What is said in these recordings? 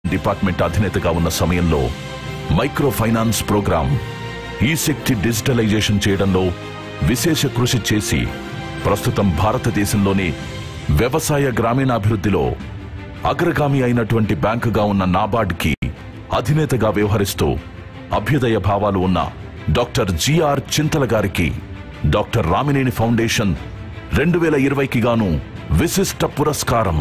Department అధినేతగా ఉన్న సమయంలో micro finance programme ఈ శక్తి డిజిటలైజేషన్ చేయడంలో విశేష కృషి చేసి ప్రస్తుతం భారతదేశంలోని వ్యవసాయ గ్రామీణాభివృద్ధిలో అగ్రగామి అయినటువంటి బ్యాంకుగా ఉన్న నాబార్డ్కి అధినేతగా వ్యవహరిస్తూ అభ్యుదయ భావాలు ఉన్న డాక్టర్ జిఆర్ చింతల గారికి డాక్టర్ రామినేని ఫౌండేషన్ రెండు వేల ఇరవైకి గాను విశిష్ట పురస్కారం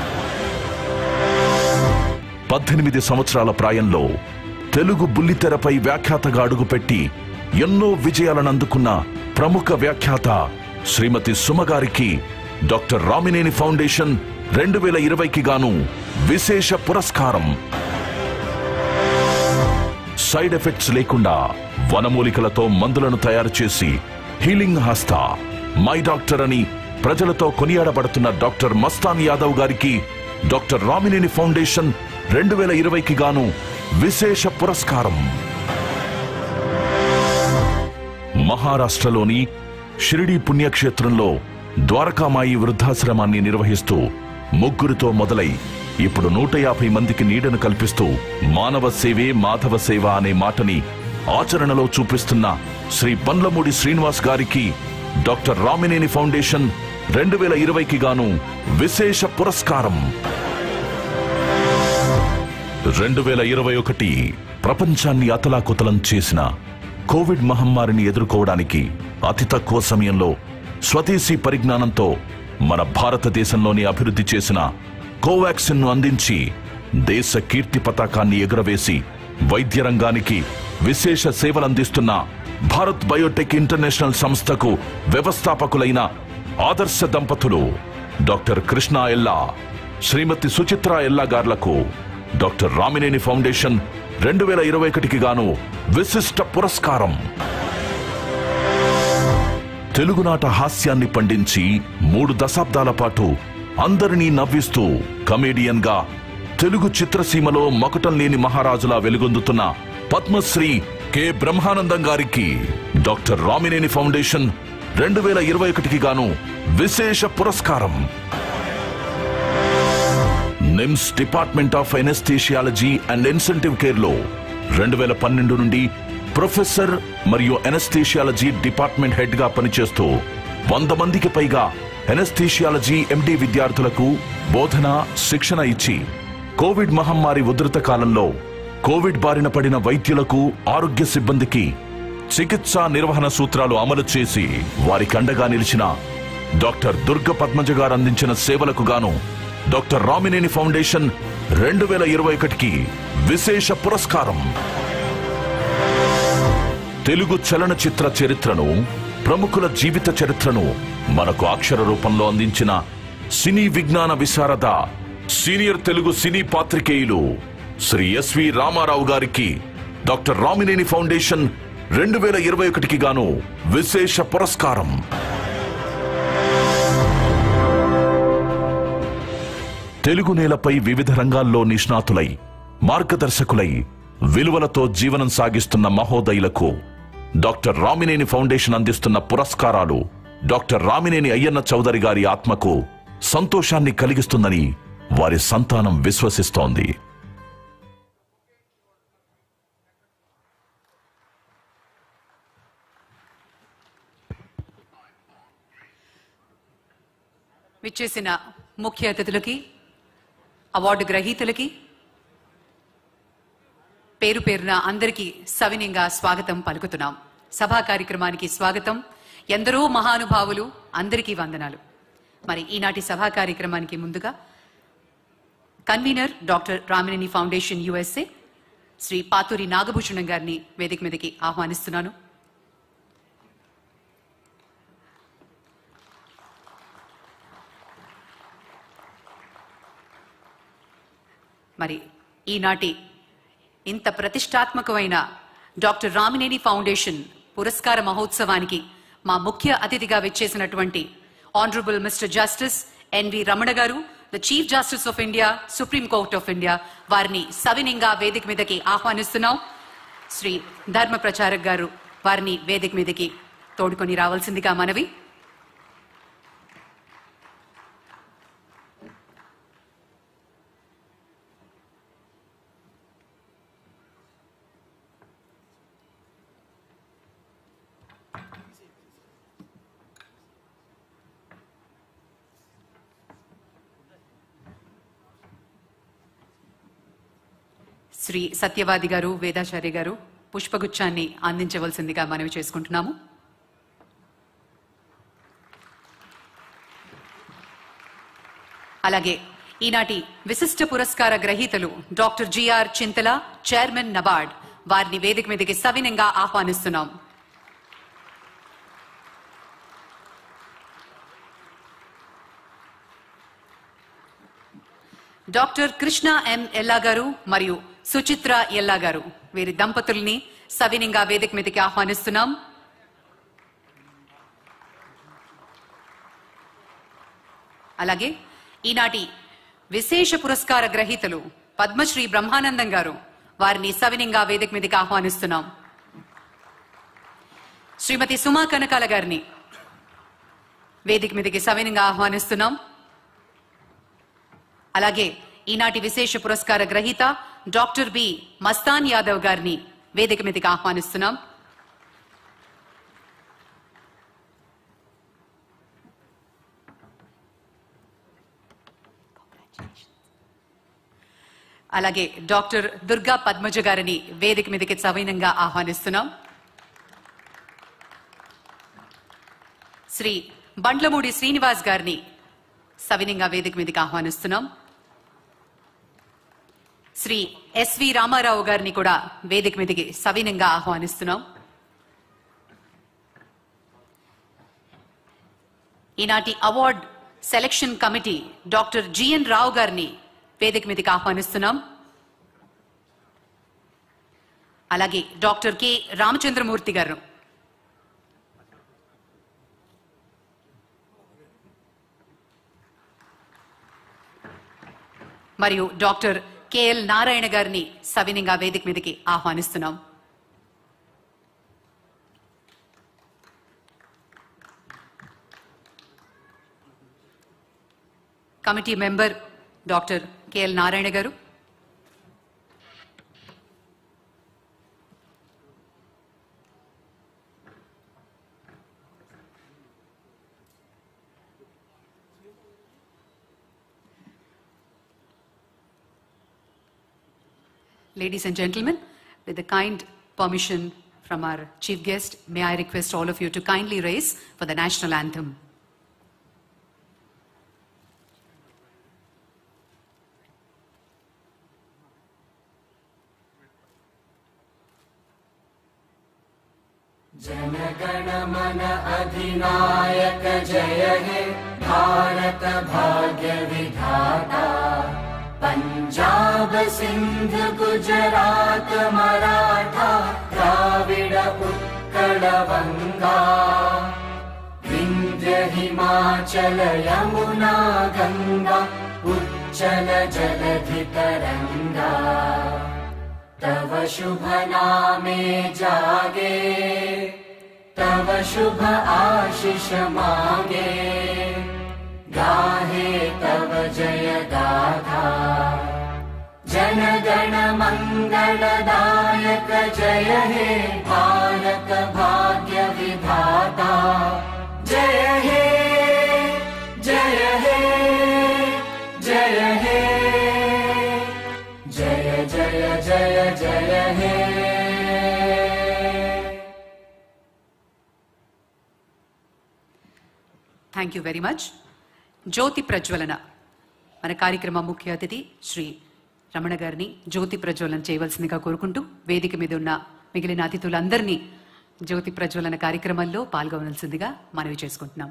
పద్దెనిమిది సంవత్సరాల ప్రాయంలో తెలుగు బుల్లితెరపై వ్యాఖ్యాతగా అడుగుపెట్టి ఎన్నో విజయాలను అందుకున్న ప్రముఖ వ్యాఖ్యాత శ్రీమతి సుమగారికి డాక్టర్ రామినేని ఫౌండేషన్ రెండు వేల ఇరవైకి గాను విశేష పురస్కారం సైడ్ ఎఫెక్ట్స్ లేకుండా వనమూలికలతో మందులను తయారు చేసి హీలింగ్ హస్తా మై డాక్టర్ అని ప్రజలతో కొనియాడబడుతున్న డాక్టర్ మస్తాన్ యాదవ్ గారికి డాక్టర్ రామినేని ఫౌండేషన్ రెండు వేల ఇరవైకి గాను విశేష పురస్కారం మహారాష్ట్రలోని షిరిడి పుణ్యక్షేత్రంలో ద్వారకామాయి వృద్ధాశ్రమాన్ని నిర్వహిస్తూ ముగ్గురితో మొదలై ఇప్పుడు నూట యాభై మందికి నీడను కల్పిస్తూ మానవ సేవే మాధవ సేవ అనే మాటని ఆచరణలో చూపిస్తున్న శ్రీ బండ్లమూడి శ్రీనివాస్ గారికి డాక్టర్ రామినేని ఫౌండేషన్ రెండు వేల ఇరవైకి గాను విశేష పురస్కారం రెండు వేల ఇరవై ఒకటి ప్రపంచాన్ని అతలాకుతలం చేసిన కోవిడ్ మహమ్మారిని ఎదుర్కోవడానికి అతి తక్కువ సమయంలో స్వదేశీ పరిజ్ఞానంతో మన భారతదేశంలోని అభివృద్ధి చేసిన కోవాక్సిన్ ను అందించి దేశ కీర్తి పతాకాన్ని ఎగురవేసి వైద్య రంగానికి విశేష సేవలందిస్తున్న భారత్ బయోటెక్ ఇంటర్నేషనల్ సంస్థకు వ్యవస్థాపకులైన ఆదర్శ దంపతులు డాక్టర్ కృష్ణ ఎల్లా శ్రీమతి సుచిత్ర ఎల్లా గార్లకు డాక్టర్ రామినేని ఫౌండేషన్ రెండు వేల ఇరవై ఒకటికి గాను విశిష్ట పురస్కారం తెలుగునాట హాస్యాన్ని పండించి మూడు దశాబ్దాల పాటు అందరినీ నవ్విస్తూ కమేడియన్ గా తెలుగు చిత్రసీమలో మకుటం లేని మహారాజులా వెలుగొందుతున్న పద్మశ్రీ కె బ్రహ్మానందం గారికి డాక్టర్ రామినేని ఫౌండేషన్ రెండు వేల ఇరవై ఒకటికి గాను విశేష పురస్కారం NIMS department of anaesthesiology and incentive care లో రెండు వేల పన్నెండు నుండి ప్రొఫెసర్ మరియు ఎనస్థీషియాలజీ డిపార్ట్మెంట్ హెడ్ గా పనిచేస్తూ వంద మందికి పైగా ఎనస్థీషియాలజీ ఎండి విద్యార్థులకు బోధన శిక్షణ ఇచ్చి కోవిడ్ మహమ్మారి ఉధృత కాలంలో కోవిడ్ బారిన పడిన వైద్యులకు ఆరోగ్య సిబ్బందికి చికిత్సా నిర్వహణ సూత్రాలు అమలు చేసి వారికి అండగా నిలిచిన డాక్టర్ దుర్గ పద్మజ గారు అందించిన సేవలకు గాను డాక్టర్ రామినేని ఫౌండేషన్ రెండు వేల ఇరవై ఒకటికి విశేష పురస్కారం తెలుగు చలనచిత్ర చరిత్రను ప్రముఖుల జీవిత చరిత్రను మనకు అక్షర రూపంలో అందించిన సినీ విజ్ఞాన విశారద సీనియర్ తెలుగు సినీ పాత్రికేయులు శ్రీ ఎస్వి రామారావు గారికి డాక్టర్ రామినేని ఫౌండేషన్ రెండు వేల ఇరవై ఒకటికి గాను విశేష పురస్కారం తెలుగు నేలపై వివిధ రంగాల్లో నిష్ణాతులై మార్గదర్శకులై విలువలతో జీవనం సాగిస్తున్న మహోదయులకు డాక్టర్ రామినేని ఫౌండేషన్ అందిస్తున్న పురస్కారాలు డాక్టర్ రామినేని అయ్యన్న చౌదరి గారి ఆత్మకు సంతోషాన్ని కలిగిస్తుందని వారి సంతానం విశ్వసిస్తోంది విచ్చేసిన ముఖ్య అతిథులకి అవార్డు గ్రహీతలకి పేరు పేరున అందరికీ సవినయంగా స్వాగతం పలుకుతున్నాం సభా కార్యక్రమానికి స్వాగతం ఎందరో మహానుభావులు అందరికీ వందనాలు మరి ఈనాటి సభా కార్యక్రమానికి ముందుగా convener doctor Ramineni foundation USA Shri Pathuri Nagabhushanam గారిని వేదిక మీదకి ఆహ్వానిస్తున్నాను మరి ఈనాటి ఇంత ప్రతిష్టాత్మకమైన డాక్టర్ రామినేని ఫౌండేషన్ పురస్కార మహోత్సవానికి మా ముఖ్య అతిథిగా విచ్చేసినటువంటి honourable mister justice NV Ramana garu the chief justice of India supreme court of India వారిని సవినంగా వేదిక మీదకి ఆహ్వానిస్తున్నాం శ్రీ ధర్మ ప్రచారక్ గారు వారిని వేదిక మీదకి తోడుకొని రావాల్సిందిగా మనవి శ్రీ సత్యవాది గారు వేదాచార్య గారు పుష్పగుచ్చాన్ని అందించవలసిందిగా మనవి చేసుకుంటున్నాము అలాగే ఈనాటి విశిష్ట పురస్కార గ్రహీతలు doctor GR Chintala chairman NABARD వారిని వేదిక మీదకి సవినంగా ఆహ్వానిస్తున్నాం డాక్టర్ కృష్ణ ఎం ఎల్లా గారు మరియు సుచిత్ర ఎల్లా గారు వీరి దంపతుల్ని సవినంగా వేదిక మీదకి ఆహ్వానిస్తున్నాం అలాగే ఈనాటి విశేష పురస్కార గ్రహీతలు పద్మశ్రీ బ్రహ్మానందం గారు వారిని సవినంగా వేదిక మీదకి ఆహ్వానిస్తున్నాం శ్రీమతి సుమా కనకాల గారిని వేదిక మీదకి సవినంగా ఆహ్వానిస్తున్నాం అలాగే ఈనాటి విశేష పురస్కార గ్రహీత డాక్టర్ బి మస్తాన్ యాదవ్ గారిని వేదిక మీదకి ఆహ్వానిస్తున్నాం అలాగే డాక్టర్ దుర్గా పద్మజ గారిని వేదిక మీదకి సవినంగా ఆహ్వానిస్తున్నాం శ్రీ బండ్లమూడి శ్రీనివాస్ గారిని సవినంగా వేదిక మీదకి ఆహ్వానిస్తున్నాం శ్రీ ఎస్వి రామారావు గారిని కూడా వేదిక మీదకి సవినంగా ఆహ్వానిస్తున్నాం ఈనాటి award selection committee doctor GN Rao గారిని వేదిక మీదకి ఆహ్వానిస్తున్నాం అలాగే డాక్టర్ కె రామచంద్రమూర్తి గారు మరియు డాక్టర్ కెఎల్ నారాయణ గారిని సవినంగా వేదిక మీదకి ఆహ్వానిస్తున్నాం committee member doctor KL Narayana garu Ladies and gentlemen, with the kind permission from our chief guest, may I request all of you to kindly raise for the national anthem. Jana Gana Mana अधिनायक जय हे भारत भाग्य विधाता पञ्जाब सिन्ध गुजरात मराठा द्राविड उत्कल वङ्गा विन्ध्य हिमाचल यमुना गङ्गा उच्चल जलधि तरङ्गा तव शुभ नामे जागे तव शुभ आशिष मागे गाहे तव जय गाथा जनगण मङ्गलदायक जय हे भारत भाग्य विधाता जय हे जय हे जय हे जय जय जय जय हे థ్యాంక్ యూ వెరీ మచ్ జ్యోతి ప్రజ్వలన మన కార్యక్రమ ముఖ్య అతిథి శ్రీ రమణ గారిని జ్యోతి ప్రజ్వలన చేయవలసిందిగా కోరుకుంటూ వేదిక మీద ఉన్న మిగిలిన అతిథులందరినీ జ్యోతి ప్రజ్వలన కార్యక్రమంలో పాల్గొనవలసిందిగా మనవి చేసుకుంటున్నాం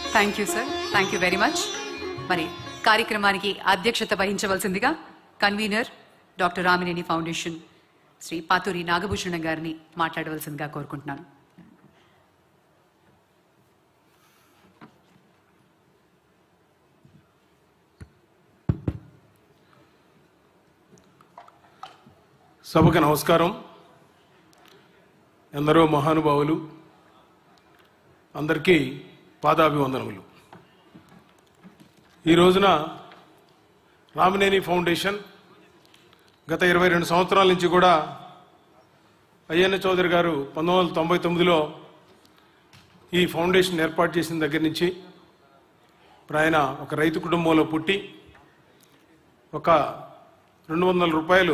thank you sir thank you very much మరి కార్యక్రమానికి అధ్యక్షత వహించవలసిందిగా convener doctor Ramineni foundation Shri Pathuri Nagabhushana గారిని మాట్లాడవలసిందిగా కోరుకుంటున్నాను సభకు నమస్కారం ఎందరో మహానుభావులు అందరికీ పాదాభివందనములు ఈ రోజున రామినేని ఫౌండేషన్ గత ఇరవై రెండు సంవత్సరాల నుంచి కూడా అయ్యన్న చౌదరి గారు పంతొమ్మిది వందల తొంభై తొమ్మిదిలో ఈ ఫౌండేషన్ ఏర్పాటు చేసిన దగ్గర నుంచి ఇప్పుడు ఆయన ఒక రైతు కుటుంబంలో పుట్టి ఒక రెండు వందల రూపాయలు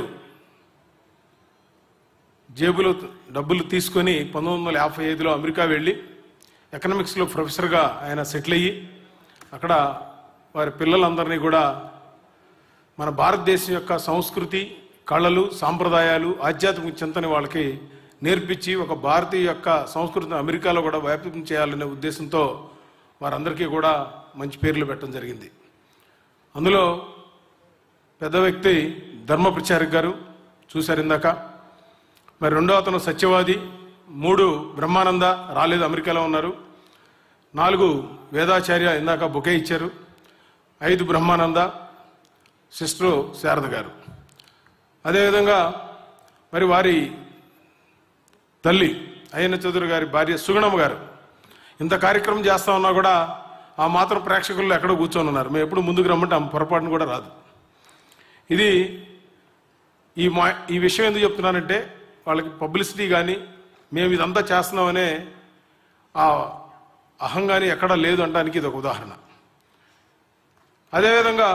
జేబులో డబ్బులు తీసుకొని పంతొమ్మిది వందల యాభై ఐదులో అమెరికా వెళ్ళి ఎకనామిక్స్లో ప్రొఫెసర్గా ఆయన సెటిల్ అయ్యి అక్కడ వారి పిల్లలందరినీ కూడా మన భారతదేశం యొక్క సంస్కృతి కళలు సాంప్రదాయాలు ఆధ్యాత్మిక చింతన వాళ్ళకి నేర్పించి ఒక భారతీయ యొక్క సంస్కృతిని అమెరికాలో కూడా వ్యాప్తం చేయాలనే ఉద్దేశంతో వారందరికీ కూడా మంచి పేర్లు పెట్టడం జరిగింది అందులో పెద్ద వ్యక్తి ధర్మ ప్రచారక్ గారు చూశారు ఇందాక మరి రెండో అతను సత్యవాది మూడు బ్రహ్మానంద రాలేదు అమెరికాలో ఉన్నారు నాలుగు వేదాచార్య ఇందాక బొకే ఇచ్చారు ఐదు బ్రహ్మానంద సిస్టరు శారద గారు అదేవిధంగా మరి వారి తల్లి అయ్యన్న చౌదరి గారి భార్య సుగుణమ్మ గారు ఇంత కార్యక్రమం చేస్తా ఉన్నా కూడా ఆ మాత్రం ప్రేక్షకుల్లో ఎక్కడో కూర్చొని ఉన్నారు మేము ఎప్పుడు ముందుకు రమ్మంటే ఆమె పొరపాటును కూడా రాదు ఇది ఈ మా ఈ విషయం ఎందుకు చెప్తున్నానంటే వాళ్ళకి పబ్లిసిటీ కానీ మేము ఇదంతా చేస్తున్నామనే ఆ అహం కానీ ఎక్కడా లేదు అనడానికి ఇది ఒక ఉదాహరణ అదేవిధంగా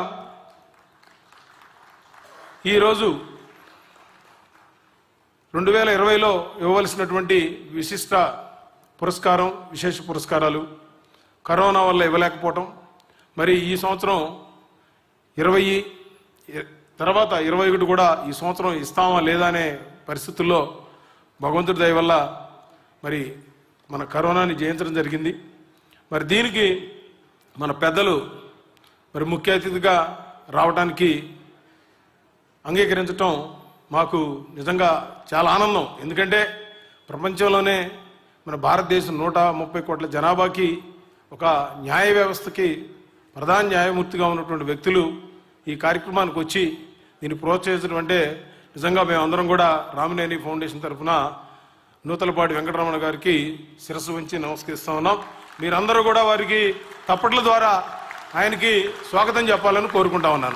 ఈరోజు రెండు వేల ఇరవైలో ఇవ్వవలసినటువంటి విశిష్ట పురస్కారం విశేష పురస్కారాలు కరోనా వల్ల ఇవ్వలేకపోవటం మరి ఈ సంవత్సరం ఇరవై తర్వాత ఇరవై ఒకటి కూడా ఈ సంవత్సరం ఇస్తామా లేదా అనే పరిస్థితుల్లో భగవంతుడి దయ వల్ల మరి మన కరోనాని జయించడం జరిగింది మరి దీనికి మన పెద్దలు మరి ముఖ్య అతిథిగా రావడానికి అంగీకరించటం మాకు నిజంగా చాలా ఆనందం ఎందుకంటే ప్రపంచంలోనే మన భారతదేశం నూట ముప్పై కోట్ల జనాభాకి ఒక న్యాయ వ్యవస్థకి ప్రధాన న్యాయమూర్తిగా ఉన్నటువంటి వ్యక్తులు ఈ కార్యక్రమానికి వచ్చి దీన్ని ప్రోత్సహించడం అంటే నిజంగా మేమందరం కూడా రామినేని ఫౌండేషన్ తరఫున నూతలపాటి వెంకటరమణ గారికి శిరస్సు ఉంచి నమస్కరిస్తా ఉన్నాం మీరందరూ కూడా వారికి తప్పట్ల ద్వారా ఆయనకి స్వాగతం చెప్పాలని కోరుకుంటా ఉన్నాను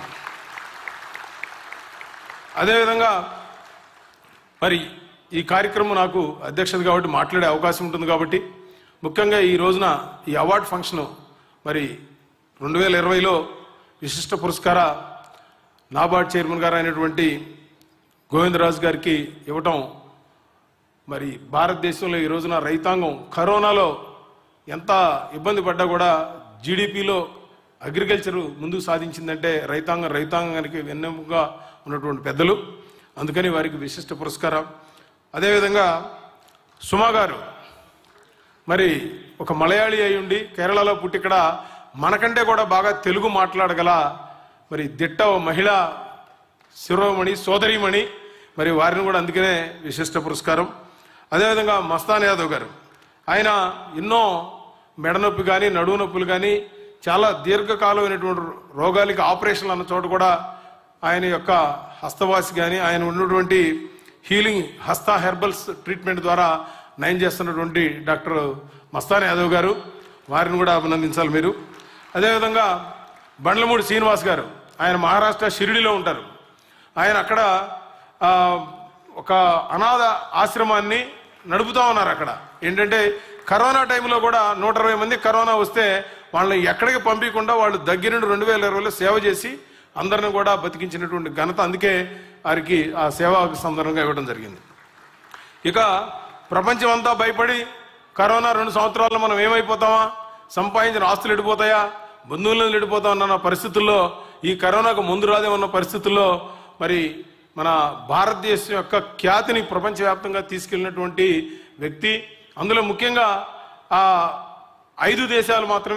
అదేవిధంగా మరి ఈ కార్యక్రమం నాకు అధ్యక్షత కాబట్టి మాట్లాడే అవకాశం ఉంటుంది కాబట్టి ముఖ్యంగా ఈ రోజున ఈ అవార్డు ఫంక్షన్ మరి రెండు వేల ఇరవైలో విశిష్ట పురస్కార నాబార్డ్ చైర్మన్ గారు అయినటువంటి గోవిందరాజు గారికి ఇవ్వటం మరి భారతదేశంలో ఈ రోజున రైతాంగం కరోనాలో ఎంత ఇబ్బంది పడ్డా కూడా జీడిపిలో అగ్రికల్చర్ ముందుకు సాధించిందంటే రైతాంగం రైతాంగానికి వెన్నెముగా ఉన్నటువంటి పెద్దలు అందుకని వారికి విశిష్ట పురస్కారం అదేవిధంగా సుమా గారు మరి ఒక మలయాళీ అయి ఉండి కేరళలో పుట్టి ఇక్కడ మనకంటే కూడా బాగా తెలుగు మాట్లాడగల మరి దిట్ట ఓ మహిళ శిరోమణి సోదరిమణి మరి వారిని కూడా అందుకనే విశిష్ట పురస్కారం అదేవిధంగా మస్తాన్ యాదవ్ గారు ఆయన ఎన్నో మెడ నొప్పి కానీ నడువు నొప్పులు కానీ చాలా దీర్ఘకాలమైనటువంటి రోగాలకి ఆపరేషన్లు అన్న చోట కూడా ఆయన యొక్క హస్తవాసి కానీ ఆయన ఉన్నటువంటి హీలింగ్ హస్త హెర్బల్స్ ట్రీట్మెంట్ ద్వారా నయం చేస్తున్నటువంటి డాక్టర్ మస్తాన్ యాదవ్ గారు వారిని కూడా అభినందించాలి మీరు అదేవిధంగా బండ్లమూడి శ్రీనివాస్ గారు ఆయన మహారాష్ట్ర షిరిడిలో ఉంటారు ఆయన అక్కడ ఆ, ఒక అనాథ ఆశ్రమాన్ని నడుపుతా ఉన్నారు అక్కడ ఏంటంటే కరోనా టైంలో కూడా నూట ఇరవై మంది కరోనా వస్తే వాళ్ళని ఎక్కడికి పంపించకుండా వాళ్ళు దగ్గరుండి రెండు వేల ఇరవైలో సేవ చేసి అందరిని కూడా బతికించినటువంటి ఘనత అందుకే వారికి ఆ సేవా సందర్భంగా ఇవ్వడం జరిగింది ఇక ప్రపంచం అంతా భయపడి కరోనా రెండు సంవత్సరాల్లో మనం ఏమైపోతామా సంపాదించిన ఆస్తులు ఎడిపోతాయా బంధువులను ఎడిపోతాం అన్న పరిస్థితుల్లో ఈ కరోనాకు ముందు రాదే ఉన్న పరిస్థితుల్లో మరి మన భారతదేశం యొక్క ఖ్యాతిని ప్రపంచవ్యాప్తంగా తీసుకెళ్ళినటువంటి వ్యక్తి అందులో ముఖ్యంగా ఆ ఐదు దేశాలు మాత్రమే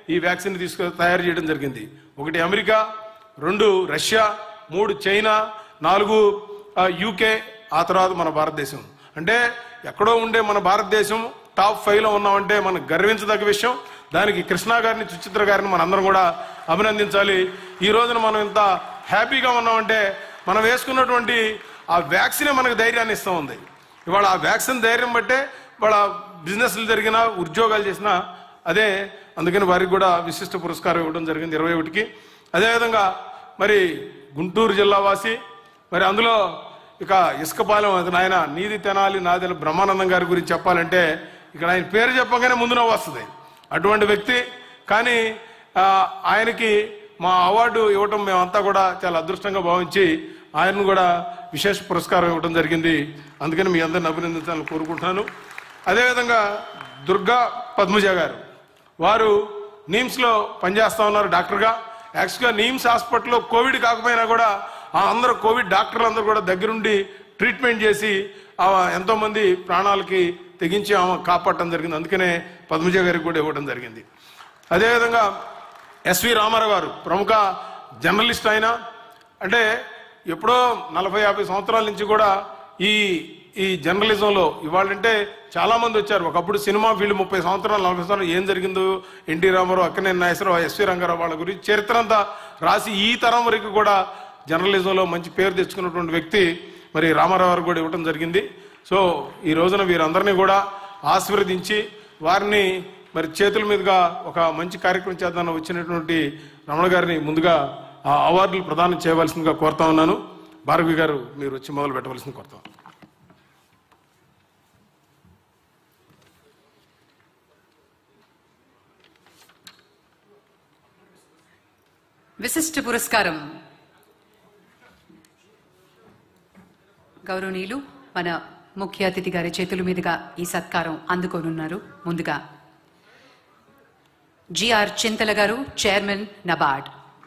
ఈ వ్యాక్సిన్ తీసుకు తయారు చేయడం జరిగింది ఒకటి అమెరికా రెండు రష్యా మూడు చైనా నాలుగు ఆ, యూకే ఆ తర్వాత మన భారతదేశం అంటే ఎక్కడో ఉండే మన భారతదేశం టాప్ ఫైవ్ లో ఉన్నామంటే మనకు గర్వించదగ్గ విషయం దానికి కృష్ణ గారిని సుచిత్ర గారిని మనందరం కూడా అభినందించాలి ఈ రోజున మనం ఇంత హ్యాపీగా ఉన్నామంటే మనం వేసుకున్నటువంటి ఆ వ్యాక్సినే మనకు ధైర్యాన్ని ఇస్తూ ఉంది ఇవాళ ఆ వ్యాక్సిన్ ధైర్యం బట్టే వాళ్ళ బిజినెస్లు జరిగినా ఉద్యోగాలు చేసినా అదే అందుకని వారికి కూడా విశిష్ట పురస్కారం ఇవ్వడం జరిగింది ఇరవై ఒకటికి అదేవిధంగా మరి గుంటూరు జిల్లా వాసి మరి అందులో ఇక ఇసుకపాలెం అది నాయన నీది తెనాలి నాదెల బ్రహ్మానందం గారి గురించి చెప్పాలంటే ఇక్కడ ఆయన పేరు చెప్పగానే ముందు నవ్వు వస్తుంది అటువంటి వ్యక్తి కానీ ఆ, ఆయనకి మా అవార్డు ఇవ్వటం మేమంతా కూడా చాలా అదృష్టంగా భావించి ఆయనను కూడా విశేష పురస్కారం ఇవ్వడం జరిగింది అందుకని మీ అందరిని అభినందించాలని కోరుకుంటున్నాను అదేవిధంగా దుర్గా పద్మజ గారు వారు నిమ్స్ లో పనిచేస్తా ఉన్నారు డాక్టర్గా యాక్చువల్గా నిమ్స్ హాస్పిటల్లో కోవిడ్ కాకపోయినా కూడా ఆ అందరూ కోవిడ్ డాక్టర్లు అందరూ కూడా దగ్గరుండి ట్రీట్మెంట్ చేసి ఆ ఎంతో మంది ప్రాణాలకి తెగించి ఆమె కాపాడటం జరిగింది అందుకనే పద్మజ గారికి కూడా ఇవ్వడం జరిగింది అదేవిధంగా ఎస్వి రామారావు గారు ప్రముఖ జర్నలిస్ట్ ఆయన అంటే ఎప్పుడో నలభై యాభై సంవత్సరాల నుంచి కూడా ఈ ఈ జర్నలిజంలో ఇవాళంటే చాలా మంది వచ్చారు ఒకప్పుడు సినిమా ఫీల్డ్ ముప్పై సంవత్సరాలు నలభై సంవత్సరాలు ఏం జరిగిందో ఎన్టీ రామారావు అక్కనే నాగేశ్వరరావు ఎస్వి రంగారావు వాళ్ళ గురించి చరిత్ర అంతా రాసి ఈ తరం వరకు కూడా జర్నలిజంలో మంచి పేరు తెచ్చుకున్నటువంటి వ్యక్తి మరి రామారావు గారు కూడా ఇవ్వడం జరిగింది సో ఈ రోజున వీరందరినీ కూడా ఆశీర్వదించి వారిని మరి చేతుల మీదుగా ఒక మంచి కార్యక్రమం చేద్దామని వచ్చినటువంటి రమణ గారిని ముందుగా ఆ అవార్డులు ప్రదానం చేయవలసిందిగా కోరుతా ఉన్నాను భార్గవి గారు మీరు వచ్చి మొదలు పెట్టవలసింది కోరుతాం విశిష్ట పురస్కారం గౌరవనీయులు మన ముఖ్య అతిథి గారి చేతుల మీదుగా ఈ సత్కారం అందుకోనున్నారు ముందుగా జిఆర్ చింతల గారు చైర్మన్ నబార్డ్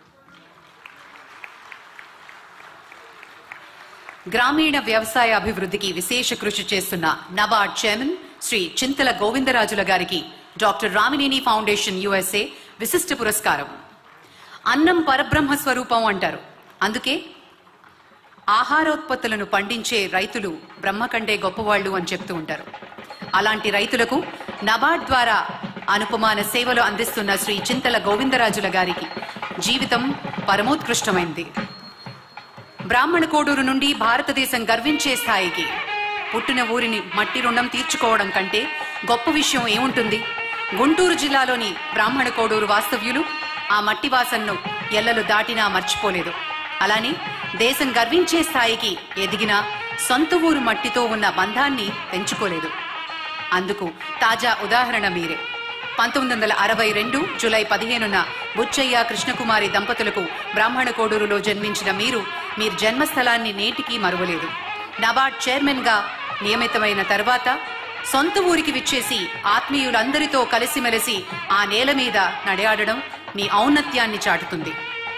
గ్రామీణ వ్యవసాయ అభివృద్ధికి విశేష కృషి చేస్తున్న నబార్డ్ చైర్మన్ శ్రీ చింతల గోవిందరాజుల గారికి డాక్టర్ రామినేని ఫౌండేషన్ యుఎస్ఏ విశిష్ట పురస్కారం అన్నం పరబ్రహ్మ స్వరూపం అంటారు అందుకే ఆహారోత్పత్తులను పండించే రైతులు బ్రహ్మ కంటే గొప్పవాళ్ళు అని చెప్తూ ఉంటారు అలాంటి రైతులకు నబార్డ్ ద్వారా అనుపమాన సేవలు అందిస్తున్న శ్రీ చింతల గోవిందరాజుల గారికి జీవితం పరమోత్కృష్టమైంది బ్రాహ్మణ కోడూరు నుండి భారతదేశం గర్వించే స్థాయికి పుట్టిన ఊరిని మట్టి రుణం తీర్చుకోవడం కంటే గొప్ప విషయం ఏముంటుంది గుంటూరు జిల్లాలోని బ్రాహ్మణ కోడూరు వాస్తవ్యులు ఆ మట్టి వాసనను ఎల్లలు దాటినా మర్చిపోలేదు అలానే దేశం గర్వించే స్థాయికి ఎదిగిన సొంత ఊరు మట్టితో ఉన్న బంధాన్ని పెంచుకోలేదు అందుకు తాజా ఉదాహరణ మీరే పంతొమ్మిది వందల అరవై రెండు జులై పదిహేనున బుచ్చయ్య కృష్ణకుమారి దంపతులకు బ్రాహ్మణ కోడూరులో జన్మించిన మీరు మీరు జన్మస్థలాన్ని నేటికి మరువలేదు నబార్డ్ చైర్మన్ గా నియమితమైన తర్వాత సొంత ఊరికి విచ్చేసి ఆత్మీయులందరితో కలిసిమెలిసి ఆ నేల మీద నడయాడడం మీ ఔన్నత్యాన్ని చాటుతుంది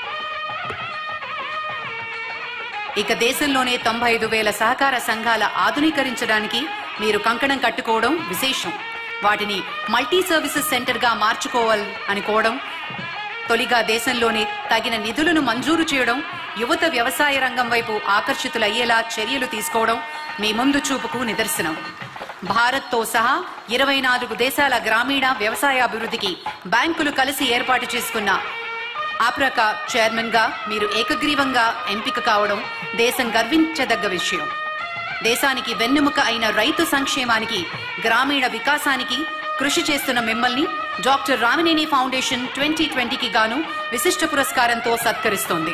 ఇక దేశంలోనే తొంభై ఐదు వేల సహకార సంఘాల ఆధునీకరించడానికి మీరు కంకణం కట్టుకోవడం విశేషం వాటిని మల్టీ సర్వీసెస్ సెంటర్ గా మార్చుకోవాలి అనుకోవడం తొలిగా దేశంలోనే తగిన నిధులను మంజూరు చేయడం యువత వ్యవసాయ రంగం వైపు ఆకర్షితులయ్యేలా చర్యలు తీసుకోవడం మీ ముందు చూపుకు నిదర్శనం భారత్తో సహా ఇరవై నాలుగు దేశాల గ్రామీణ వ్యవసాయ అభివృద్ధికి బ్యాంకులు కలిసి ఏర్పాటు చేసుకున్న ఆప్రక చైర్మన్ గా మీరు ఏకగ్రీవంగా ఎంపిక కావడం దేశం గర్వించదగ్గ విషయం దేశానికి వెన్నెముక అయిన రైతు సంక్షేమానికి గ్రామీణ వికాసానికి కృషి చేస్తున్న మిమ్మల్ని డాక్టర్ రామినేని ఫౌండేషన్ ట్వంటీ ట్వంటీకి గాను విశిష్ట పురస్కారంతో సత్కరిస్తోంది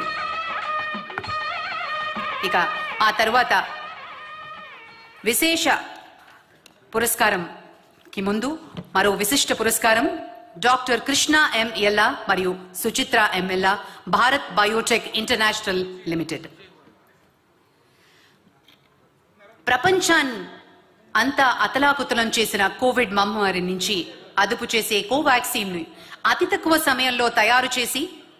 ఇక ఆ తరువాత విశేష పురస్కారం కి ముందు మరో విశిష్ట పురస్కారం డాక్టర్ కృష్ణ ఎం ఎల్లా మరియు Suchitra M Ella Bharat Biotech International Limited ప్రపంచాన్ అంతా అతలాకుతలం చేసిన కోవిడ్ మహమ్మారి నుంచి అదుపు చేసే కోవాక్సిన్ ని అతి తక్కువ సమయంలో తయారు చేసి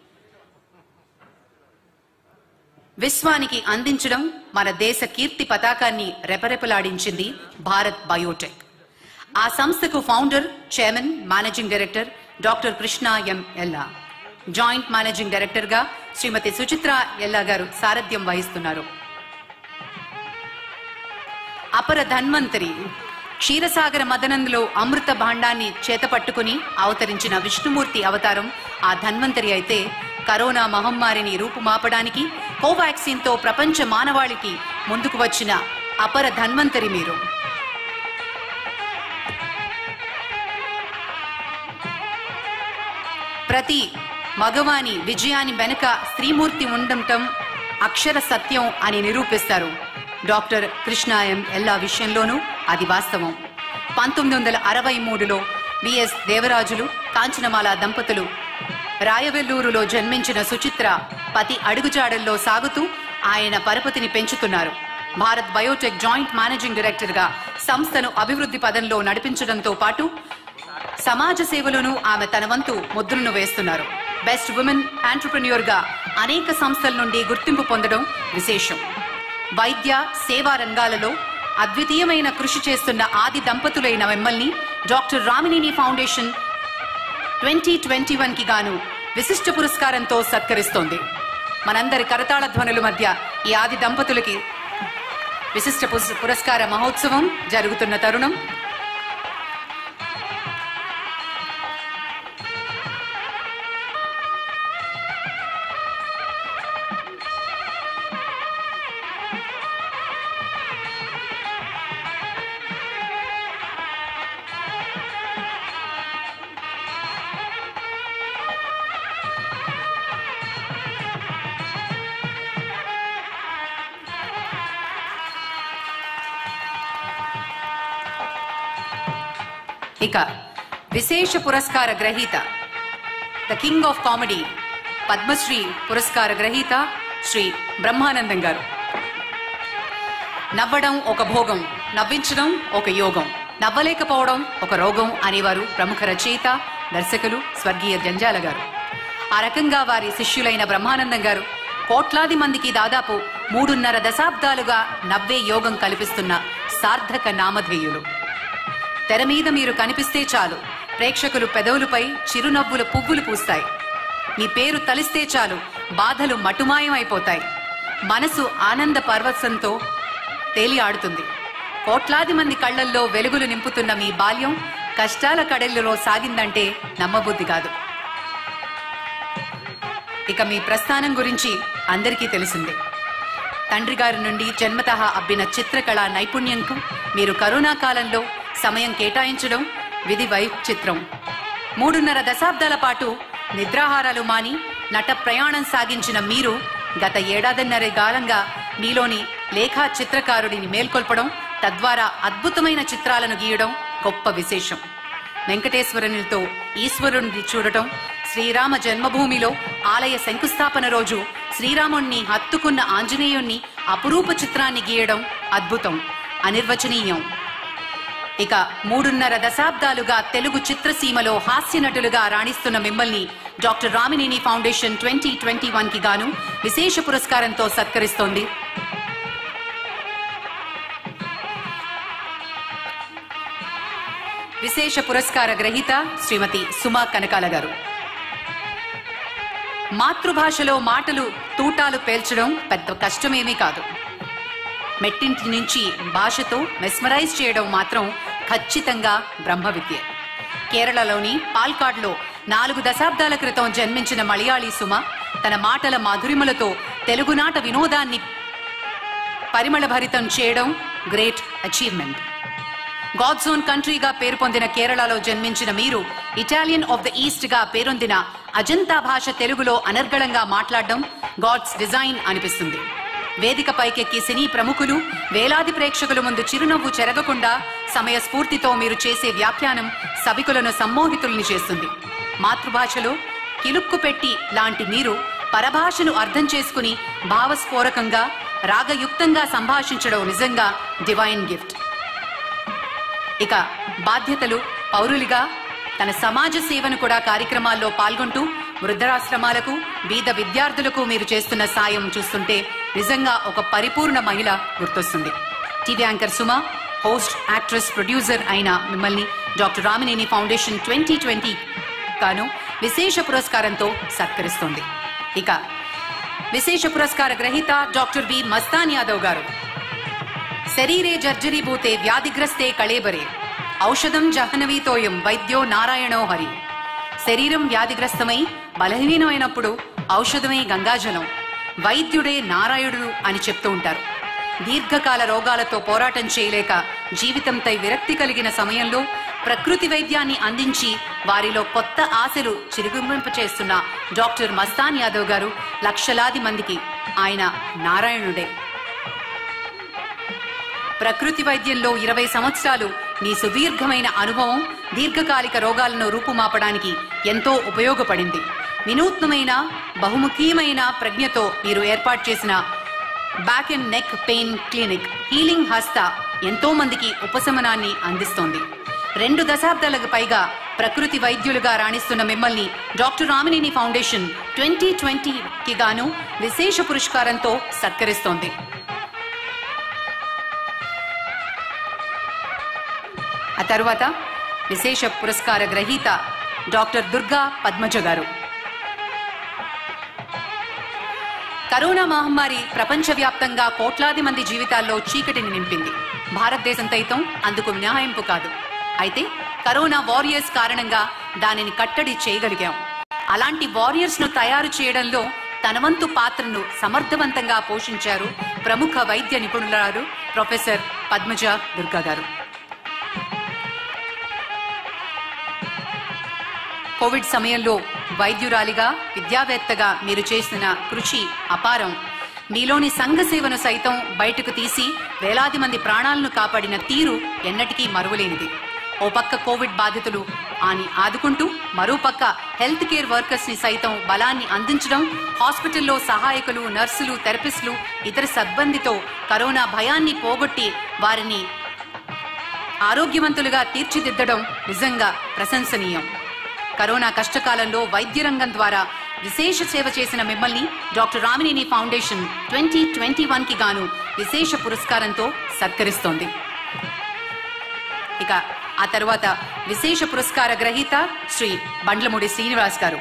విశ్వానికి అందించడం మన దేశ కీర్తి పతాకాన్ని రెపరెపలాడించింది భారత్ బయోటెక్ ఆ సంస్థకు founder chairman managing director doctor Krishna M Ella joint managing director గా శ్రీమతి సుచిత్ర ఎల్లా గారు సారథ్యం వహిస్తున్నారు అపర ధన్వంతరి క్షీరసాగర మదనంలో అమృత భాండాన్ని చేతపట్టుకుని అవతరించిన విష్ణుమూర్తి అవతారం ఆ ధన్వంతరి అయితే కరోనా మహమ్మారిని రూపుమాపడానికి కోవాక్సిన్ తో ప్రపంచ మానవాళికి ముందుకు వచ్చిన అపర ధన్వంతరి మీరు ప్రతి మగవాని విజయాన్ని వెనుక స్త్రీమూర్తి ఉండటం అక్షర సత్యం అని నిరూపిస్తారు డాక్టర్ కృష్ణ ఎం ఎల్లా విషయంలోనూ అది వాస్తవం పంతొమ్మిది వందల అరవై మూడులో బిఎస్ దేవరాజులు కాంచనమాల దంపతులు రాయవెల్లూరులో జన్మించిన సుచిత్ర పతి అడుగుజాడల్లో సాగుతూ ఆయన పరపతిని పెంచుతున్నారు Bharat Biotech joint managing director గా సంస్థను అభివృద్ధి పదంలో నడిపించడంతో పాటు సమాజ సేవలోనూ ఆమె తన వంతు ముద్రను వేస్తున్నారు బెస్ట్ ఉమెన్ ఆంటర్ప్రెన్యూర్ గా అనేక సంస్థల నుండి గుర్తింపు పొందడం విశేషం వైద్య సేవా రంగాలలో అద్వితీయమైన కృషి చేస్తున్న ఆది దంపతులైన మిమ్మల్ని doctor Ramineni foundation twenty twenty one కి గాను విశిష్ట పురస్కారంతో సత్కరిస్తోంది మనందరి కరతాళ ధ్వనుల మధ్య ఈ ఆది దంపతులకి విశిష్ట పురస్- పురస్కార మహోత్సవం జరుగుతున్న తరుణం ఇక విశేష పురస్కార గ్రహీత the king of comedy Padmashri పురస్కార గ్రహీత శ్రీ బ్రహ్మానందం గారు నవ్వడం ఒక భోగం నవ్వించడం ఒక యోగం నవ్వలేకపోవడం ఒక రోగం అనేవారు ప్రముఖ రచయిత దర్శకులు స్వర్గీయ జంజాల గారు ఆ రకంగా వారి శిష్యులైన బ్రహ్మానందం గారు కోట్లాది మందికి దాదాపు మూడున్నర దశాబ్దాలుగా నవ్వే యోగం కల్పిస్తున్న సార్థక నామధేయులు తెర మీద మీరు కనిపిస్తే చాలు ప్రేక్షకులు పెదవులపై చిరునవ్వుల పువ్వులు పూస్తాయి మీ పేరు తలిస్తే చాలు బాధలు మటుమాయం అయిపోతాయి మనసు ఆనంద పర్వతంతో తేలి ఆడుతుంది కోట్లాది మంది కళ్ళల్లో వెలుగులు నింపుతున్న మీ బాల్యం కష్టాల కడలిలో సాగిందంటే నమ్మబుద్ధి కాదు ఇక మీ ప్రస్థానం గురించి అందరికీ తెలిసిందే తండ్రి గారి నుండి జన్మతః అబ్బిన చిత్రకళ నైపుణ్యంకు మీరు కరోనా కాలంలో సమయం కేటాయించడం విధి వైచిత్రం మూడున్నర దశాబ్దాల పాటు నిద్రాహారాలు మాని నట ప్రయాణం సాగించిన మీరు గత ఏడాదిన్నర కాలంగా మీలోని లేఖా చిత్రకారుడిని మేల్కొల్పడం తద్వారా అద్భుతమైన చిత్రాలను గీయడం గొప్ప విశేషం వెంకటేశ్వరునితో ఈశ్వరుణ్ణి చూడటం శ్రీరామ జన్మభూమిలో ఆలయ శంకుస్థాపన రోజు శ్రీరాముణ్ణి హత్తుకున్న ఆంజనేయుణ్ణి అపురూప చిత్రాన్ని గీయడం అద్భుతం అనిర్వచనీయం ఇక మూడున్నర దశాబ్దాలుగా తెలుగు చిత్రసీమలో హాస్య నటులుగా రాణిస్తున్న మిమ్మల్ని doctor Ramineni foundation twenty twenty one కి గాను విశేష పురస్కారంతో సత్కరిస్తోంది విశేష పురస్కార గ్రహీత శ్రీమతి సుమా కనకాల గారు మాతృభాషలో మాటలు తూటాలు పేల్చడం పెద్ద కష్టమేమీ కాదు మెట్టింటి నుంచి భాషతో మెస్మరైజ్ చేయడం మాత్రం ఖచ్చితంగా బ్రహ్మ విద్య కేరళలోని పాల్కాడ్లో నాలుగు దశాబ్దాల క్రితం జన్మించిన మలయాళీ సుమ తన మాటల మాధురిమలతో తెలుగునాట వినోదాన్ని పరిమళభరితం చేయడం గ్రేట్ అచీవ్మెంట్ గాడ్స్ ఓన్ కంట్రీగా పేరు పొందిన కేరళలో జన్మించిన మీరు ఇటాలియన్ ఆఫ్ ద ఈస్ట్ గా పేరొందిన అజంతా భాష తెలుగులో అనర్గళంగా మాట్లాడడం గాడ్స్ డిజైన్ అనిపిస్తుంది వేదిక పైకెక్కి సినీ ప్రముఖులు వేలాది ప్రేక్షకుల ముందు చిరునవ్వు చెరగకుండా సమయ స్ఫూర్తితో మీరు చేసే వ్యాఖ్యానం సభికులను సమ్మోహితుల్ని చేస్తుంది మాతృభాషలో కిలుక్కు పెట్టి లాంటి మీరు పరభాషను అర్థం చేసుకుని భావస్ఫోరకంగా రాగయుక్తంగా సంభాషించడం నిజంగా డివైన్ గిఫ్ట్ ఇక బాధ్యతలు పౌరులుగా తన సమాజ సేవను కూడా కార్యక్రమాల్లో పాల్గొంటూ వృద్ధాశ్రమాలకు బీద విద్యార్థులకు మీరు చేస్తున్న సాయం చూస్తుంటే నిజంగా ఒక పరిపూర్ణ మహిళ గుర్తొస్తుంది TV anchor Suma host actress producer అయిన మిమ్మల్ని doctor Ramineni foundation twenty twenty కాను విశేష పురస్కారంతో సత్కరిస్తోంది ఇక విశేష పురస్కార గ్రహీత డాక్టర్ బి మస్తాన్ యాదవ్ గారు శరీరే జర్జరీభూతే వ్యాధిగ్రస్తే కళేబరే ఔషధం జహ్నవీతోయం వైద్యో నారాయణో హరి శరీరం వ్యాధిగ్రస్తమై బలహీనమైనప్పుడు ఔషధమే గంగాజలం వైద్యుడే నారాయణుడు అని చెప్తూ ఉంటారు దీర్ఘకాల రోగాలతో పోరాటం చేయలేక జీవితంపై విరక్తి కలిగిన సమయంలో ప్రకృతి వైద్యాన్ని అందించి వారిలో కొత్త ఆశలు చిరుగుమింపచేస్తున్న డాక్టర్ మస్తాన్ యాదవ్ గారు లక్షలాది మందికి ఆయన నారాయణుడే ప్రకృతి వైద్యంలో ఇరవై సంవత్సరాలు నీ సుదీర్ఘమైన అనుభవం దీర్ఘకాలిక రోగాలను రూపుమాపడానికి ఎంతో ఉపయోగపడింది వినూత్నమైన బహుముఖీయమైన ప్రజ్ఞతో మీరు ఏర్పాటు చేసిన back and neck pain clinic healing హస్త ఎంతో మందికి ఉపశమనాన్ని అందిస్తోంది రెండు దశాబ్దాలకు పైగా ప్రకృతి వైద్యులుగా రాణిస్తున్న మిమ్మల్ని డాక్టర్ రామినేని ఫౌండేషన్ ట్వంటీ ట్వంటీకి గాను విశేష పురస్కారంతో సత్కరిస్తోంది ఆ తరువాత విశేష పురస్కార గ్రహీత డాక్టర్ దుర్గా పద్మజ గారు కరోనా మహమ్మారి ప్రపంచవ్యాప్తంగా కోట్లాది మంది జీవితాల్లో చీకటిని నింపింది భారతదేశం సైతం అందుకు మినహాయింపు కాదు అయితే కరోనా వారియర్స్ కారణంగా దానిని కట్టడి చేయగలిగాం అలాంటి వారియర్స్ ను తయారు చేయడంలో తన వంతు పాత్రను సమర్థవంతంగా పోషించారు ప్రముఖ వైద్య నిపుణురాలు ప్రొఫెసర్ పద్మజ దుర్గా గారు కోవిడ్ సమయంలో వైద్యురాలిగా విద్యావేత్తగా మీరు చేసిన కృషి అపారం మీలోని సంఘ సేవను సైతం బయటకు తీసి వేలాది మంది ప్రాణాలను కాపాడిన తీరు ఎన్నటికీ మరువలేనిది ఓ పక్క కోవిడ్ బాధితులు అని ఆదుకుంటూ మరో పక్క హెల్త్ కేర్ వర్కర్స్ ని సైతం బలాన్ని అందించడం హాస్పిటల్లో సహాయకులు నర్సులు థెరపిస్టులు ఇతర సిబ్బందితో కరోనా భయాన్ని పోగొట్టి వారిని ఆరోగ్యవంతులుగా తీర్చిదిద్దడం నిజంగా ప్రశంసనీయం కరోనా కష్టకాలంలో వైద్య రంగం ద్వారా విశేష సేవ చేసిన మిమ్మల్ని doctor Ramineni foundation twenty twenty one కి గాను విశేష పురస్కారంతో సత్కరిస్తోంది ఇక ఆ తర్వాత విశేష పురస్కార గ్రహీత శ్రీ బండ్లమూడి శ్రీనివాస్ గారు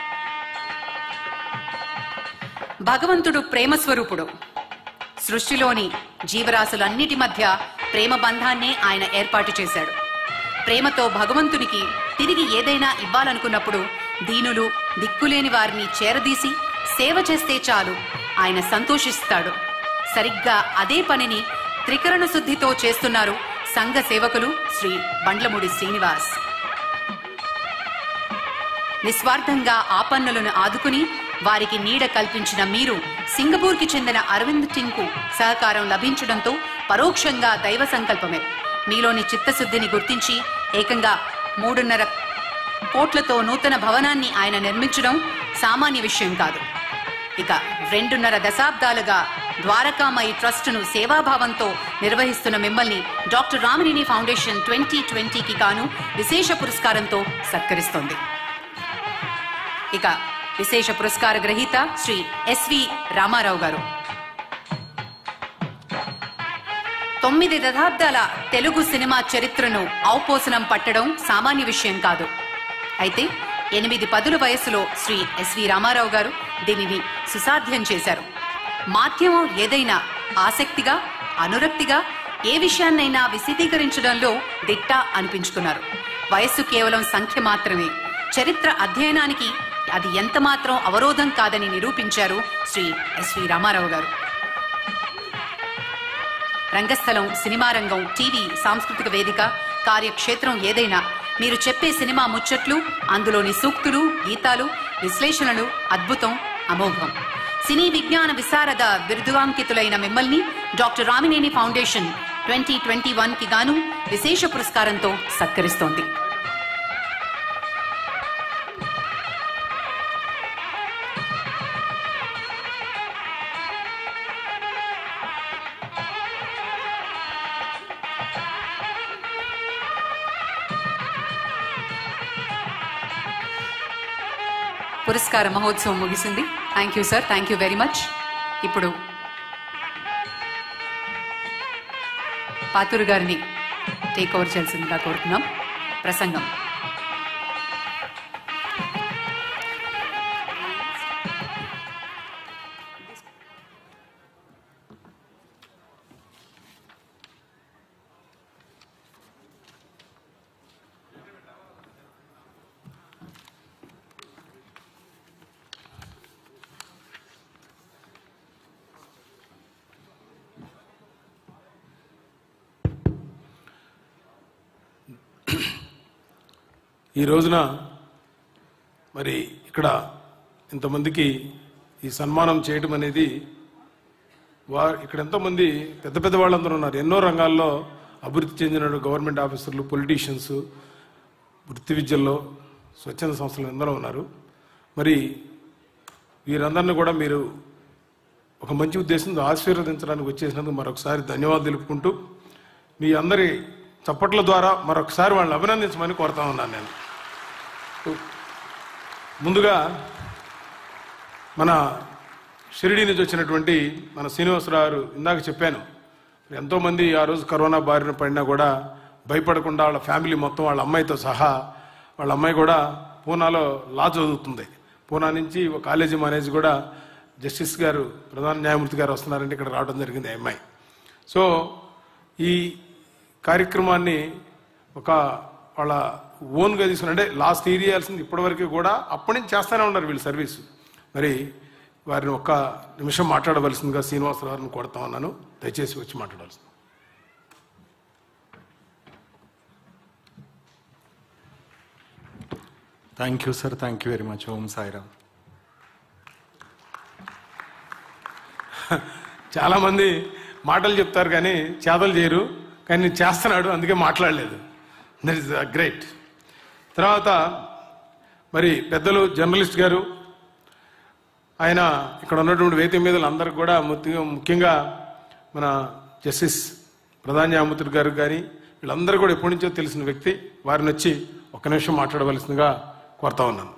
భగవంతుడు ప్రేమ స్వరూపుడు సృష్టిలోని జీవరాశులన్నిటి మధ్య ప్రేమ బంధాన్నే ఆయన ఏర్పాటు చేశాడు ప్రేమతో భగవంతునికి తిరిగి ఏదైనా ఇవ్వాలనుకున్నప్పుడు దీనులు దిక్కులేని వారిని చేరదీసి సేవ చేస్తే చాలు ఆయన సంతోషిస్తాడు సరిగ్గా అదే పనిని త్రికరణ శుద్ధితో చేస్తున్నారు సంఘ సేవకులు శ్రీ బండ్లమూడి శ్రీనివాస్ నిస్వార్థంగా ఆపన్నులను ఆదుకుని వారికి నీడ కల్పించిన మీరు సింగపూర్కి చెందిన అరవింద్ టింకు సహకారం లభించడంతో పరోక్షంగా దైవ సంకల్పమే మీలోని చిత్తశుద్ధిని గుర్తించి ఏకంగా మూడున్నర కోట్లతో నూతన భవనాన్ని ఆయన నిర్మించడం సామాన్య విషయం కాదు ఇక రెండున్నర దశాబ్దాలుగా ద్వారకామయి ట్రస్టును సేవాభావంతో నిర్వహిస్తున్న మిమ్మల్ని డాక్టర్ రామినేని ఫౌండేషన్ ట్వంటీ ట్వంటీకి గాను విశేష పురస్కారంతో సత్కరిస్తోంది ఇక విశేష పురస్కార గ్రహీత శ్రీ ఎస్వి రామారావు గారు తొమ్మిది దశాబ్దాల తెలుగు సినిమా చరిత్రను ఔపోసనం పట్టడం సామాన్య విషయం కాదు అయితే ఎనిమిది పదుల వయసులో శ్రీ ఎస్వి రామారావు గారు దీనిని సుసాధ్యం చేశారు మాధ్యమం ఏదైనా ఆసక్తిగా అనురక్తిగా ఏ విషయాన్నైనా విశదీకరించడంలో దిట్ట అనిపించుకున్నారు వయస్సు కేవలం సంఖ్య మాత్రమే చరిత్ర అధ్యయనానికి అది ఎంత మాత్రం అవరోధం కాదని నిరూపించారు శ్రీ ఎస్వి రామారావు గారు రంగస్థలం సినిమా రంగం టీవీ సాంస్కృతిక వేదిక కార్యక్షేత్రం ఏదైనా మీరు చెప్పే సినిమా ముచ్చట్లు అందులోని సూక్తులు గీతాలు విశ్లేషణలు అద్భుతం అమోఘం సినీ విజ్ఞాన విశారద బిరుదుగాంకితులైన మిమ్మల్ని doctor Ramineni foundation twenty twenty one కి గాను విశేష పురస్కారంతో సత్కరిస్తోంది పురస్కార మహోత్సవం ముగిసింది thank you sir thank you very much ఇప్పుడు పాతూరు గారిని టేక్ ఓవర్ చేయాల్సిందిగా కోరుతున్నాం ప్రసంగం ఈ రోజున మరి ఇక్కడ ఇంతమందికి ఈ సన్మానం చేయడం అనేది వా ఇక్కడ ఎంతోమంది పెద్ద పెద్ద వాళ్ళందరూ ఉన్నారు ఎన్నో రంగాల్లో అభివృద్ధి చెందిన గవర్నమెంట్ ఆఫీసర్లు పొలిటీషియన్స్ వృత్తి విద్యల్లో స్వచ్ఛంద సంస్థలు ఎందరో ఉన్నారు మరి వీరందరినీ కూడా మీరు ఒక మంచి ఉద్దేశంతో ఆశీర్వదించడానికి వచ్చేసినందుకు మరొకసారి ధన్యవాదాలు తెలుపుకుంటూ మీ అందరి చప్పట్ల ద్వారా మరొకసారి వాళ్ళని అభినందించమని కోరుతా ఉన్నాను నేను ముందుగా మన షిరిడి నుంచి వచ్చినటువంటి మన శ్రీనివాసరావు గారు ఇందాక చెప్పాను ఎంతోమంది ఆ రోజు కరోనా బారిన పడినా కూడా భయపడకుండా వాళ్ళ ఫ్యామిలీ మొత్తం వాళ్ళ అమ్మాయితో సహా వాళ్ళ అమ్మాయి కూడా పూనాలో లా చదువుతుంది పూనా నుంచి ఒక కాలేజీ మానేజ్ కూడా జస్టిస్ గారు ప్రధాన న్యాయమూర్తి గారు వస్తున్నారంటే ఇక్కడ రావడం జరిగింది ఆ అమ్మాయి సో ఈ కార్యక్రమాన్ని ఒక వాళ్ళ ఓన్గా తీసుకుని అంటే లాస్ట్ ఇయర్ చేయాల్సింది ఇప్పటివరకు కూడా అప్పటి నుంచి చేస్తూనే ఉన్నారు వీళ్ళు సర్వీస్ మరి వారిని ఒక్క నిమిషం మాట్లాడవలసిందిగా శ్రీనివాసరావు గారిని కొడతా ఉన్నాను దయచేసి వచ్చి మాట్లాడాల్సింది thank you sir thank you very much Om Sairam చాలా మంది మాటలు చెప్తారు కానీ చేతలు చేయరు కానీ నేను చేస్తున్నాడు అందుకే మాట్లాడలేదు దట్ ఇస్ గ్రేట్ తర్వాత మరి పెద్దలు జర్నలిస్ట్ గారు ఆయన ఇక్కడ ఉన్నటువంటి వేదిక మీద అందరికి కూడా ముఖ్యంగా ముఖ్యంగా మన జస్టిస్ ప్రధాన న్యాయమూర్తి గారు కానీ వీళ్ళందరూ కూడా ఎప్పటి నుంచో తెలిసిన వ్యక్తి వారిని వచ్చి ఒక్క నిమిషం మాట్లాడవలసిందిగా కోరుతా ఉన్నాను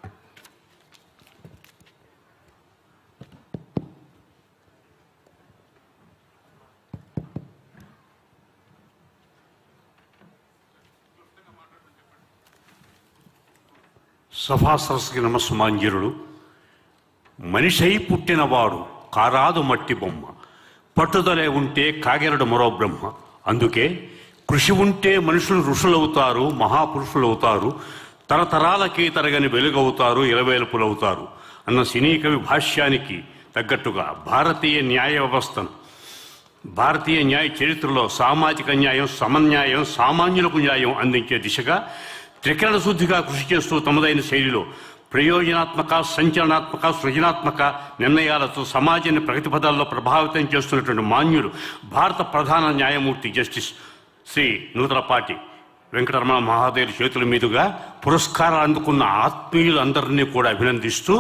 సభాసరస్సుకి నమస్సుమాంజరుడు మనిషై పుట్టినవాడు కారాదు మట్టి బొమ్మ పట్టుదలే ఉంటే కాగెరడు మరో బ్రహ్మ అందుకే కృషి ఉంటే మనుషులు ఋషులవుతారు మహాపురుషులవుతారు తరతరాలకి తరగని వెలుగవుతారు ఇలవేలుపులవుతారు అన్న సినీ కవి భాష్యానికి తగ్గట్టుగా భారతీయ న్యాయ వ్యవస్థను భారతీయ న్యాయ చరిత్రలో సామాజిక న్యాయం సమన్యాయం సామాన్యులకు న్యాయం అందించే దిశగా త్రికరణ శుద్ధిగా కృషి చేస్తూ తమదైన శైలిలో ప్రయోజనాత్మక సంచలనాత్మక సృజనాత్మక నిర్ణయాలతో సమాజాన్ని ప్రగతి పదాల్లో ప్రభావితం చేస్తున్నటువంటి మాన్యులు భారత ప్రధాన న్యాయమూర్తి జస్టిస్ శ్రీ నూతలపాటి వెంకటరమణ మహాదేవుల చేతుల మీదుగా పురస్కారాలు అందుకున్న ఆత్మీయులందరినీ కూడా అభినందిస్తూ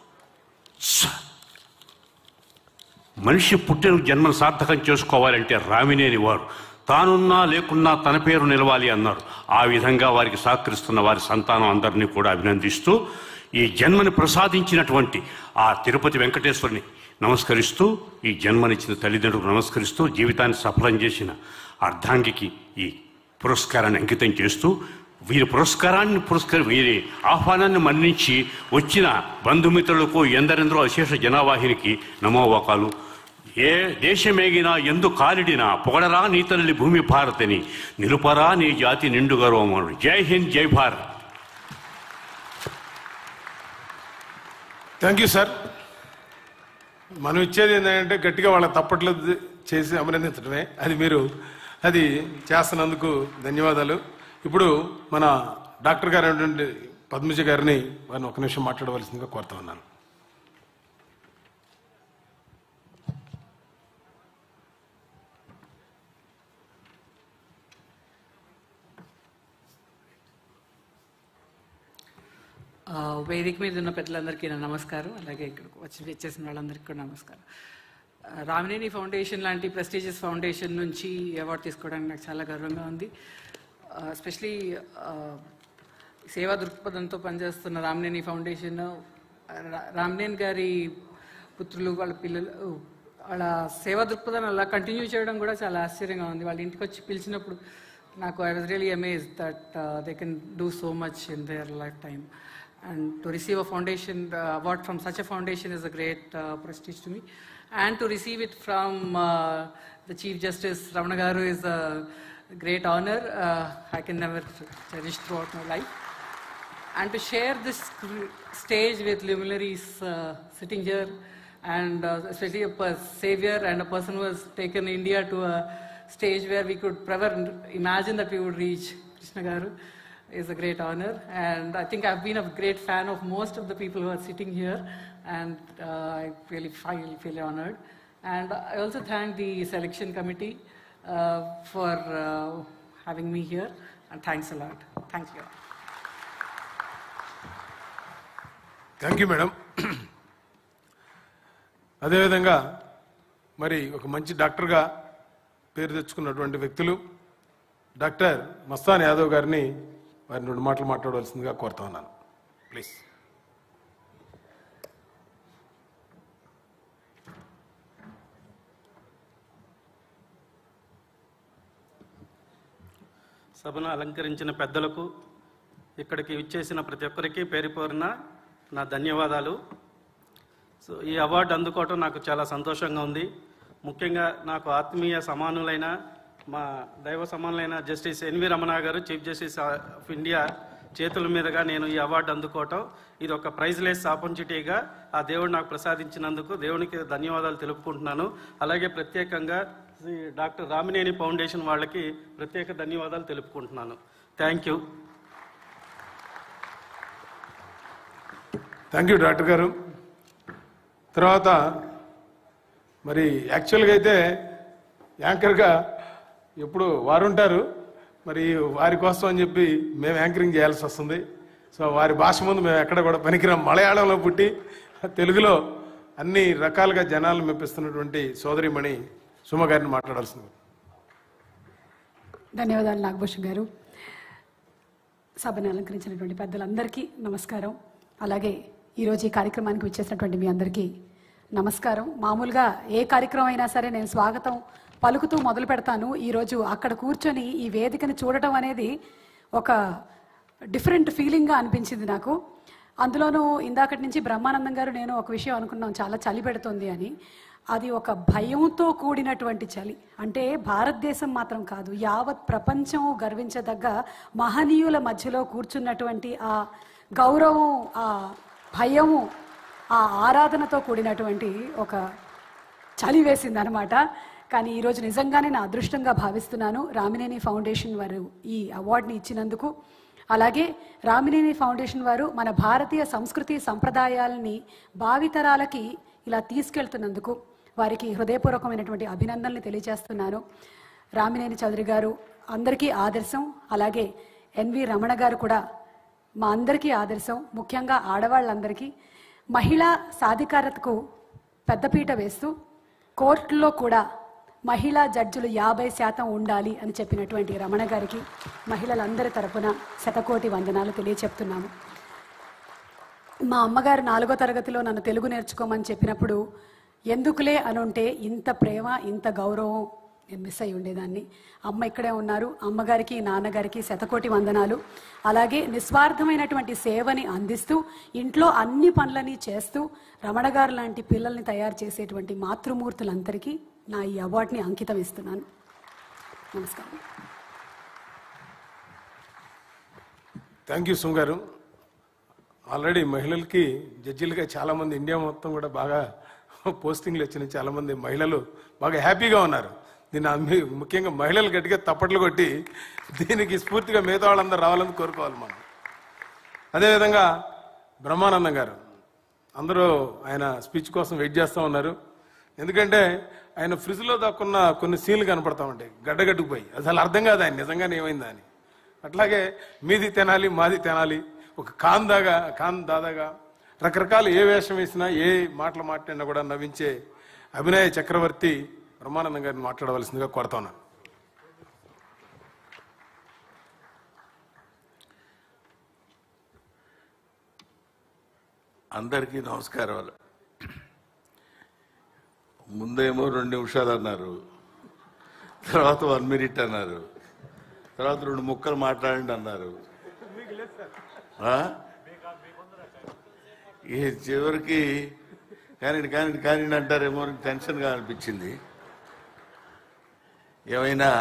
మనిషి పుట్టిన జన్మను సార్థకం చేసుకోవాలంటే రామినేని వారు తానున్నా లేకున్నా తన పేరు నిలవాలి అన్నారు ఆ విధంగా వారికి సహకరిస్తున్న వారి సంతానం అందరినీ కూడా అభినందిస్తూ ఈ జన్మని ప్రసాదించినటువంటి ఆ తిరుపతి వెంకటేశ్వరుని నమస్కరిస్తూ ఈ జన్మనిచ్చిన తల్లిదండ్రులకు నమస్కరిస్తూ జీవితాన్ని సఫలం చేసిన అర్ధాంగికి ఈ పురస్కారాన్ని అంకితం చేస్తూ వీరి పురస్కారాన్ని పురస్కరి వీరి ఆహ్వానాన్ని మన్నించి వచ్చిన బంధుమిత్రులకు ఎందరెందరో అశేష జనావాహినికి నమోవాకాలు ఏ దేశమేగినా ఎందు కాలిడినా పొగడరా నీ తల్లి భూమి భారతిని నిలుపరా నీ జాతి నిండు గౌరవములు జై హింద్ జై భారత్ థ్యాంక్ యూ సార్ మనం ఇచ్చేది ఏంటంటే గట్టిగా వాళ్ళ తప్పట్లు చేసి అభినందించడమే అది మీరు అది చేస్తున్నందుకు ధన్యవాదాలు ఇప్పుడు మన డాక్టర్ గారు అయినటువంటి పద్మజ గారిని వారిని ఒక నిమిషం మాట్లాడవలసిందిగా కోరుతా ఉన్నాను ఆ, వేదిక మీద ఉన్న పెద్దలందరికీ నా నమస్కారం అలాగే ఇక్కడికి వచ్చి వచ్చేసిన వాళ్ళందరికీ కూడా నమస్కారం ఆ, రామినేని ఫౌండేషన్ లాంటి ప్రెస్టీజియస్ ఫౌండేషన్ నుంచి ఈ అవార్డు తీసుకోవడానికి నాకు చాలా గర్వంగా ఉంది ఎస్పెషలీ సేవా దృక్పథంతో పనిచేస్తున్న రామినేని ఫౌండేషన్ రా- రామినేని గారి పుత్రులు వాళ్ళ పిల్లలు వాళ్ళ సేవా దృక్పథాన్ని అలా కంటిన్యూ చేయడం కూడా చాలా ఆశ్చర్యంగా ఉంది వాళ్ళ ఇంటికి వచ్చి పిలిచినప్పుడు నాకు I was really amaze that they can do so much in their life time and to receive a foundation uh, award from such a foundation is a great uh, prestige to me and to receive it from uh, the chief justice ramana garu is a great honor uh, i can never cherish throughout my life and to share this gr- stage with luminaries uh, sitting here and uh, especially a pers- savior and a person who has taken india to a stage where we could never imagine that we would reach krishna garu is a great honor. And I think I've been a great fan of most of the people who are sitting here, and uh, I really feel, feel honored. And I also thank the selection committee uh, for uh, having me here, and thanks a lot. Thank you. Thank you madam అదేవిధంగా మరి ఒక మంచి డాక్టర్గా పేరు తెచ్చుకున్నటువంటి వ్యక్తులు doctor Mastan Yadav గారిని వారిని రెండు మాటలు మాట్లాడవలసిందిగా కోరుతా ఉన్నాను ప్లీజ్ సభను అలంకరించిన పెద్దలకు ఇక్కడికి విచ్చేసిన ప్రతి ఒక్కరికి పేరు పేరున నా ధన్యవాదాలు సో ఈ అవార్డు అందుకోవటం నాకు చాలా సంతోషంగా ఉంది ముఖ్యంగా నాకు ఆత్మీయ సమానులైన మా దైవ సమానులైన జస్టిస్ ఎన్వి రమణ గారు చీఫ్ జస్టిస్ ఆఫ్ ఇండియా చేతుల మీదుగా నేను ఈ అవార్డు అందుకోవటం ఇది ఒక ప్రైజ్లెస్ ఆపర్చునిటీగా ఆ దేవుడు నాకు ప్రసాదించినందుకు దేవునికి ధన్యవాదాలు తెలుపుకుంటున్నాను అలాగే ప్రత్యేకంగా శ్రీ డాక్టర్ రామినేని ఫౌండేషన్ వాళ్ళకి ప్రత్యేక ధన్యవాదాలు తెలుపుకుంటున్నాను thank you thank you doctor గారు తర్వాత మరి యాక్చువల్గా అయితే యాంకర్గా ఎప్పుడు వారు ఉంటారు మరి వారి కోసం అని చెప్పి మేము యాంకరింగ్ చేయాల్సి వస్తుంది సో వారి భాష ముందు మేము ఎక్కడ కూడా పనికిరాం మలయాళంలో పుట్టి తెలుగులో అన్ని రకాలుగా జనాలను మెప్పిస్తున్నటువంటి సోదరిమణి సుమ గారిని మాట్లాడాల్సింది ధన్యవాదాలు నాగభూషణ్ గారు సభను అలంకరించినటువంటి పెద్దలందరికీ నమస్కారం అలాగే ఈరోజు ఈ కార్యక్రమానికి విచ్చేసినటువంటి మీ అందరికీ నమస్కారం మామూలుగా ఏ కార్యక్రమం అయినా సరే నేను స్వాగతం పలుకుతూ మొదలు పెడతాను ఈరోజు అక్కడ కూర్చొని ఈ వేదికను చూడటం అనేది ఒక డిఫరెంట్ ఫీలింగ్గా అనిపించింది నాకు అందులోనూ ఇందాకటి నుంచి బ్రహ్మానందం గారు నేను ఒక విషయం అనుకున్నాం చాలా చలి పెడుతుంది అని అది ఒక భయంతో కూడినటువంటి చలి అంటే భారతదేశం మాత్రం కాదు యావత్ ప్రపంచం గర్వించదగ్గ మహనీయుల మధ్యలో కూర్చున్నటువంటి ఆ గౌరవం ఆ భయము ఆ ఆరాధనతో కూడినటువంటి ఒక చలి వేసింది అనమాట కానీ ఈరోజు నిజంగానే నా అదృష్టంగా భావిస్తున్నాను రామినేని ఫౌండేషన్ వారు ఈ అవార్డుని ఇచ్చినందుకు అలాగే రామినేని ఫౌండేషన్ వారు మన భారతీయ సంస్కృతి సంప్రదాయాలని భావితరాలకి ఇలా తీసుకెళ్తున్నందుకు వారికి హృదయపూర్వకమైనటువంటి అభినందనలు తెలియజేస్తున్నాను రామినేని చౌదరి గారు అందరికీ ఆదర్శం అలాగే ఎన్వి రమణ గారు కూడా మా అందరికీ ఆదర్శం ముఖ్యంగా ఆడవాళ్ళందరికీ మహిళా సాధికారతకు పెద్దపీట వేస్తూ కోర్టులో కూడా మహిళా జడ్జిలు యాభై శాతం ఉండాలి అని చెప్పినటువంటి రమణ గారికి మహిళలందరి తరపున శతకోటి వందనాలు తెలియచెప్తున్నాము మా అమ్మగారు నాలుగో తరగతిలో నన్ను తెలుగు నేర్చుకోమని చెప్పినప్పుడు ఎందుకులే అనుంటే ఇంత ప్రేమ ఇంత గౌరవం నేను మిస్ అయి ఉండేదాన్ని అమ్మ ఇక్కడే ఉన్నారు అమ్మగారికి నాన్నగారికి శతకోటి వందనాలు అలాగే నిస్వార్థమైనటువంటి సేవని అందిస్తూ ఇంట్లో అన్ని పనులని చేస్తూ రమణ గారు లాంటి పిల్లల్ని తయారు చేసేటువంటి మాతృమూర్తులందరికీ నా ఈ అవార్డుని అంకితం ఇస్తున్నాను నమస్కారం థ్యాంక్ యూ సుమ్ గారు ఆల్రెడీ మహిళలకి జడ్జిలుగా చాలామంది ఇండియా మొత్తం కూడా బాగా పోస్టింగ్లు వచ్చిన చాలామంది మహిళలు బాగా హ్యాపీగా ఉన్నారు దీన్ని అమ్మి- ముఖ్యంగా మహిళలు గట్టిగా తప్పట్లు కొట్టి దీనికి స్ఫూర్తిగా మిగతా వాళ్ళందరూ రావాలని కోరుకోవాలి మనం అదేవిధంగా బ్రహ్మానందం గారు అందరూ ఆయన స్పీచ్ కోసం వెయిట్ చేస్తూ ఉన్నారు ఎందుకంటే ఆయన ఫ్రిడ్జ్లో దాక్కున్న కొన్ని సీన్లు కనపడతా ఉంటాయి గడ్డగడ్డుకుపోయి అసలు అర్థం కాదు ఆయన నిజంగానే ఏమైందా అని అట్లాగే మీది తినాలి మాది తినాలి ఒక కాన్ దాగా కాన్ దాదాగా రకరకాల ఏ వేషం వేసినా ఏ మాటలు మాట్లాడినా కూడా నవ్వించే అభినయ చక్రవర్తి బ్రహ్మానందం గారిని మాట్లాడవలసిందిగా కోరుతున్నాను అందరికీ నమస్కారాలు ముందేమో రెండు నిమిషాలు అన్నారు తర్వాత వన్ మినిట్ అన్నారు తర్వాత రెండు ముక్కలు మాట్లాడండి అన్నారు ఆ? ఈ చివరికి కానీ కానీ కానీ అంటారేమో అని టెన్షన్గా అనిపించింది ఏమైనా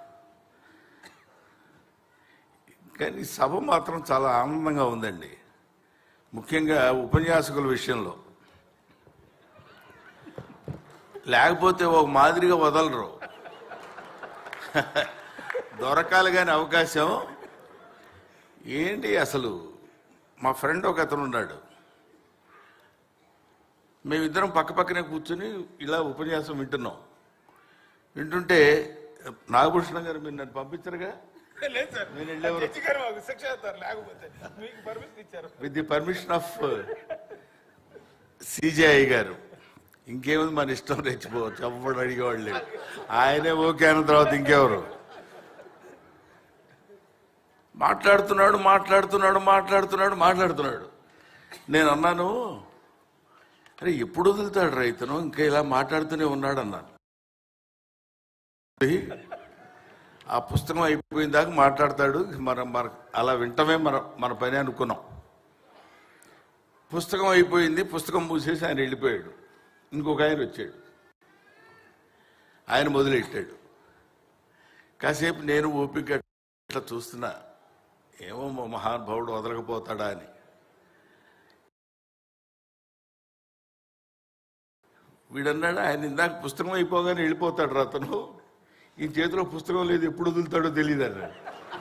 కానీ సభ మాత్రం చాలా ఆనందంగా ఉందండి ముఖ్యంగా ఉపన్యాసకుల విషయంలో లేకపోతే ఒక మాదిరిగా వదలరు దొరకాలి కానీ అవకాశం ఏంటి అసలు మా ఫ్రెండ్ ఒక అతను ఉన్నాడు మేమిద్దరం పక్క పక్కనే కూర్చొని ఇలా ఉపన్యాసం వింటున్నాం వింటుంటే నాగభూషణం గారు మీరు నన్ను పంపించరుగా లేదు సార్ నేను వెళ్ళేవారు. జడ్జి గారు మాకు శిక్ష చేస్తారు లేకపోతే మీకు పర్మిషన్ ఇచ్చారు with the permission of CJI గారు ఇంకేముంది మన ఇష్టం రెచ్చిపోవచ్చు ఎవడు అడిగేవాళ్ళు లేడు. ఆయనే ఓకే అన్న తర్వాత ఇంకెవరు మాట్లాడుతున్నాడు మాట్లాడుతున్నాడు మాట్లాడుతున్నాడు మాట్లాడుతున్నాడు నేను అన్నాను అరే ఎప్పుడు వదులుతాడు రైతును ఇంకా ఇలా మాట్లాడుతూనే ఉన్నాడు అన్నాను ఆ పుస్తకం అయిపోయిన దాకా మాట్లాడతాడు మనం మన అలా వింటమే మన మన పని అనుకున్నాం పుస్తకం అయిపోయింది పుస్తకం మూసేసి ఆయన వెళ్ళిపోయాడు ఇంకొక ఆయన వచ్చాడు ఆయన మొదలెట్టాడు కాసేపు నేను ఓపిక ఇట్లా చూస్తున్నా ఏమో మా మహానుభావుడు వదలకపోతాడా అని వీడన్నాడు ఆయన ఇందాక పుస్తకం అయిపోగానే వెళ్ళిపోతాడు రా అతను ఈ చేతిలో పుస్తకం లేదు ఎప్పుడు వదులుతాడో తెలియదు అన్నాడు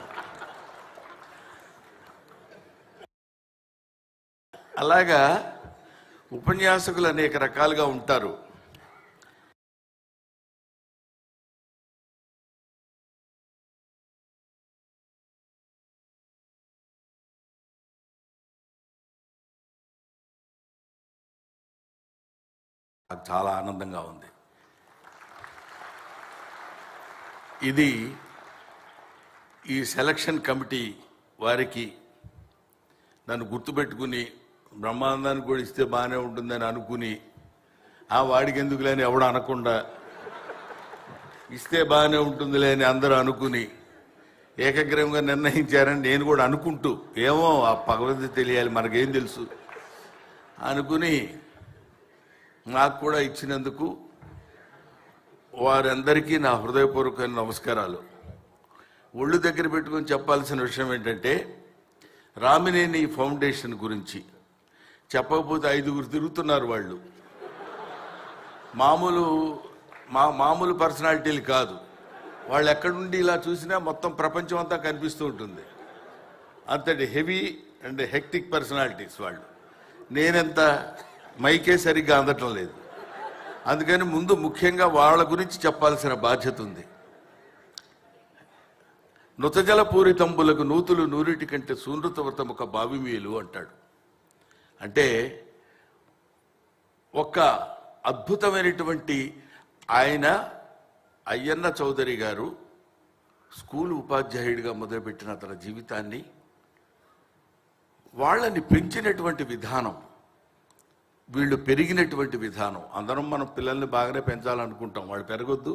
అలాగా ఉపన్యాసకులు అనేక రకాలుగా ఉంటారు నాకు చాలా ఆనందంగా ఉంది ఇది ఈ సెలక్షన్ కమిటీ వారికి నన్ను గుర్తుపెట్టుకుని బ్రహ్మానందాన్ని కూడా ఇస్తే బాగానే ఉంటుందని అనుకుని ఆ వాడికి ఎందుకులే అని ఎవడు అనకుండా ఇస్తే బాగానే ఉంటుందిలే అని అందరూ అనుకుని ఏకగ్రీవంగా నిర్ణయించారని నేను కూడా అనుకుంటూ ఏమో ఆ భగవద్గీత తెలియాలి మనకేం తెలుసు అనుకుని నాకు కూడా ఇచ్చినందుకు వారందరికీ నా హృదయపూర్వకమైన నమస్కారాలు ఒళ్ళు దగ్గర పెట్టుకొని చెప్పాల్సిన విషయం ఏంటంటే రామినేని ఫౌండేషన్ గురించి చెప్పకపోతే ఐదుగురు తిరుగుతున్నారు వాళ్ళు మామూలు మా మామూలు పర్సనాలిటీలు కాదు వాళ్ళు ఎక్కడుండి ఇలా చూసినా మొత్తం ప్రపంచం అంతా కనిపిస్తూ ఉంటుంది అంతటి హెవీ అండ్ హెక్టిక్ పర్సనాలిటీస్ వాళ్ళు నేనెంత మైకే సరిగ్గా అందటం లేదు అందుకని ముందు ముఖ్యంగా వాళ్ళ గురించి చెప్పాల్సిన బాధ్యత ఉంది నుతజల పూరితంబులకు నూతులు నూరిటి కంటే సూనృతవ్రతముక బావిమీలు అంటాడు అంటే ఒక అద్భుతమైనటువంటి ఆయన అయ్యన్న చౌదరి గారు స్కూల్ ఉపాధ్యాయుడిగా మొదలుపెట్టిన తన జీవితాన్ని వాళ్ళని పెంచినటువంటి విధానం వీళ్ళు పెరిగినటువంటి విధానం అందరం మనం పిల్లల్ని బాగానే పెంచాలనుకుంటాం వాళ్ళు పెరగొద్దు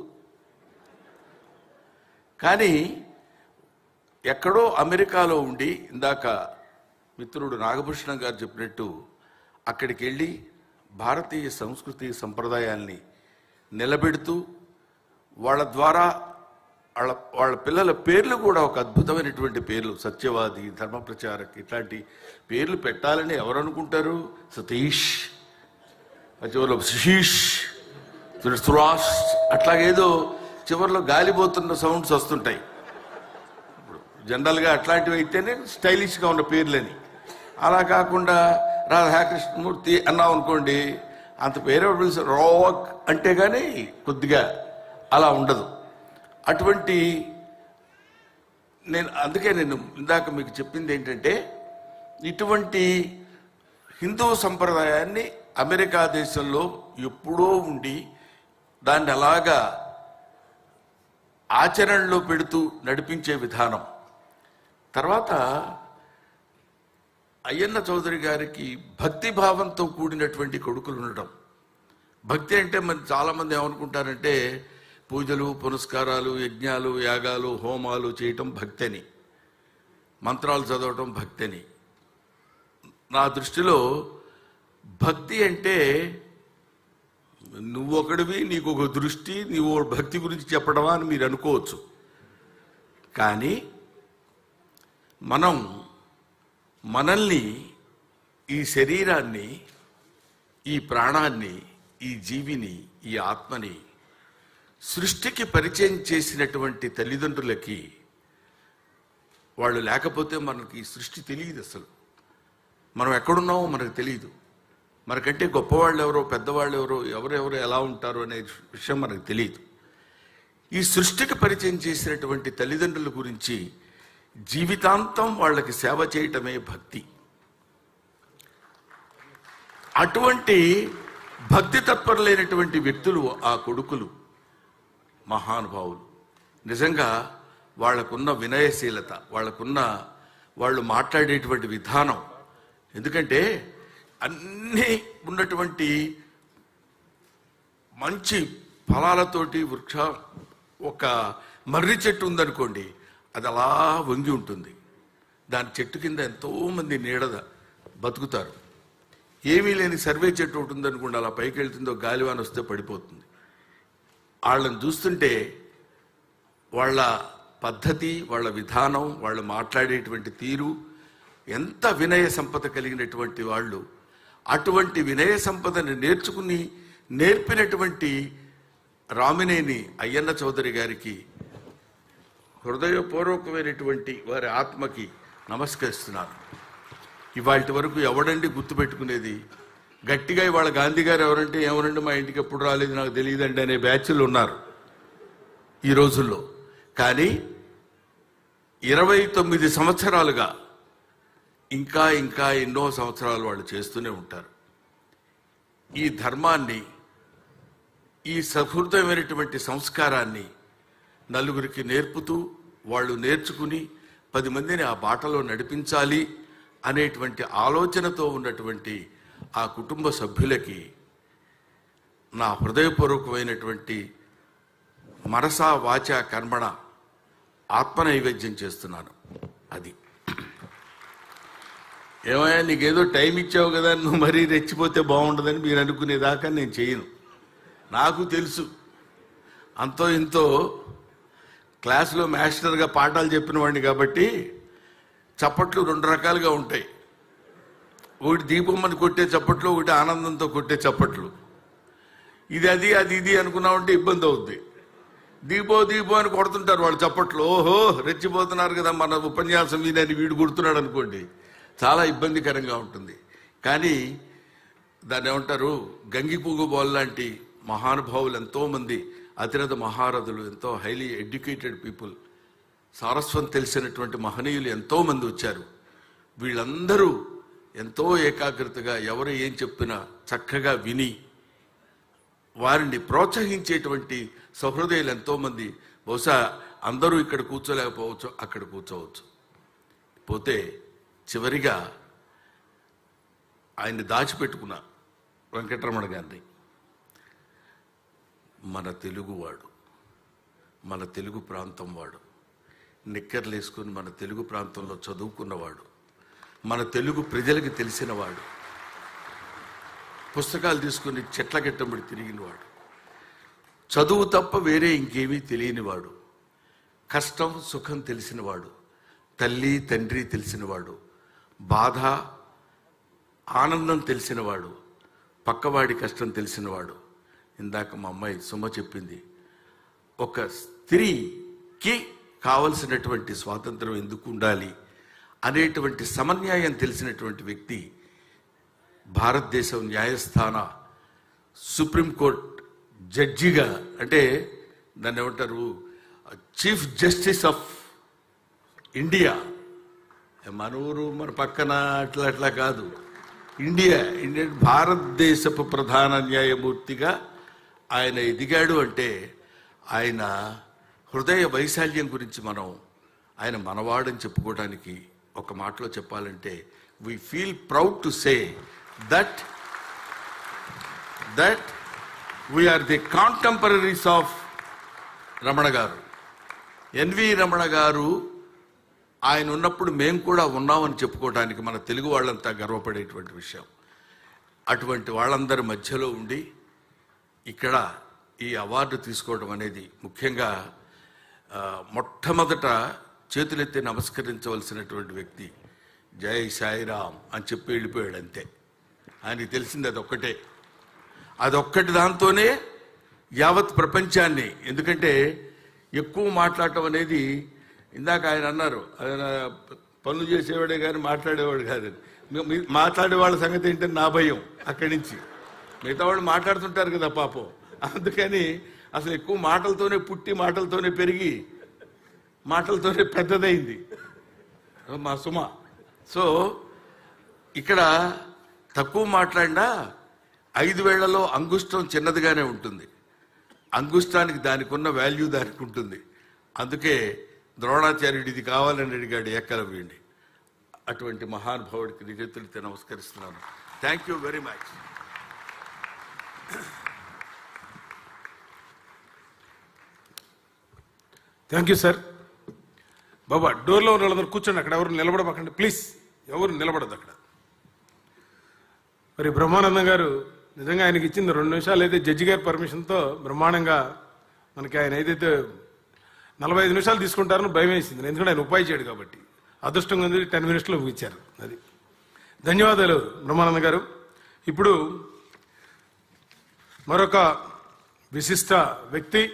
కానీ ఎక్కడో అమెరికాలో ఉండి ఇందాక మిత్రుడు నాగభూషణం గారు చెప్పినట్టు అక్కడికి వెళ్ళి భారతీయ సంస్కృతి సంప్రదాయాల్ని నిలబెడుతూ వాళ్ళ ద్వారా వాళ్ళ వాళ్ళ పిల్లల పేర్లు కూడా ఒక అద్భుతమైనటువంటి పేర్లు సత్యవాది ధర్మ ప్రచారక్ ఇట్లాంటి పేర్లు పెట్టాలని ఎవరు అనుకుంటారు సతీష్ చివరిలో శిషీష్ సురాష్ అట్లాగేదో చివరిలో గాలిపోతున్న సౌండ్స్ వస్తుంటాయి జనరల్గా అట్లాంటివి అయితేనే స్టైలిష్గా ఉన్న పేర్లని అలా కాకుండా రాధాకృష్ణమూర్తి అన్నాం అనుకోండి అంత పేరు ఎవరు పిలుస్తారు రోక్ అంటే కానీ కొద్దిగా అలా ఉండదు అటువంటి నేను అందుకే నేను ఇందాక మీకు చెప్పింది ఏంటంటే ఇటువంటి హిందూ సంప్రదాయాన్ని అమెరికా దేశంలో ఎప్పుడో ఉండి దాన్ని అలాగా ఆచరణలో పెడుతూ నడిపించే విధానం తర్వాత అయ్యన్న చౌదరి గారికి భక్తి భావంతో కూడినటువంటి కొడుకులు ఉండటం భక్తి అంటే మరి చాలామంది ఏమనుకుంటారంటే పూజలు పునస్కారాలు యజ్ఞాలు యాగాలు హోమాలు చేయటం భక్తి అని మంత్రాలు చదవటం భక్తి అని నా దృష్టిలో భక్తి అంటే నువ్వు ఒకడివి నీకు ఒక దృష్టి నువ్వు భక్తి గురించి చెప్పడమా అని మీరు అనుకోవచ్చు కానీ మనం మనల్ని ఈ శరీరాన్ని ఈ ప్రాణాన్ని ఈ జీవిని ఈ ఆత్మని సృష్టికి పరిచయం చేసినటువంటి తల్లిదండ్రులకి వాళ్ళు లేకపోతే మనకి ఈ సృష్టి తెలియదు అసలు మనం ఎక్కడున్నామో మనకు తెలియదు మనకంటే గొప్పవాళ్ళు ఎవరో పెద్దవాళ్ళు ఎవరో ఎవరెవరు ఎలా ఉంటారో అనే విషయం మనకు తెలియదు ఈ సృష్టికి పరిచయం చేసినటువంటి తల్లిదండ్రుల గురించి జీవితాంతం వాళ్ళకి సేవ చేయటమే భక్తి అటువంటి భక్తి తత్పరులైనటువంటి వ్యక్తులు ఆ కొడుకులు మహానుభావులు నిజంగా వాళ్ళకున్న వినయశీలత వాళ్ళకున్న వాళ్ళు మాట్లాడేటువంటి విధానం ఎందుకంటే అన్నీ ఉన్నటువంటి మంచి ఫలాలతోటి వృక్ష ఒక మర్రి చెట్టు ఉందనుకోండి అది అలా వంగి ఉంటుంది దాని చెట్టు కింద ఎంతో మంది నీడద బతుకుతారు ఏమీ లేని సర్వే చెట్టు ఒకటి ఉందనుకోండి అలా పైకి వెళ్తుందో గాలివాన వస్తే పడిపోతుంది వాళ్ళని చూస్తుంటే వాళ్ళ పద్ధతి వాళ్ళ విధానం వాళ్ళు మాట్లాడేటువంటి తీరు ఎంత వినయ సంపద కలిగినటువంటి వాళ్ళు అటువంటి వినయ సంపదను నేర్చుకుని నేర్పినటువంటి రామినేని అయ్యన్న చౌదరి గారికి హృదయపూర్వకమైనటువంటి వారి ఆత్మకి నమస్కరిస్తున్నాను ఇవాటి వరకు ఎవడండి గుర్తుపెట్టుకునేది గట్టిగా ఇవాళ గాంధీ గారు ఎవరంటే ఎవరండి మా ఇంటికి ఎప్పుడు రాలేదు నాకు తెలియదండి అనే బ్యాచ్లు ఉన్నారు ఈ రోజుల్లో కానీ ఇరవై తొమ్మిది సంవత్సరాలుగా ఇంకా ఇంకా ఎన్నో సంవత్సరాలు వాళ్ళు చేస్తూనే ఉంటారు ఈ ధర్మాన్ని ఈ సహృదయమైనటువంటి సంస్కారాన్ని నలుగురికి నేర్పుతూ వాళ్ళు నేర్చుకుని పది మందిని ఆ బాటలో నడిపించాలి అనేటువంటి ఆలోచనతో ఉన్నటువంటి ఆ కుటుంబ సభ్యులకి నా హృదయపూర్వకమైనటువంటి మనసా వాచ కర్మణ ఆత్మ నైవేద్యం చేస్తున్నాను అది ఏమయ్యా నీకేదో టైం ఇచ్చావు కదా నువ్వు మరీ రెచ్చిపోతే బాగుండదని మీరు అనుకునేదాకా నేను చేయను నాకు తెలుసు అంతో ఇంతో క్లాసులో మాస్టర్గా పాఠాలు చెప్పిన వాడిని కాబట్టి చప్పట్లు రెండు రకాలుగా ఉంటాయి ఒకటి దీపమ్మని కొట్టే చప్పట్లు ఒకటి ఆనందంతో కొట్టే చప్పట్లు ఇది అది అది ఇది అనుకున్నామంటే ఇబ్బంది అవుద్ది దీపో దీపో అని కొడుతుంటారు వాళ్ళు చప్పట్లు ఓహో రెచ్చిపోతున్నారు కదా మన ఉపన్యాసం వినని వీడు కొడుతున్నాడు అనుకోండి చాలా ఇబ్బందికరంగా ఉంటుంది కానీ దాన్ని ఏమంటారు గంగి పువ్వు లాంటి మహానుభావులు ఎంతోమంది అతిరథ మహారథులు ఎంతో హైలీ ఎడ్యుకేటెడ్ పీపుల్ సారస్వం తెలిసినటువంటి మహనీయులు ఎంతోమంది వచ్చారు వీళ్ళందరూ ఎంతో ఏకాగ్రతగా ఎవరు ఏం చెప్పినా చక్కగా విని వారిని ప్రోత్సహించేటువంటి సహృదయులు ఎంతోమంది బహుశా అందరూ ఇక్కడ కూర్చోలేకపోవచ్చు అక్కడ కూర్చోవచ్చు పోతే చివరిగా ఆయన్ని దాచిపెట్టుకున్న వెంకటరమణ గారిని మన తెలుగువాడు మన తెలుగు ప్రాంతం వాడు నిక్కర్లు వేసుకుని మన తెలుగు ప్రాంతంలో చదువుకున్నవాడు మన తెలుగు ప్రజలకు తెలిసినవాడు పుస్తకాలు తీసుకుని చెట్ల గిట్టబడి తిరిగినవాడు చదువు తప్ప వేరే ఇంకేమీ తెలియనివాడు కష్టం సుఖం తెలిసినవాడు తల్లి తండ్రి తెలిసినవాడు బాధ ఆనందం తెలిసినవాడు పక్కవాడి కష్టం తెలిసినవాడు ఇందాక మా అమ్మాయి సుమ చెప్పింది ఒక స్త్రీకి కావలసినటువంటి స్వాతంత్రం ఎందుకు ఉండాలి అనేటువంటి సమన్యాయం తెలిసినటువంటి వ్యక్తి భారతదేశం న్యాయస్థాన సుప్రీంకోర్టు జడ్జిగా అంటే దాన్ని ఏమంటారు చీఫ్ జస్టిస్ ఆఫ్ ఇండియా మన ఊరు మన పక్కన అట్లా అట్లా కాదు ఇండియా ఇండియా భారతదేశపు ప్రధాన న్యాయమూర్తిగా ఆయన ఎదిగాడు అంటే ఆయన హృదయ వైశాల్యం గురించి మనం ఆయన మనవాడని చెప్పుకోవడానికి ఒక మాటలో చెప్పాలంటే we feel proud to say that that we are the contemporaries of Ramana గారు ఎన్వి రమణ గారు ఆయన ఉన్నప్పుడు మేము కూడా ఉన్నామని చెప్పుకోవడానికి మన తెలుగు వాళ్ళంతా గర్వపడేటువంటి విషయం అటువంటి వాళ్ళందరి మధ్యలో ఉండి ఇక్కడ ఈ అవార్డు తీసుకోవడం అనేది ముఖ్యంగా ఆ, మొట్టమొదట చేతులెత్తి నమస్కరించవలసినటువంటి వ్యక్తి జై సాయిరామ్ అని చెప్పి వెళ్ళిపోయాడు అంతే ఆయనకి తెలిసింది అదొక్కటే అదొక్కటి దాంతోనే యావత్ ప్రపంచాన్ని ఎందుకంటే ఎక్కువ మాట్లాడటం అనేది ఇందాక ఆయన అన్నారు ఆయన పనులు చేసేవాడే కానీ మాట్లాడేవాడు కాదని మీ- మీ- మాట్లాడే వాళ్ళ సంగతి ఏంటంటే నా భయం అక్కడి నుంచి మిగతా వాళ్ళు మాట్లాడుతుంటారు కదా పాపం అందుకని అసలు ఎక్కువ మాటలతోనే పుట్టి మాటలతోనే పెరిగి మాటలతోనే పెద్దదైంది మా సుమ సో ఇక్కడ తక్కువ మాట్లాడినా ఐదు వేళ్లలో అంగుష్టం చిన్నదిగానే ఉంటుంది అంగుష్టానికి దానికి ఉన్న వాల్యూ దానికి ఉంటుంది అందుకే ద్రోణాచార్యుడు ఇది కావాలని అడిగాడు ఏకలవ్యుడిని అటువంటి మహానుభావుడికి నిజతులతో నమస్కరిస్తున్నాను thank you very much thank you sir బాబా డోర్లో ఉన్న వాళ్ళందరూ కూర్చోండి అక్కడ ఎవరు నిలబడబాకండి ప్లీజ్ ఎవరు నిలబడదు అక్కడ మరి బ్రహ్మానందం గారు నిజంగా ఆయనకి ఇచ్చింది రెండు నిమిషాలు అయితే జడ్జి గారి పర్మిషన్తో బ్రహ్మాండంగా మనకి ఆయన ఏదైతే నలభై ఐదు నిమిషాలు తీసుకుంటారని భయం వేసింది ఎందుకంటే ఆయన ఉపాయి చేయడు కాబట్టి అదృష్టంగా ఉంది టెన్ మినిట్స్లో ముగించారు అది ధన్యవాదాలు బ్రహ్మానందం గారు ఇప్పుడు మరొక విశిష్ట వ్యక్తి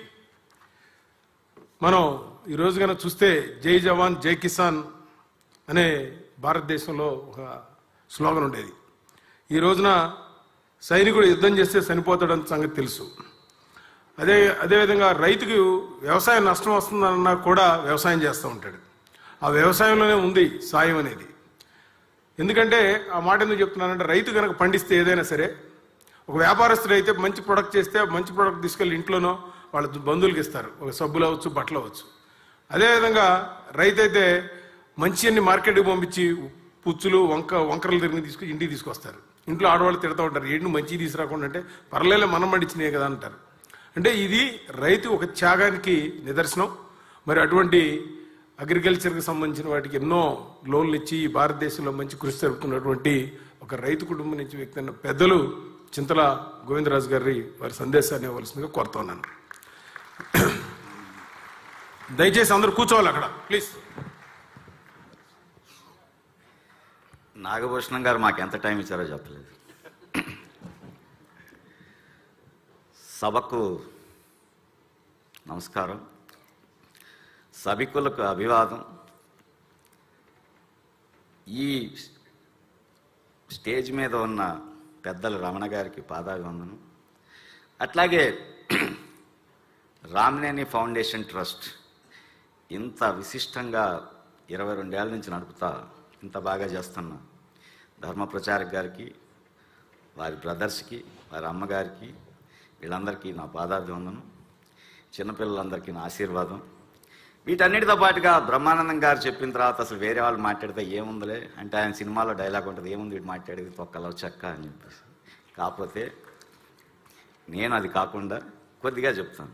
మనం ఈ రోజు కనుక చూస్తే జై జవాన్ జై కిసాన్ అనే భారతదేశంలో ఒక స్లోగన్ ఉండేది ఈ రోజున సైనికుడు యుద్ధం చేస్తే చనిపోతాడని సంగతి తెలుసు అదే అదేవిధంగా రైతుకు వ్యవసాయం నష్టం వస్తుందన్నా కూడా వ్యవసాయం చేస్తూ ఉంటాడు ఆ వ్యవసాయంలోనే ఉంది సాయం అనేది ఎందుకంటే ఆ మాట ఎందుకు చెప్తున్నానంటే రైతు కనుక పండిస్తే ఏదైనా సరే ఒక వ్యాపారస్తుడు అయితే మంచి ప్రొడక్ట్ చేస్తే మంచి ప్రొడక్ట్ తీసుకెళ్ళి ఇంట్లోనో వాళ్ళ బంధువులకి ఇస్తారు ఒక సబ్బులు అవ్వచ్చు బట్టలు అవ్వచ్చు అదేవిధంగా రైతు అయితే మంచి అన్ని మార్కెట్కి పంపించి పుచ్చులు వంక వంకరలు తిరిగి తీసుకు ఇంటికి తీసుకొస్తారు ఇంట్లో ఆడవాళ్ళు తిడతా ఉంటారు ఏంటి మంచి తీసుకురాకుండా అంటే పర్లేలే మనం పండించినాయి కదా అంటారు అంటే ఇది రైతు ఒక త్యాగానికి నిదర్శనం మరి అటువంటి అగ్రికల్చర్కి సంబంధించిన వాటికి ఎన్నో లోన్లు ఇచ్చి ఈ భారతదేశంలో మంచి కృషి జరుపుతున్నటువంటి ఒక రైతు కుటుంబం నుంచి వ్యక్తి అయిన పెద్దలు చింతల గోవిందరాజు గారి వారి సందేశాన్ని ఇవ్వవలసిందిగా కోరుతా ఉన్నాను దయచేసి అందరూ కూర్చోవాలి అక్కడ ప్లీజ్ నాగభూషణం గారు మాకు ఎంత టైం ఇచ్చారో చెప్పలేదు సభకు నమస్కారం సభికులకు అభివాదం ఈ స్టేజ్ మీద ఉన్న పెద్దలు రమణ గారికి పాదాభివందనం అట్లాగే రామినేని ఫౌండేషన్ ట్రస్ట్ ఇంత విశిష్టంగా ఇరవై రెండేళ్ల నుంచి నడుపుతా ఇంత బాగా చేస్తున్న ధర్మ ప్రచారక్ గారికి వారి బ్రదర్స్కి వారి అమ్మగారికి వీళ్ళందరికీ నా పాదాభివందనం చిన్నపిల్లలందరికీ నా ఆశీర్వాదం వీటన్నిటితో పాటుగా బ్రహ్మానందం గారు చెప్పిన తర్వాత అసలు వేరే వాళ్ళు మాట్లాడితే ఏముందిలే అంటే ఆయన సినిమాలో డైలాగ్ ఉంటుంది ఏముంది వీడు మాట్లాడేది తొక్కలో చెక్క అని చెప్పేసి కాకపోతే నేను అది కాకుండా కొద్దిగా చెప్తాను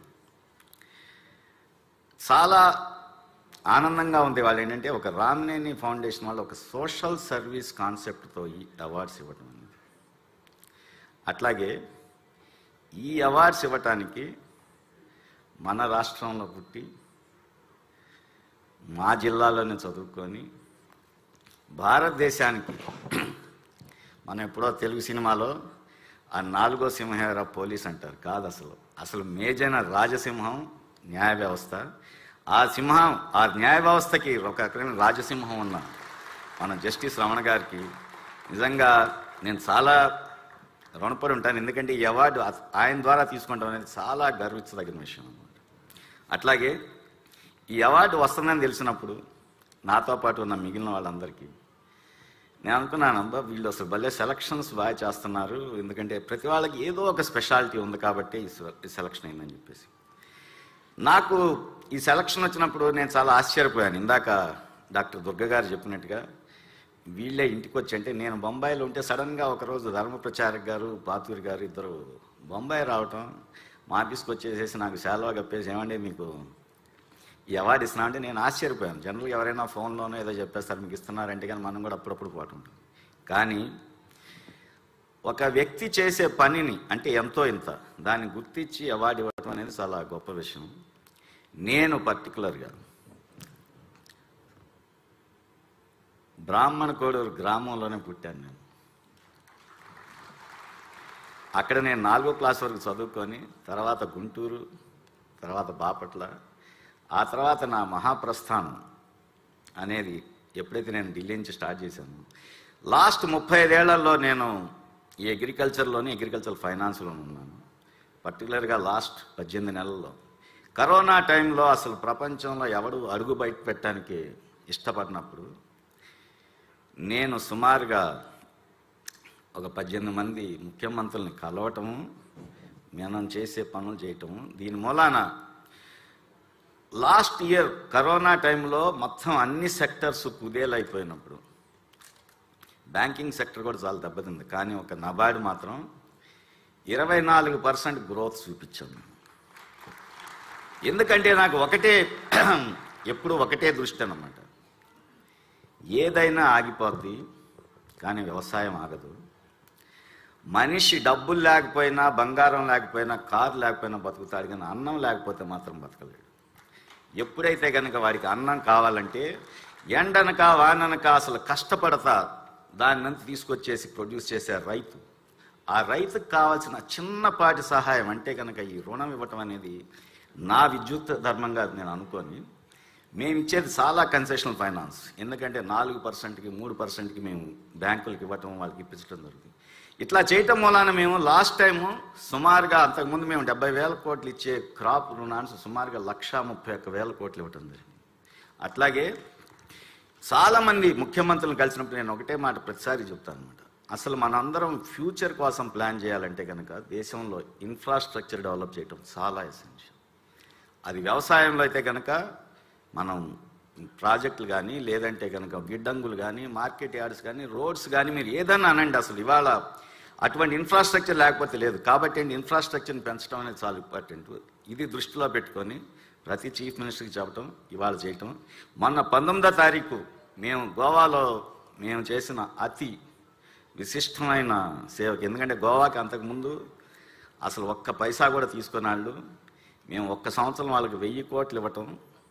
చాలా ఆనందంగా ఉంది వాళ్ళు ఏంటంటే ఒక రామినేని ఫౌండేషన్ వాళ్ళు ఒక సోషల్ సర్వీస్ కాన్సెప్ట్తో ఈ అవార్డ్స్ ఇవ్వటం అనేది అట్లాగే ఈ అవార్డ్స్ ఇవ్వటానికి మన రాష్ట్రంలో పుట్టి మా జిల్లాలోనే చదువుకొని భారతదేశానికి మనం ఎప్పుడో తెలుగు సినిమాలో ఆ నాలుగో సింహేర పోలీస్ అంటారు కాదు అసలు అసలు మేజైన రాజసింహం న్యాయ వ్యవస్థ ఆ సింహం ఆ న్యాయ వ్యవస్థకి ఒక రకమైన రాజసింహం ఉన్న మన జస్టిస్ రమణ గారికి నిజంగా నేను చాలా రుణపడి ఉంటాను ఎందుకంటే ఈ అవార్డు ఆ- ఆయన ద్వారా తీసుకుంటాం అనేది చాలా గర్వించదగిన విషయం అన్నమాట అట్లాగే ఈ అవార్డు వస్తుందని తెలిసినప్పుడు నాతో పాటు ఉన్న మిగిలిన వాళ్ళందరికీ నేను అనుకున్నాను అబ్బా వీళ్ళు అసలు భలే సెలక్షన్స్ బాగా చేస్తున్నారు ఎందుకంటే ప్రతి వాళ్ళకి ఏదో ఒక స్పెషాలిటీ ఉంది కాబట్టి ఈ సె- ఈ సెలక్షన్ అయిందని చెప్పేసి నాకు ఈ సెలక్షన్ వచ్చినప్పుడు నేను చాలా ఆశ్చర్యపోయాను ఇందాక డాక్టర్ దుర్గ గారు చెప్పినట్టుగా వీళ్ళే ఇంటికి వచ్చి అంటే నేను బొంబాయిలో ఉంటే సడన్గా ఒకరోజు ధర్మ ప్రచారక్ గారు పాతూరి గారు ఇద్దరు బొంబాయి రావటం మా ఆఫీస్కి వచ్చేసేసి నాకు సెలవు కప్పేసి ఏమండి మీకు ఈ అవార్డు ఇస్తున్నా అంటే నేను ఆశ్చర్యపోయాను జనరల్గా ఎవరైనా ఫోన్లోనో ఏదో చెప్పేస్తారు మీకు ఇస్తున్నారంటే కానీ మనం కూడా అప్పుడప్పుడు పోటు ఉంటుంది కానీ ఒక వ్యక్తి చేసే పనిని అంటే ఎంతో ఇంత దాన్ని గుర్తించి అవార్డు ఇవ్వడం అనేది చాలా గొప్ప విషయం నేను పర్టికులర్గా బ్రాహ్మణ కోడూరు గ్రామంలోనే పుట్టాను నేను అక్కడ నేను నాలుగో క్లాస్ వరకు చదువుకొని తర్వాత గుంటూరు తర్వాత బాపట్ల ఆ తర్వాత నా మహాప్రస్థానం అనేది ఎప్పుడైతే నేను ఢిల్లీ నుంచి స్టార్ట్ చేశాను లాస్ట్ ముప్పై ఐదేళ్లలో నేను ఈ అగ్రికల్చర్లోని అగ్రికల్చర్ ఫైనాన్స్లో ఉన్నాను పర్టికులర్గా లాస్ట్ పద్దెనిమిది నెలల్లో కరోనా టైంలో అసలు ప్రపంచంలో ఎవడు అడుగు బయట పెట్టడానికి ఇష్టపడినప్పుడు నేను సుమారుగా ఒక పద్దెనిమిది మంది ముఖ్యమంత్రుల్ని కలవటము మనం చేసే పనులు చేయటము దీని మూలాన లాస్ట్ ఇయర్ కరోనా టైంలో మొత్తం అన్ని సెక్టర్స్ కుదేలైపోయినప్పుడు బ్యాంకింగ్ సెక్టర్ కూడా చాలా దెబ్బతింది కానీ ఒక నబార్డు మాత్రం ఇరవై నాలుగు పర్సెంట్ గ్రోత్ చూపించాను ఎందుకంటే నాకు ఒకటే ఎప్పుడు ఒకటే దృష్టి అన్నమాట ఏదైనా ఆగిపోద్ది కానీ వ్యవసాయం ఆగదు మనిషి డబ్బులు లేకపోయినా బంగారం లేకపోయినా కారు లేకపోయినా బతుకుతాడు కానీ అన్నం లేకపోతే మాత్రం బతకలేడు ఎప్పుడైతే కనుక వాడికి అన్నం కావాలంటే ఎండనక వాననక అసలు కష్టపడతా దాని నుంచి తీసుకొచ్చేసి ప్రొడ్యూస్ చేసే రైతు ఆ రైతుకు కావాల్సిన చిన్నపాటి సహాయం అంటే కనుక ఈ రుణం ఇవ్వటం అనేది నా విద్యుత్ ధర్మంగా నేను అనుకొని మేము ఇచ్చేది చాలా కన్సెషనల్ ఫైనాన్స్ ఎందుకంటే నాలుగు పర్సెంట్కి మూడు పర్సెంట్కి మేము బ్యాంకులకు ఇవ్వటం వాళ్ళకి ఇప్పించడం జరుగుతుంది ఇట్లా చేయటం మూలాన మేము లాస్ట్ టైము సుమారుగా అంతకుముందు మేము డెబ్బై వేల కోట్లు ఇచ్చే క్రాప్ రుణాన్ని సుమారుగా లక్షా ముప్పై ఒక్క వేల కోట్లు ఇవ్వటం జరిగింది అట్లాగే చాలామంది ముఖ్యమంత్రులను కలిసినప్పుడు నేను ఒకటే మాట ప్రతిసారి చెప్తాను అనమాట అసలు మనందరం ఫ్యూచర్ కోసం ప్లాన్ చేయాలంటే కనుక దేశంలో ఇన్ఫ్రాస్ట్రక్చర్ డెవలప్ చేయటం చాలా ఎసెన్షియల్ అది వ్యవసాయంలో అయితే కనుక మనం ప్రాజెక్టులు కానీ లేదంటే కనుక గిడ్డంగులు కానీ మార్కెట్ యార్డ్స్ కానీ రోడ్స్ కానీ మీరు ఏదన్నా అనండి అసలు ఇవాళ అటువంటి ఇన్ఫ్రాస్ట్రక్చర్ లేకపోతే లేదు కాబట్టి అండి ఇన్ఫ్రాస్ట్రక్చర్ని పెంచడం అనేది చాలా ఇంపార్టెంట్ ఇది దృష్టిలో పెట్టుకొని ప్రతి చీఫ్ మినిస్టర్కి చెప్పడం ఇవాళ చేయటం మొన్న పంతొమ్మిదో తారీఖు మేము గోవాలో మేము చేసిన అతి విశిష్టమైన సేవకి ఎందుకంటే గోవాకి అంతకుముందు అసలు ఒక్క పైసా కూడా తీసుకున్న వాళ్ళు మేము ఒక్క సంవత్సరం వాళ్ళకి వెయ్యి కోట్లు ఇవ్వటం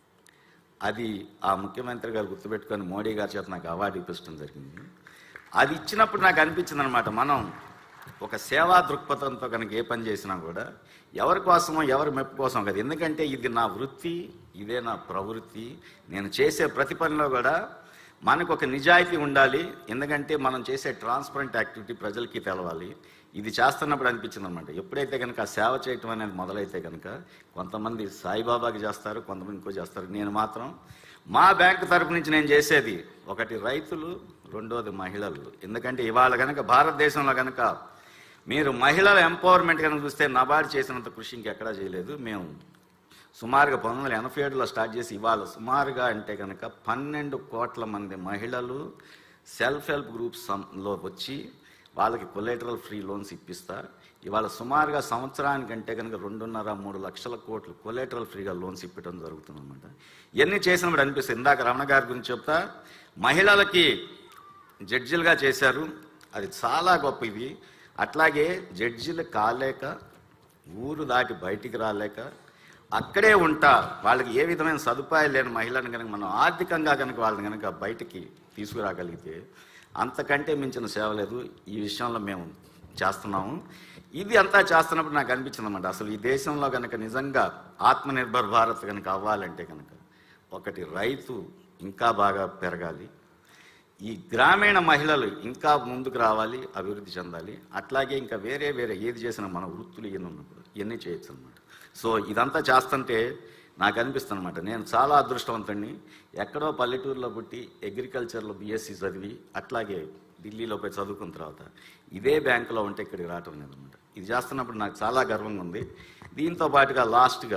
అది ఆ ముఖ్యమంత్రి గారు గుర్తుపెట్టుకొని మోడీ గారి చేత నాకు అవార్డు ఇప్పించడం జరిగింది అది ఇచ్చినప్పుడు నాకు అనిపించింది అనమాట మనం ఒక సేవా దృక్పథంతో కనుక ఏ పని చేసినా కూడా ఎవరి కోసమో ఎవరి మెప్పు కోసం కదా ఎందుకంటే ఇది నా వృత్తి ఇదే నా ప్రవృత్తి నేను చేసే ప్రతి పనిలో కూడా మనకు ఒక నిజాయితీ ఉండాలి ఎందుకంటే మనం చేసే ట్రాన్స్పరెంట్ యాక్టివిటీ ప్రజలకి తెలవాలి ఇది చేస్తున్నప్పుడు అనిపించింది అనమాట ఎప్పుడైతే కనుక ఆ సేవ చేయటం అనేది మొదలైతే కనుక కొంతమంది సాయిబాబాకి చేస్తారు కొంతమంది ఇంకో చేస్తారు నేను మాత్రం మా బ్యాంకు తరపు నుంచి నేను చేసేది ఒకటి రైతులు రెండోది మహిళలు ఎందుకంటే ఇవాళ కనుక భారతదేశంలో కనుక మీరు మహిళల ఎంపవర్మెంట్ కనుక చూస్తే నబార్డ్ చేసినంత కృషి ఇంకెక్కడా చేయలేదు మేము సుమారుగా పంతొమ్మిది వందల ఎనభై ఏడులో స్టార్ట్ చేసి ఇవాళ సుమారుగా అంటే కనుక పన్నెండు కోట్ల మంది మహిళలు సెల్ఫ్ హెల్ప్ గ్రూప్స్ లో వచ్చి వాళ్ళకి కొలేటరల్ ఫ్రీ లోన్స్ ఇప్పిస్తా ఇవాళ సుమారుగా సంవత్సరానికంటే కనుక రెండున్నర మూడు లక్షల కోట్లు కొలేటరల్ ఫ్రీగా లోన్స్ ఇప్పటం జరుగుతుంది అనమాట ఇవన్నీ చేసినప్పుడు అనిపిస్తుంది ఇందాక రమణ గారి గురించి చెప్తా మహిళలకి జడ్జిలుగా చేశారు అది చాలా గొప్ప ఇది అట్లాగే జడ్జిలు కాలేక ఊరు దాటి బయటికి రాలేక అక్కడే ఉంటా వాళ్ళకి ఏ విధమైన సదుపాయాలు లేని మహిళలను కనుక మనం ఆర్థికంగా కనుక వాళ్ళని కనుక బయటికి తీసుకురాగలిగితే అంతకంటే మించిన సేవ లేదు ఈ విషయంలో మేము చేస్తున్నాము ఇది అంతా చేస్తున్నప్పుడు నాకు అనిపించింది అనమాట అసలు ఈ దేశంలో కనుక నిజంగా ఆత్మనిర్భర్ భారత్ కనుక అవ్వాలంటే కనుక ఒకటి రైతు ఇంకా బాగా పెరగాలి ఈ గ్రామీణ మహిళలు ఇంకా ముందుకు రావాలి అభివృద్ధి చెందాలి అట్లాగే ఇంకా వేరే వేరే ఏది చేసినా మన వృత్తులు ఇవన్నీ ఉన్నప్పుడు ఇవన్నీ చేయొచ్చు అనమాట సో ఇదంతా చేస్తుంటే నాకు అనిపిస్తుంది అనమాట నేను చాలా అదృష్టవంతుడిని ఎక్కడో పల్లెటూరులో పుట్టి అగ్రికల్చర్లో బీఎస్సీ చదివి అట్లాగే ఢిల్లీలో పోయి చదువుకున్న తర్వాత ఇదే బ్యాంకులో ఉంటే ఇక్కడికి రావటం లేదన్నమాట ఇది చేస్తున్నప్పుడు నాకు చాలా గర్వంగా ఉంది దీంతో పాటుగా లాస్ట్గా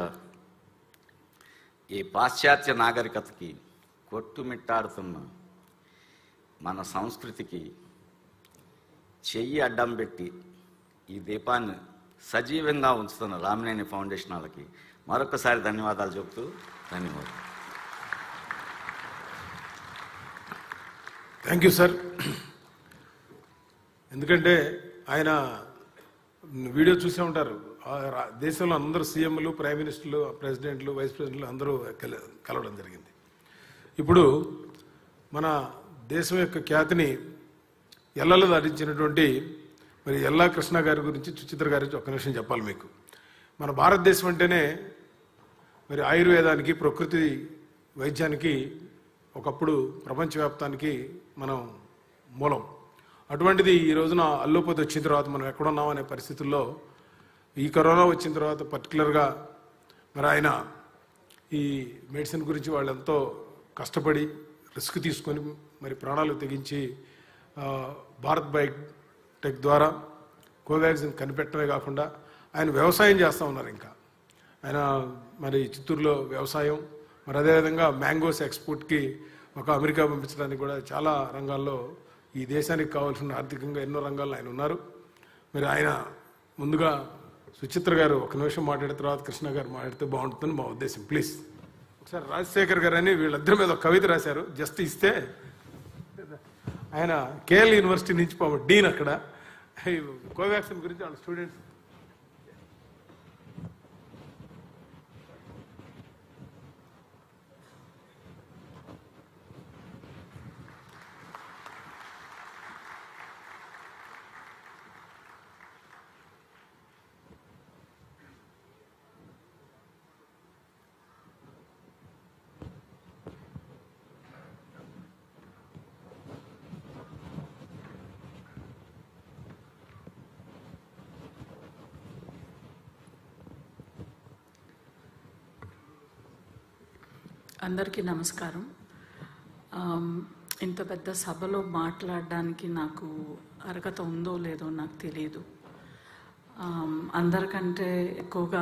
ఈ పాశ్చాత్య నాగరికతకి కొట్టుమిట్టాడుతున్న మన సంస్కృతికి చెయ్యి అడ్డం పెట్టి ఈ దీపాన్ని సజీవంగా ఉంచుతున్న రామినేని ఫౌండేషన్ వాళ్ళకి మరొకసారి ధన్యవాదాలు చెబుతూ ధన్యవాదాలు థ్యాంక్ యూ సార్ ఎందుకంటే ఆయన వీడియో చూసే ఉంటారు ఆ రా- దేశంలో అందరూ సీఎంలు ప్రైమ్ మినిస్టర్లు ప్రెసిడెంట్లు వైస్ ప్రెసిడెంట్లు అందరూ కల- కలవడం జరిగింది ఇప్పుడు మన దేశం యొక్క ఖ్యాతిని ఎల్లలో దాటించినటువంటి మరి ఎల్లా కృష్ణ గారి గురించి సుచిత్ర గారి గురించి ఒక్క నిమిషం చెప్పాలి మీకు మన భారతదేశం అంటేనే మరి ఆయుర్వేదానికి ప్రకృతి వైద్యానికి ఒకప్పుడు ప్రపంచవ్యాప్తానికి మనం మూలం అటువంటిది ఈ రోజున అల్లోపతి వచ్చిన తర్వాత మనం ఎక్కడున్నాం అనే పరిస్థితుల్లో ఈ కరోనా వచ్చిన తర్వాత పర్టికులర్గా మరి ఆయన ఈ మెడిసిన్ గురించి వాళ్ళు ఎంతో కష్టపడి రిస్క్ తీసుకొని మరి ప్రాణాలు తెగించి ఆ, భారత్ బైక్ టెక్ ద్వారా కోవాక్సిన్ కనిపెట్టడమే కాకుండా ఆయన వ్యవసాయం చేస్తూ ఉన్నారు ఇంకా ఆయన మరి చిత్తూరులో వ్యవసాయం మరి అదేవిధంగా మ్యాంగోస్ ఎక్స్పోర్ట్కి ఒక అమెరికా పంపించడానికి కూడా చాలా రంగాల్లో ఈ దేశానికి కావాల్సిన ఆర్థికంగా ఎన్నో రంగాల్లో ఆయన ఉన్నారు మరి ఆయన ముందుగా సుచిత్ర గారు ఒక నిమిషం మాట్లాడిన తర్వాత కృష్ణ గారు మాట్లాడితే బాగుంటుందని మా ఉద్దేశం ప్లీజ్ ఒకసారి రాజశేఖర్ గారు అని వీళ్ళిద్దరి మీద ఒక కవిత రాశారు జస్ట్ ఇస్తే ఆయన కేఎల్ యూనివర్సిటీ నుంచి పాపం డీన్ అక్కడ ఈ కోవాక్సిన్ గురించి వాళ్ళ స్టూడెంట్స్ అందరికీ నమస్కారం ఆమ్, ఇంత పెద్ద సభలో మాట్లాడడానికి నాకు అర్హత ఉందో లేదో నాకు తెలియదు ఆమ్, అందరికంటే ఎక్కువగా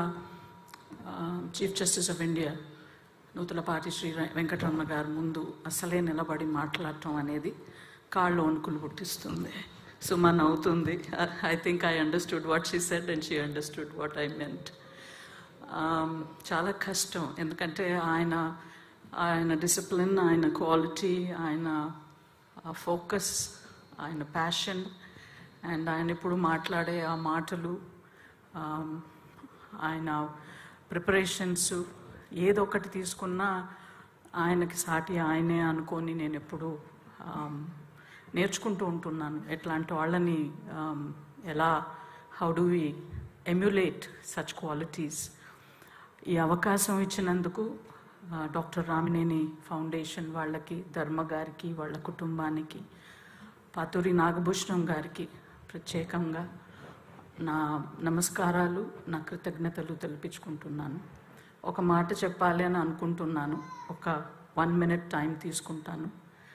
chief justice of India Nuthalapati Shri Venkataramana గారి ముందు అసలే నిలబడి మాట్లాడటం అనేది కాళ్ళు వణుకులు పుట్టిస్తుంది సుమా నవ్వుతుంది I think I understood what she said and she understood what I meant um, చాలా కష్టం ఎందుకంటే ఆయన ఆయన డిసిప్లిన్ ఆయన క్వాలిటీ ఆయన ఫోకస్ ఆయన ప్యాషన్ అండ్ ఆయన ఇప్పుడు మాట్లాడే ఆ మాటలు ఆమ్, ఆయన ప్రిపరేషన్స్ ఏదో ఒకటి తీసుకున్నా ఆయనకి సాటి ఆయనే అనుకొని నేను ఎప్పుడు ఆమ్, నేర్చుకుంటూ ఉంటున్నాను ఎట్లాంటి వాళ్ళని ఆమ్, ఎలా how do we emulate such qualities ఈ అవకాశం ఇచ్చినందుకు ఆ, డాక్టర్ రామినేని ఫౌండేషన్ వాళ్ళకి ధర్మ గారికి వాళ్ళ కుటుంబానికి పాతూరి నాగభూషణం గారికి ప్రత్యేకంగా నా నమస్కారాలు నా కృతజ్ఞతలు తెలిపించుకుంటున్నాను ఒక మాట చెప్పాలి అని అనుకుంటున్నాను ఒక వన్ మినిట్ టైం తీసుకుంటాను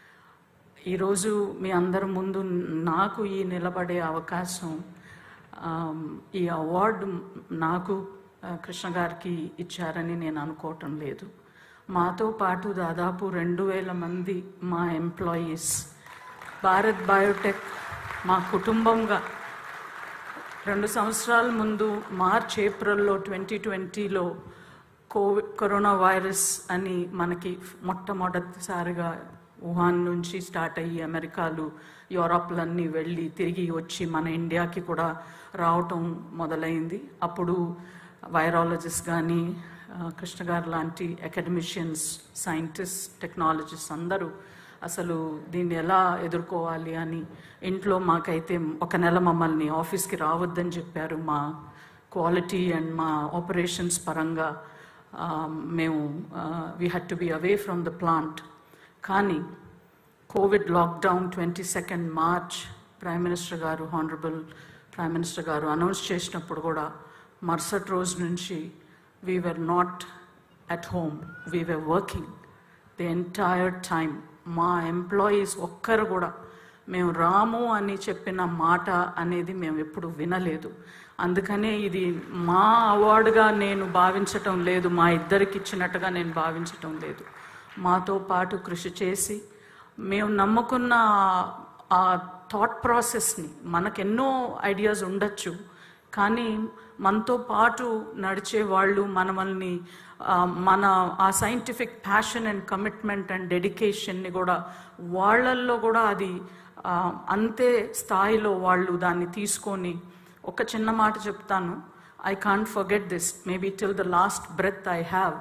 ఈరోజు మీ అందరి ముందు నాకు ఈ నిలబడే అవకాశం ఆమ్, ఈ అవార్డు నాకు ఆ, కృష్ణ గారికి ఇచ్చారని నేను అనుకోవటం లేదు మాతో పాటు దాదాపు రెండు వేల మంది మా ఎంప్లాయీస్ భారత్ బయోటెక్ మా కుటుంబంగా రెండు సంవత్సరాల ముందు మార్చ్ ఏప్రిల్లో ట్వంటీ ట్వంటీలో కోవిడ్ కరోనా వైరస్ అని మనకి మొట్టమొదటిసారిగా వుహాన్ నుంచి స్టార్ట్ అయ్యి అమెరికాలు యూరోప్లన్నీ వెళ్ళి తిరిగి వచ్చి మన ఇండియాకి కూడా రావటం మొదలైంది అప్పుడు వైరాలజిస్ట్ కానీ కృష్ణ గారు లాంటి అకాడమిషియన్స్ సైంటిస్ట్ టెక్నాలజిస్ట్ అందరూ అసలు దీన్ని ఎలా ఎదుర్కోవాలి అని ఇంట్లో మాకైతే ఒక నెల మమ్మల్ని ఆఫీస్కి రావద్దని చెప్పారు మా క్వాలిటీ అండ్ మా ఆపరేషన్స్ పరంగా ఆ, మేము we had to be away from the plant కానీ Covid lockdown twenty second March prime minister గారు హానరబుల్ ప్రైమ్ మినిస్టర్ గారు అనౌన్స్ చేసినప్పుడు కూడా మరుసటి రోజు నుంచి we were not at home we were working the entire time మా ఎంప్లాయీస్ ఒక్కరు కూడా మేము రాము అని చెప్పిన మాట అనేది మేము ఎప్పుడు వినలేదు అందుకనే ఇది మా అవార్డుగా నేను భావించటం లేదు మా ఇద్దరికి ఇచ్చినట్టుగా నేను భావించటం లేదు మాతో పాటు కృషి చేసి మేము నమ్ముకున్న ఆ థాట్ ప్రాసెస్ని మనకెన్నో ఐడియాస్ ఉండొచ్చు కానీ మనతో పాటు నడిచే వాళ్ళు మనమల్ని ఆ, మన ఆ scientific passion and commitment and డెడికేషన్ని కూడా వాళ్ళల్లో కూడా అది ఆ, అంతే స్థాయిలో వాళ్ళు దాన్ని తీసుకొని ఒక చిన్న మాట చెప్తాను I can't forget this maybe till the last breath I have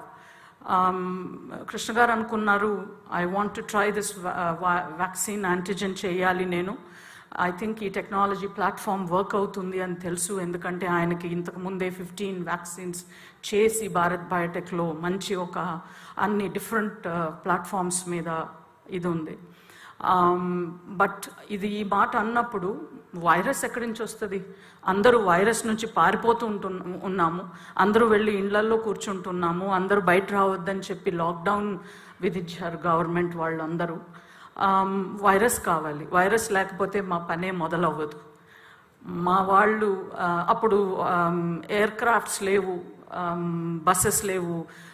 Krishna గారు అనుకున్నారు I want to try this vaccine antigen చేయాలి నేను ఐ థింక్ ఈ టెక్నాలజీ ప్లాట్ఫామ్ వర్క్ అవుతుంది అని తెలుసు ఎందుకంటే ఆయనకి ఇంతకు ముందే ఫిఫ్టీన్ వ్యాక్సిన్స్ చేసి భారత్ బయోటెక్లో మంచి ఒక అన్ని డిఫరెంట్ ప్లాట్ఫామ్స్ మీద ఇది ఉంది బట్ ఇది ఈ మాట అన్నప్పుడు వైరస్ ఎక్కడి నుంచి వస్తుంది అందరూ వైరస్ నుంచి పారిపోతూ ఉంటున్న ఉన్నాము అందరూ వెళ్ళి ఇండ్లల్లో కూర్చుంటున్నాము అందరూ బయట రావద్దని చెప్పి లాక్డౌన్ విధించారు గవర్నమెంట్ వాళ్ళందరూ ఆమ్, వైరస్ కావాలి వైరస్ లేకపోతే మా పనే మొదలవ్వదు మా వాళ్ళు ఆ, అప్పుడు ఎయిర్ క్రాఫ్ట్స్ లేవు బస్సెస్ లేవు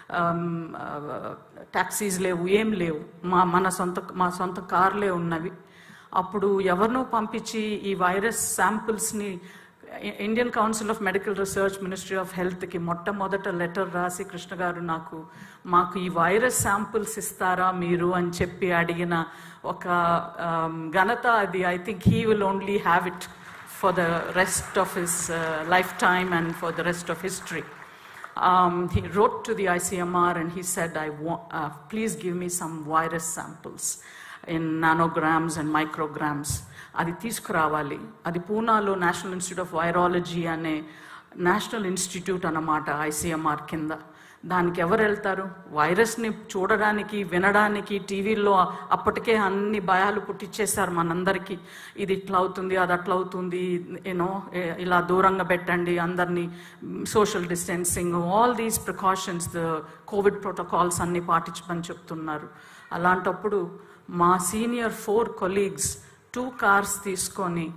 ట్యాక్సీస్ లేవు ఏం లేవు మా మన సొంత మా సొంత కార్లే ఉన్నవి అప్పుడు ఎవరినో పంపించి ఈ వైరస్ శాంపిల్స్ని Indian council of medical research ministry of హెల్త్కి మొట్టమొదట లెటర్ రాసి కృష్ణ గారు నాకు మాకు ఈ వైరస్ శాంపిల్స్ ఇస్తారా మీరు అని చెప్పి అడిగిన ఒక ఆమ్, ఘనత అది I think he will only have it for the rest of his uh, lifetime and for the rest of history. Um, he wrote to the ICMR and he said, I want, uh, please give me some virus samples in nanograms and micrograms. అది తీసుకురావాలి అది పూనాలో national institute of virology అనే national institute అన్నమాట ICMR కింద దానికి ఎవరు వెళ్తారు వైరస్ని చూడడానికి వినడానికి టీవీల్లో అప్పటికే అన్ని భయాలు పుట్టించేశారు మనందరికీ ఇది ఇట్లా అవుతుంది అది అట్లా అవుతుంది యూనో ఇలా దూరంగా పెట్టండి అందరినీ social distancing all these precautions the Covid protocols అన్ని పాటించమని చెప్తున్నారు అలాంటప్పుడు మా senior four colleagues two cars తీసుకొని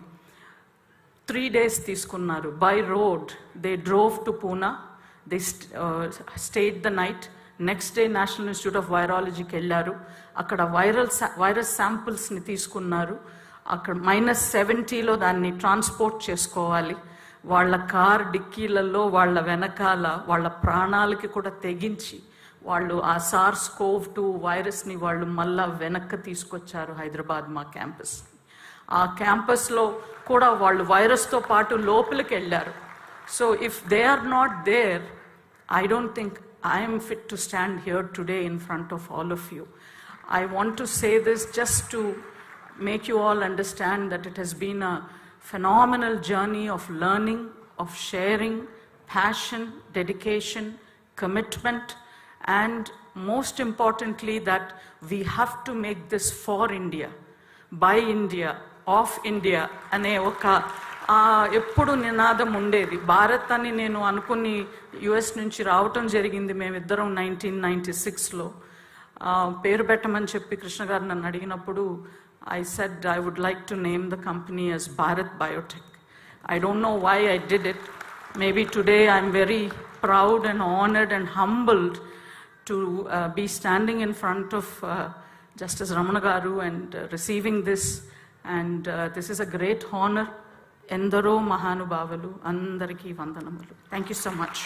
త్రీ డేస్ తీసుకున్నారు by road they drove to Poona they stayed the night next day national institute of వైరాలజీకి వెళ్ళారు అక్కడ వైరల్ వైరస్ శాంపిల్స్ని తీసుకున్నారు అక్కడ మైనస్ సెవెంటీలో దాన్ని ట్రాన్స్పోర్ట్ చేసుకోవాలి వాళ్ళ కార్ డిక్కీలలో వాళ్ళ వెనకాల వాళ్ళ ప్రాణాలకి కూడా తెగించి వాళ్ళు ఆ సార్స్ కోవ్ టూ వైరస్ని వాళ్ళు మళ్ళా వెనక్కి తీసుకొచ్చారు హైదరాబాద్ మా క్యాంపస్ ఆ క్యాంపస్లో కూడా వాళ్ళు వైరస్తో పాటు లోపలికి వెళ్ళారు so if they are not there I don't think I'm fit to stand here today in front of all of you I want to say this just to make you all understand that it has been a phenomenal journey of learning, of sharing, passion, dedication, commitment, and most importantly, that we have to make this for India, by India, of India అనే ఒక ఆ, ఎప్పుడు నినాదం ఉండేది భారత్ అని నేను అనుకుని US నుంచి రావటం జరిగింది మేమిద్దరం నైన్టీన్ నైన్టీ సిక్స్లో పేరు పెట్టమని చెప్పి కృష్ణ గారు నన్ను అడిగినప్పుడు I said I would like to name the company as Bharat Biotech I don't know why I did it maybe today I'm very proud and honoured and humbled to be standing in front of justice Ramana గారు and receiving this and this is a great honour ఎందరో మహానుభావులు అందరికీ వందనములు thank you so much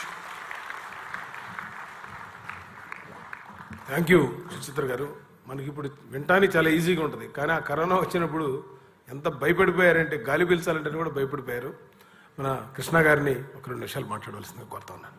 thank you Suchitra గారు మనకి ఇప్పుడు వినటానికి చాలా ఈజీగా ఉంటుంది కానీ ఆ కరోనా వచ్చినప్పుడు ఎంత భయపడిపోయారంటే గాలి పీల్చాలంటే కూడా భయపడిపోయారు మన కృష్ణ గారిని ఒక రెండు నిమిషాలు మాట్లాడవలసిందిగా కోరుతా ఉన్నాను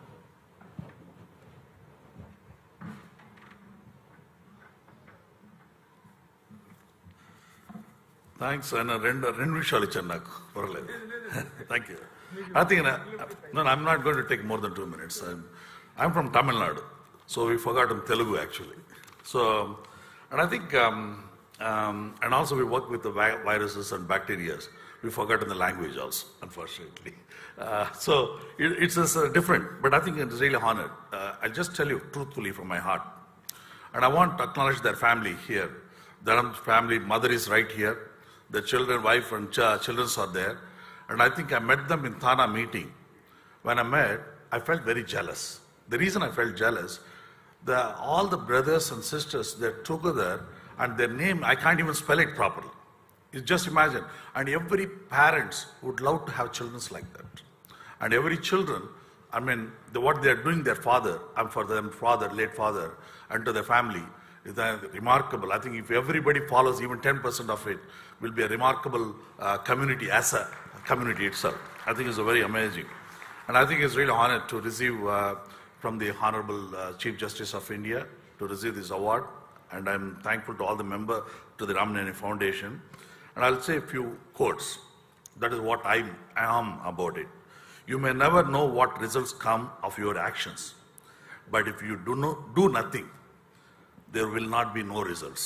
థ్యాంక్స్ ఆయన రెండు రెండు నిమిషాలు ఇచ్చాను నాకు పర్వాలేదు thank you I think no I'm not going to take more then two minutes I'm from Tamil Nadu so we forgot Telugu actually so and I think and also we work with viruses and bacteria we forgotten the language also unfortunately uh, so it, it's just, uh, different but i think it's really honored uh, i'll just tell you truthfully from my heart and I want to acknowledge their family here. Dharam's family, mother is right here. The children, wife and ch- children are there. And I think I met them in Thana meeting. When I met, I felt very jealous. The reason I felt jealous, the, all the brothers and sisters, they're together and their name, I can't even spell it properly. You just imagine. And every parents would love to have children like that. And every children, I mean, the, what they are doing, their father, and for their father, late father, and to their family, is uh, remarkable. I think if everybody follows even 10% of it, will be a remarkable uh, community as a community itself. I think it's a very amazing. And I think it's really honored to receive uh, from the Honorable uh, Chief Justice of India to receive this award. And I'm thankful to all the member to the Ramanani Foundation. And I'll say a few quotes. That is what I am about it. You may never know what results come of your actions. But if you do, no, do nothing, there will not be no results.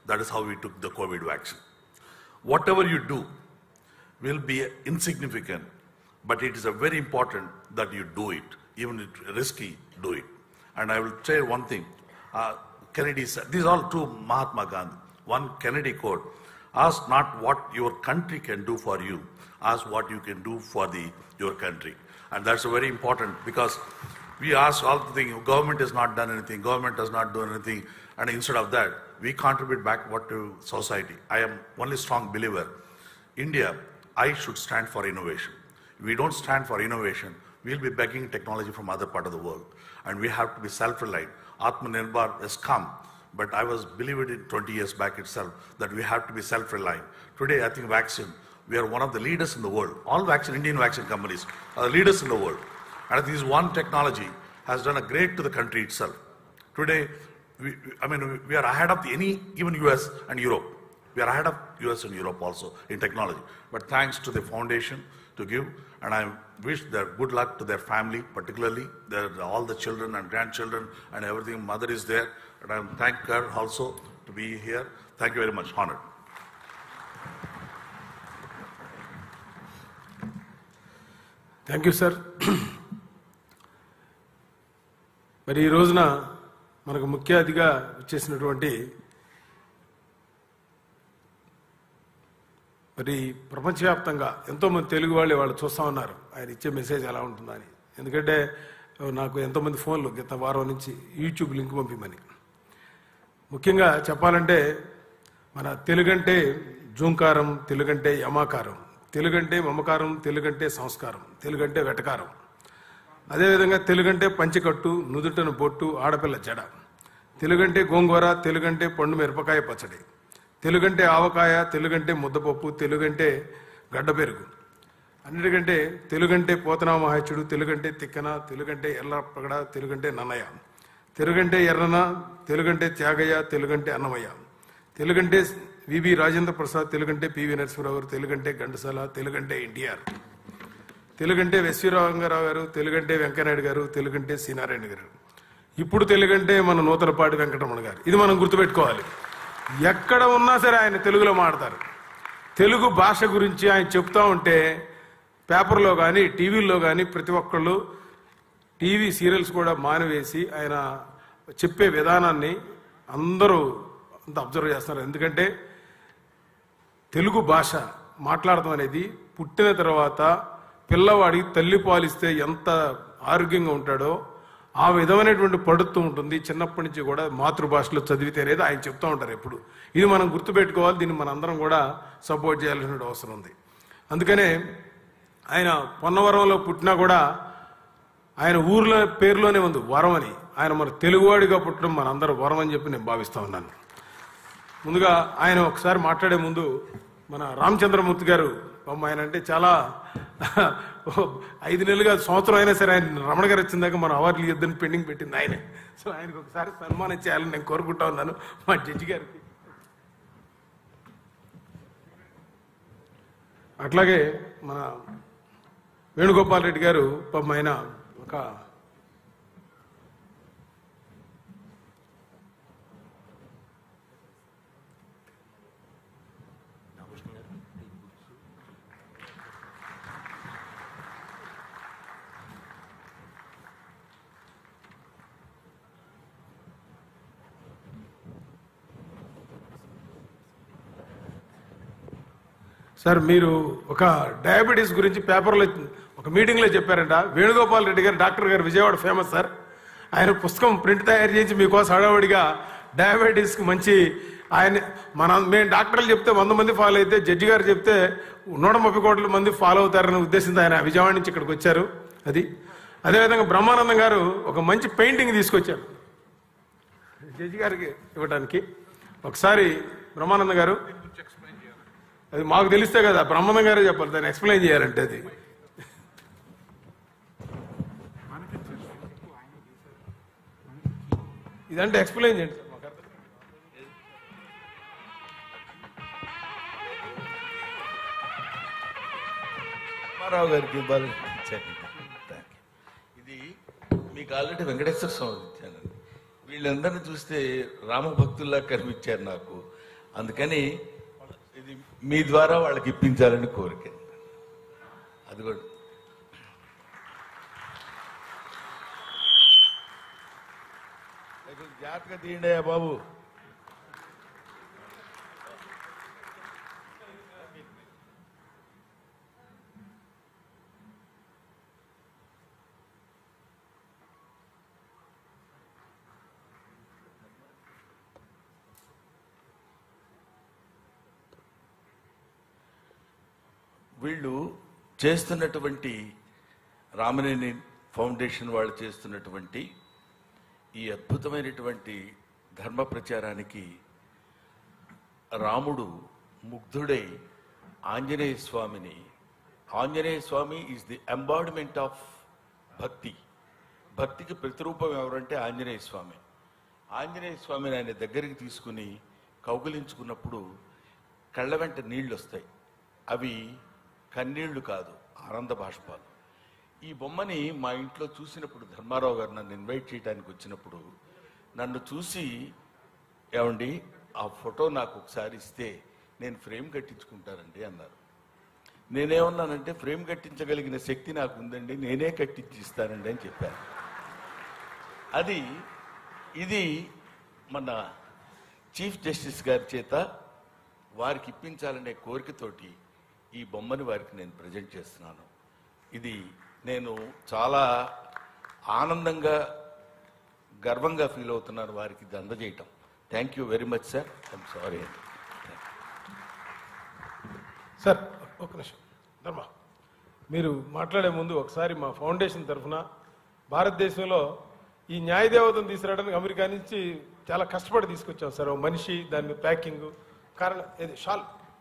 That is how we took the COVID vaccine. Whatever you do will be insignificant, but it is a very important that you do it. Even if risky, do it. And I will say one thing. Uh, Kennedy said, these are all two Mahatma Gandhi. One Kennedy quote, ask not what your country can do for you, ask what you can do for the, your country. And that's very important because we ask all the things, government has not done anything, government does not do anything, and instead of that, we contribute back what to society. I am only strong believer. India, I should stand for innovation. If we don't stand for innovation, we'll be begging technology from other part of the world. And we have to be self-reliant. Atmanirbhar has come, but I was believing it 20 years back itself that we have to be self-reliant. Today, I think vaccine, we are one of the leaders in the world. All vaccine, Indian vaccine companies are the leaders in the world. And this one technology has done a great to the country itself. Today, we, I mean, we- we are ahead of the, any, even US and Europe. We are ahead of US and Europe also in technology. But thanks to the foundation to give, and I wish their good luck to their family, particularly their, all the children and grandchildren and everything. Mother is there, and I thank her also to be here. Thank you very much. Honored. Thank you sir మరి ఈ రోజున మనకు ముఖ్య అతిథిగా ఇచ్చేసినటువంటి మరి ప్రపంచవ్యాప్తంగా ఎంతోమంది తెలుగు వాళ్ళు వాళ్ళు చూస్తూ ఉన్నారు ఆయన ఇచ్చే మెసేజ్ ఎలా ఉంటుందని ఎందుకంటే నాకు ఎంతోమంది ఫోన్లు గత వారం నుంచి యూట్యూబ్ లింక్ పంపిమని ముఖ్యంగా చెప్పాలంటే మన తెలుగంటే జూంకారం తెలుగంటే యమాకారం తెలుగంటే మమకారం తెలుగంటే సంస్కారం తెలుగంటే వెటకారం అదేవిధంగా తెలుగంటే పంచికట్టు నుదుటను బొట్టు ఆడపిల్ల జడ తెలుగంటే గోంగూర తెలుగంటే పండు మిరపకాయ పచ్చడి తెలుగంటే ఆవకాయ తెలుగంటే ముద్దపప్పు తెలుగంటే గడ్డ పెరుగు అన్నిటికంటే తెలుగంటే పోతనా మహేశ్వరుడు తెలుగంటే తిక్కన తెలుగంటే ఎల్లప్పగడ తెలుగంటే నన్నయ్య తెలుగంటే ఎర్రన తెలుగంటే త్యాగయ్య తెలుగంటే అన్నమయ్య తెలుగంటే వివి రాజేంద్ర ప్రసాద్ తెలుగంటే పివి నరసింహరావు గారు తెలుగంటే ఘంటసాల తెలుగంటే ఎన్టీఆర్ తెలుగంటే వెశ్వరాంగారావు గారు తెలుగంటే వెంకయ్యనాయుడు గారు తెలుగంటే సీనారాయణ గారు ఇప్పుడు తెలుగంటే మన నూతలపాటి వెంకటరమణ గారు ఇది మనం గుర్తుపెట్టుకోవాలి ఎక్కడ ఉన్నా సరే ఆయన తెలుగులో మాడతారు తెలుగు భాష గురించి ఆయన చెప్తా ఉంటే పేపర్లో కానీ టీవీల్లో కానీ ప్రతి ఒక్కళ్ళు టీవీ సీరియల్స్ కూడా మానివేసి ఆయన చెప్పే విధానాన్ని అందరూ అంత అబ్జర్వ్ చేస్తున్నారు ఎందుకంటే తెలుగు భాష మాట్లాడటం అనేది పుట్టిన తర్వాత పిల్లవాడికి తల్లి పాలిస్తే ఎంత ఆరోగ్యంగా ఉంటాడో ఆ విధమైనటువంటి పడుతూ ఉంటుంది చిన్నప్పటి నుంచి కూడా మాతృభాషలో చదివితే అనేది ఆయన చెప్తూ ఉంటారు ఎప్పుడు ఇది మనం గుర్తుపెట్టుకోవాలి దీన్ని మనందరం కూడా సపోర్ట్ చేయాల్సిన అవసరం ఉంది అందుకనే ఆయన పొన్నవరంలో పుట్టినా కూడా ఆయన ఊర్లో పేరులోనే ఉంది వరం అని ఆయన మరి తెలుగువాడిగా పుట్టడం మనందరూ వరం అని చెప్పి నేను భావిస్తా ఉన్నాను ముందుగా ఆయన ఒకసారి మాట్లాడే ముందు మన రామచంద్రమూర్తి గారు పాపం ఆయన అంటే చాలా ఐదు నెలలుగా సంవత్సరం అయినా సరే ఆయన రమణ గారు వచ్చిందాక మన అవార్డులు ఇద్దరిని పెండింగ్ పెట్టింది ఆయనే సో ఆయనకు ఒకసారి సన్మానం చేయాలని నేను కోరుకుంటా ఉన్నాను మా జడ్జి గారికి అట్లాగే మన వేణుగోపాల్ రెడ్డి గారు పాపం ఆయన ఒక సార్ మీరు ఒక డయాబెటీస్ గురించి పేపర్లో ఒక మీటింగ్లో చెప్పారంట వేణుగోపాల్ రెడ్డి గారు డాక్టర్ గారు విజయవాడ ఫేమస్ సార్ ఆయన పుస్తకం ప్రింట్ తయారు చేసి మీకోసం హడావుడిగా డయాబెటీస్కి మంచి ఆయన మన మేము డాక్టర్లు చెప్తే వంద మంది ఫాలో అయితే జడ్జి గారు చెప్తే నూట ముప్పై కోట్ల మంది ఫాలో అవుతారనే ఉద్దేశంతో ఆయన విజయవాడ నుంచి ఇక్కడికి వచ్చారు అది అదేవిధంగా బ్రహ్మానందం గారు ఒక మంచి పెయింటింగ్ తీసుకొచ్చారు జడ్జి గారికి ఇవ్వడానికి ఒకసారి బ్రహ్మానందం గారు అది మాకు తెలిస్తే కదా బ్రహ్మానందం గారే చెప్పాలి దాన్ని ఎక్స్ప్లెయిన్ చేయాలంటే అది ఇదంటే ఎక్స్ప్లెయిన్ చేయండి సార్ మాకు అర్థం కాదు. రామారావు గారికి ఇవ్వాలి ఇచ్చాను. Thank you. ఇది మీకు ఆల్రెడీ వెంకటేశ్వర స్వామి ఇచ్చాను వీళ్ళందరినీ చూస్తే రామభక్తుల్లా కనిపించారు నాకు అందుకని ఇది మీ ద్వారా వాళ్ళకి ఇప్పించాలని కోరిక అది కూడా కొంచెం జాగ్రత్తగా తీయండి అయ్యా బాబు వీళ్ళు చేస్తున్నటువంటి రామనేని ఫౌండేషన్ వాళ్ళు చేస్తున్నటువంటి ఈ అద్భుతమైనటువంటి ధర్మ ప్రచారానికి రాముడు ముగ్ధుడై ఆంజనేయ స్వామిని Anjaneya Swami is the embodiment of bhakti భక్తికి ప్రతిరూపం ఎవరంటే ఆంజనేయ స్వామి ఆంజనేయ స్వామిని ఆయన దగ్గరికి తీసుకుని కౌగిలించుకున్నప్పుడు కళ్ళ వెంట నీళ్ళు వస్తాయి అవి కన్నీళ్లు కాదు ఆనంద బాష్పాలు ఈ బొమ్మని మా ఇంట్లో చూసినప్పుడు ధర్మారావు గారు నన్ను ఇన్వైట్ చేయడానికి వచ్చినప్పుడు నన్ను చూసి ఏమండి ఆ ఫోటో నాకు ఒకసారి ఇస్తే నేను ఫ్రేమ్ కట్టించుకుంటానండి అన్నారు నేనేమన్నానంటే ఫ్రేమ్ కట్టించగలిగిన శక్తి నాకు ఉందండి నేనే కట్టించి ఇస్తానండి అని చెప్పాను అది ఇది మన చీఫ్ జస్టిస్ గారి చేత వారికి ఇప్పించాలనే కోరికతోటి ఈ బొమ్మని వారికి నేను ప్రజెంట్ చేస్తున్నాను ఇది నేను చాలా ఆనందంగా గర్వంగా ఫీల్ అవుతున్నాను వారికి ఇది అందజేయటం thank you very much sir I'm sorry అండి సార్ ఒక నిమిషం ధర్మ మీరు మాట్లాడే ముందు ఒకసారి మా ఫౌండేషన్ తరఫున భారతదేశంలో ఈ న్యాయ దేవతను తీసుకురావడానికి అమెరికా నుంచి చాలా కష్టపడి తీసుకొచ్చాం సార్ ఓ మనిషి దాని ప్యాకింగ్ కారణం ఏది షాల్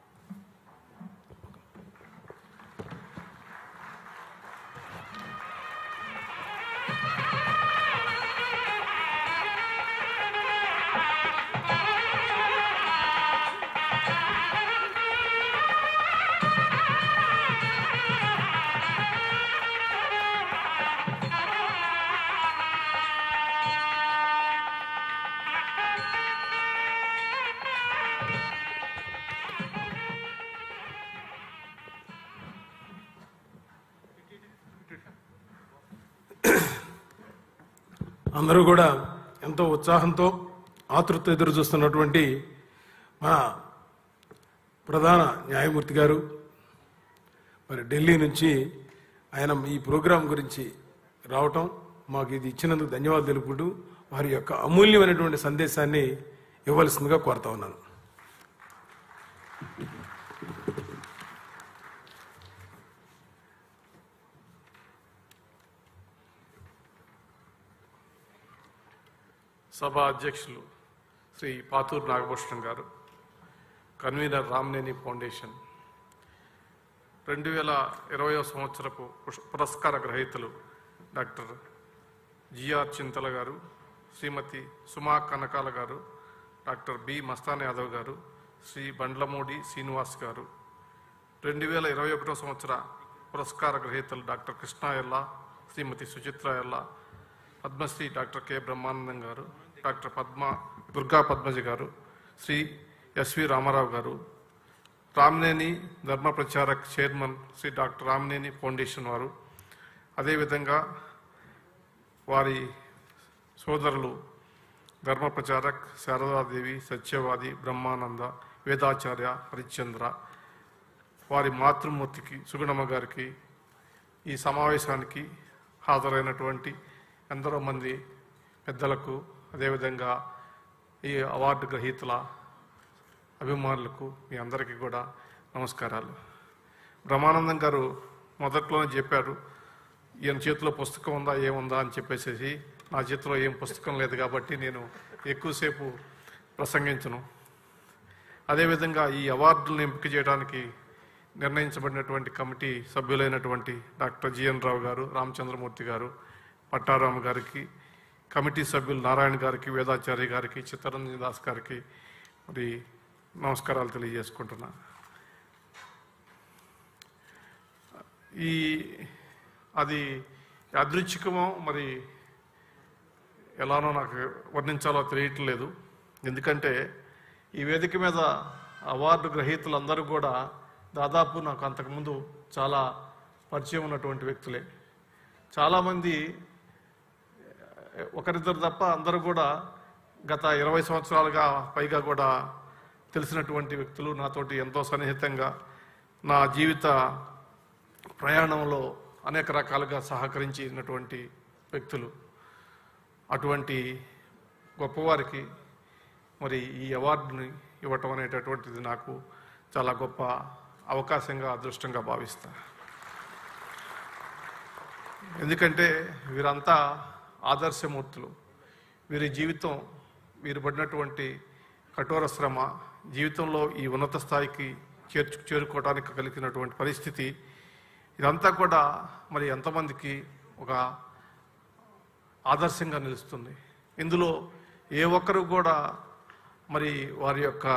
అందరూ కూడా ఎంతో ఉత్సాహంతో ఆతృత ఎదురు చూస్తున్నటువంటి మన ప్రధాన న్యాయమూర్తి గారు మరి ఢిల్లీ నుంచి ఆయన ఈ ప్రోగ్రాం గురించి రావటం మాకు ఇది ఇచ్చినందుకు ధన్యవాదాలు తెలుపుకుంటూ వారి యొక్క అమూల్యమైనటువంటి సందేశాన్ని ఇవ్వవలసిందిగా కోరుతా ఉన్నాను సభ అధ్యక్షులు శ్రీ పాతూరు నాగభూషణం గారు కన్వీనర్ రామ్నేని ఫౌండేషన్ రెండు వేల ఇరవయో సంవత్సరపు పుష్- పురస్కార గ్రహీతలు డాక్టర్ జిఆర్ చింతల గారు శ్రీమతి సుమా కనకాల గారు డాక్టర్ బి మస్తాన్ యాదవ్ గారు శ్రీ బండ్లమూడి శ్రీనివాస్ గారు రెండు వేల ఇరవై ఒకటో సంవత్సర పురస్కార గ్రహీతలు డాక్టర్ కృష్ణ ఎల్లా శ్రీమతి సుచిత్ర ఎల్లా పద్మశ్రీ డాక్టర్ కె బ్రహ్మానందం గారు డాక్టర్ పద్మ దుర్గా పద్మజ గారు శ్రీ ఎస్వి రామారావు గారు Ramineni Dharma Pracharak chairman Shri doctor Ramineni foundation వారు అదేవిధంగా వారి సోదరులు ధర్మ ప్రచారక్ శారదాదేవి సత్యవాది బ్రహ్మానంద వేదాచార్య హరిశ్చంద్ర వారి మాతృమూర్తికి సుగుణమ్మ గారికి ఈ సమావేశానికి హాజరైనటువంటి ఎందరో మంది పెద్దలకు అదేవిధంగా ఈ అవార్డు గ్రహీతల అభిమానులకు మీ అందరికీ కూడా నమస్కారాలు బ్రహ్మానందం గారు మొదట్లోనే చెప్పారు ఈయన చేతిలో పుస్తకం ఉందా ఏముందా అని చెప్పేసి నా చేతిలో ఏం పుస్తకం లేదు కాబట్టి నేను ఎక్కువసేపు ప్రసంగించను అదేవిధంగా ఈ అవార్డులను ఎంపిక చేయడానికి నిర్ణయించబడినటువంటి కమిటీ సభ్యులైనటువంటి డాక్టర్ జిఎన్ రావు గారు రామచంద్రమూర్తి గారు పట్టారాము గారికి కమిటీ సభ్యులు నారాయణ గారికి వేదాచార్య గారికి చిత్తరంజన్ దాస్ గారికి మరి నమస్కారాలు తెలియజేసుకుంటున్నా ఈ అది యాదృచ్ఛికమో మరి ఎలానో నాకు వర్ణించాలో తెలియట్లేదు ఎందుకంటే ఈ వేదిక మీద అవార్డు గ్రహీతలందరూ కూడా దాదాపు నాకు అంతకుముందు చాలా పరిచయం ఉన్నటువంటి వ్యక్తులే చాలామంది ఒకరిద్దరు తప్ప అందరూ కూడా గత ఇరవై సంవత్సరాలుగా పైగా కూడా తెలిసినటువంటి వ్యక్తులు నాతోటి ఎంతో సన్నిహితంగా నా జీవిత ప్రయాణంలో అనేక రకాలుగా సహకరించినటువంటి వ్యక్తులు అటువంటి గొప్పవారికి మరి ఈ అవార్డుని ఇవ్వటం అనేటటువంటిది నాకు చాలా గొప్ప అవకాశంగా అదృష్టంగా భావిస్తా ఎందుకంటే వీరంతా ఆదర్శమూర్తులు వీరి జీవితం వీరు పడినటువంటి కఠోర శ్రమ జీవితంలో ఈ ఉన్నత స్థాయికి చేర్చు చేరుకోవడానికి కలిగినటువంటి పరిస్థితి ఇదంతా కూడా మరి ఎంతమందికి ఒక ఆదర్శంగా నిలుస్తుంది ఇందులో ఏ ఒక్కరు కూడా మరి వారి యొక్క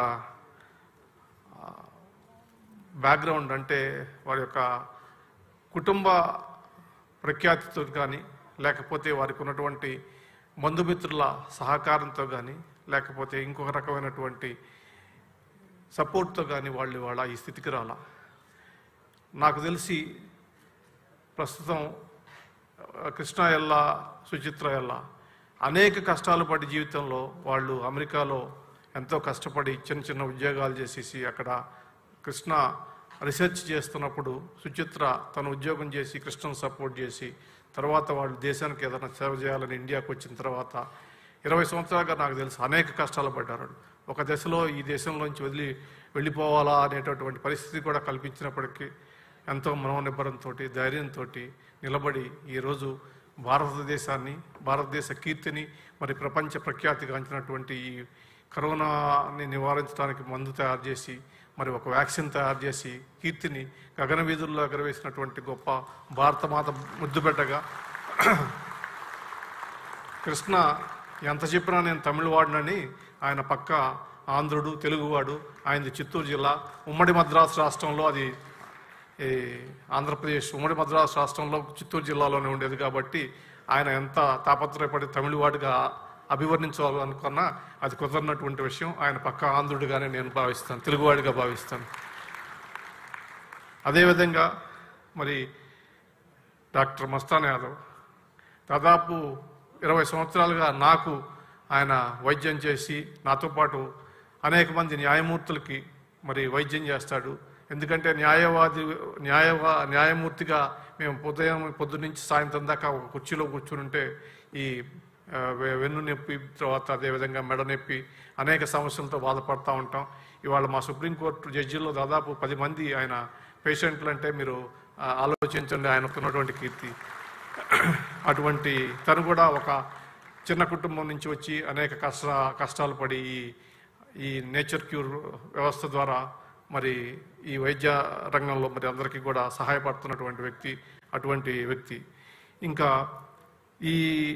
బ్యాక్గ్రౌండ్ అంటే వారి యొక్క కుటుంబ ప్రఖ్యాతితో కానీ లేకపోతే వారికి ఉన్నటువంటి బంధుమిత్రుల సహకారంతో కానీ లేకపోతే ఇంకొక రకమైనటువంటి సపోర్ట్తో కానీ వాళ్ళు వాళ్ళ ఈ స్థితికి రాలా నాకు తెలిసి ప్రస్తుతం ఆ, కృష్ణ ఎల్లా సుచిత్ర ఎల్లా అనేక కష్టాలు పడి జీవితంలో వాళ్ళు అమెరికాలో ఎంతో కష్టపడి చిన్న చిన్న ఉద్యోగాలు చేసేసి అక్కడ కృష్ణ రీసెర్చ్ చేస్తున్నప్పుడు సుచిత్ర తన ఉద్యోగం చేసి కృష్ణను సపోర్ట్ చేసి తర్వాత వాళ్ళు దేశానికి ఏదైనా సేవ చేయాలని ఇండియాకి వచ్చిన తర్వాత ఇరవై సంవత్సరాలుగా నాకు తెలుసు అనేక కష్టాలు పడ్డారు ఒక దశలో ఈ దేశంలోంచి వదిలి వెళ్ళిపోవాలా అనేటటువంటి పరిస్థితి కూడా కల్పించినప్పటికీ ఎంతో మనోనిబ్బరంతో ధైర్యంతో నిలబడి ఈరోజు భారతదేశాన్ని భారతదేశ కీర్తిని మరి ప్రపంచ ప్రఖ్యాతిగాంచినటువంటి ఈ కరోనాని నివారించడానికి మందు తయారు చేసి మరి ఒక వ్యాక్సిన్ తయారు చేసి కీర్తిని గగన వీధుల్లో ఎగరవేసినటువంటి గొప్ప భారతమాత ముద్దుబిడ్డగా కృష్ణ ఎంత చెప్పినా నేను తమిళ వాడినని ఆయన పక్క ఆంధ్రుడు తెలుగువాడు ఆయనది చిత్తూరు జిల్లా ఉమ్మడి మద్రాసు రాష్ట్రంలో అది ఈ ఆంధ్రప్రదేశ్ ఉమ్మడి మద్రాసు రాష్ట్రంలో చిత్తూరు జిల్లాలోనే ఉండేది కాబట్టి ఆయన ఎంత తాపత్రయపడి తమిళవాడిగా అభివర్ణించాలనుకున్నా అది కుదరనటువంటి విషయం ఆయన పక్క ఆంధ్రుడిగానే నేను భావిస్తాను తెలుగువాడిగా భావిస్తాను అదేవిధంగా మరి డాక్టర్ మస్తాన్ యాదవ్ దాదాపు ఇరవై సంవత్సరాలుగా నాకు ఆయన వైద్యం చేసి నాతో పాటు అనేక మంది న్యాయమూర్తులకి మరి వైద్యం చేస్తాడు ఎందుకంటే న్యాయవాది న్యాయవా న్యాయమూర్తిగా మేము ఉదయం పొద్దు నుంచి సాయంత్రం దాకా ఒక కుర్చీలో కూర్చుని ఉంటే ఈ ఆ, వె- వెన్ను నొప్పి తర్వాత అదేవిధంగా మెడ నొప్పి అనేక సమస్యలతో బాధపడతా ఉంటాం ఇవాళ మా సుప్రీంకోర్టు జడ్జిల్లో దాదాపు పది మంది ఆయన పేషెంట్లు అంటే మీరు ఆ, ఆలోచించండి ఆయనకున్నటువంటి కీర్తి అటువంటి తను కూడా ఒక చిన్న కుటుంబం నుంచి వచ్చి అనేక కష్ట కష్టాలు పడి ఈ ఈ నేచర్ క్యూర్ వ్యవస్థ ద్వారా మరి ఈ వైద్య రంగంలో మరి అందరికీ కూడా సహాయపడుతున్నటువంటి వ్యక్తి అటువంటి వ్యక్తి ఇంకా ఈ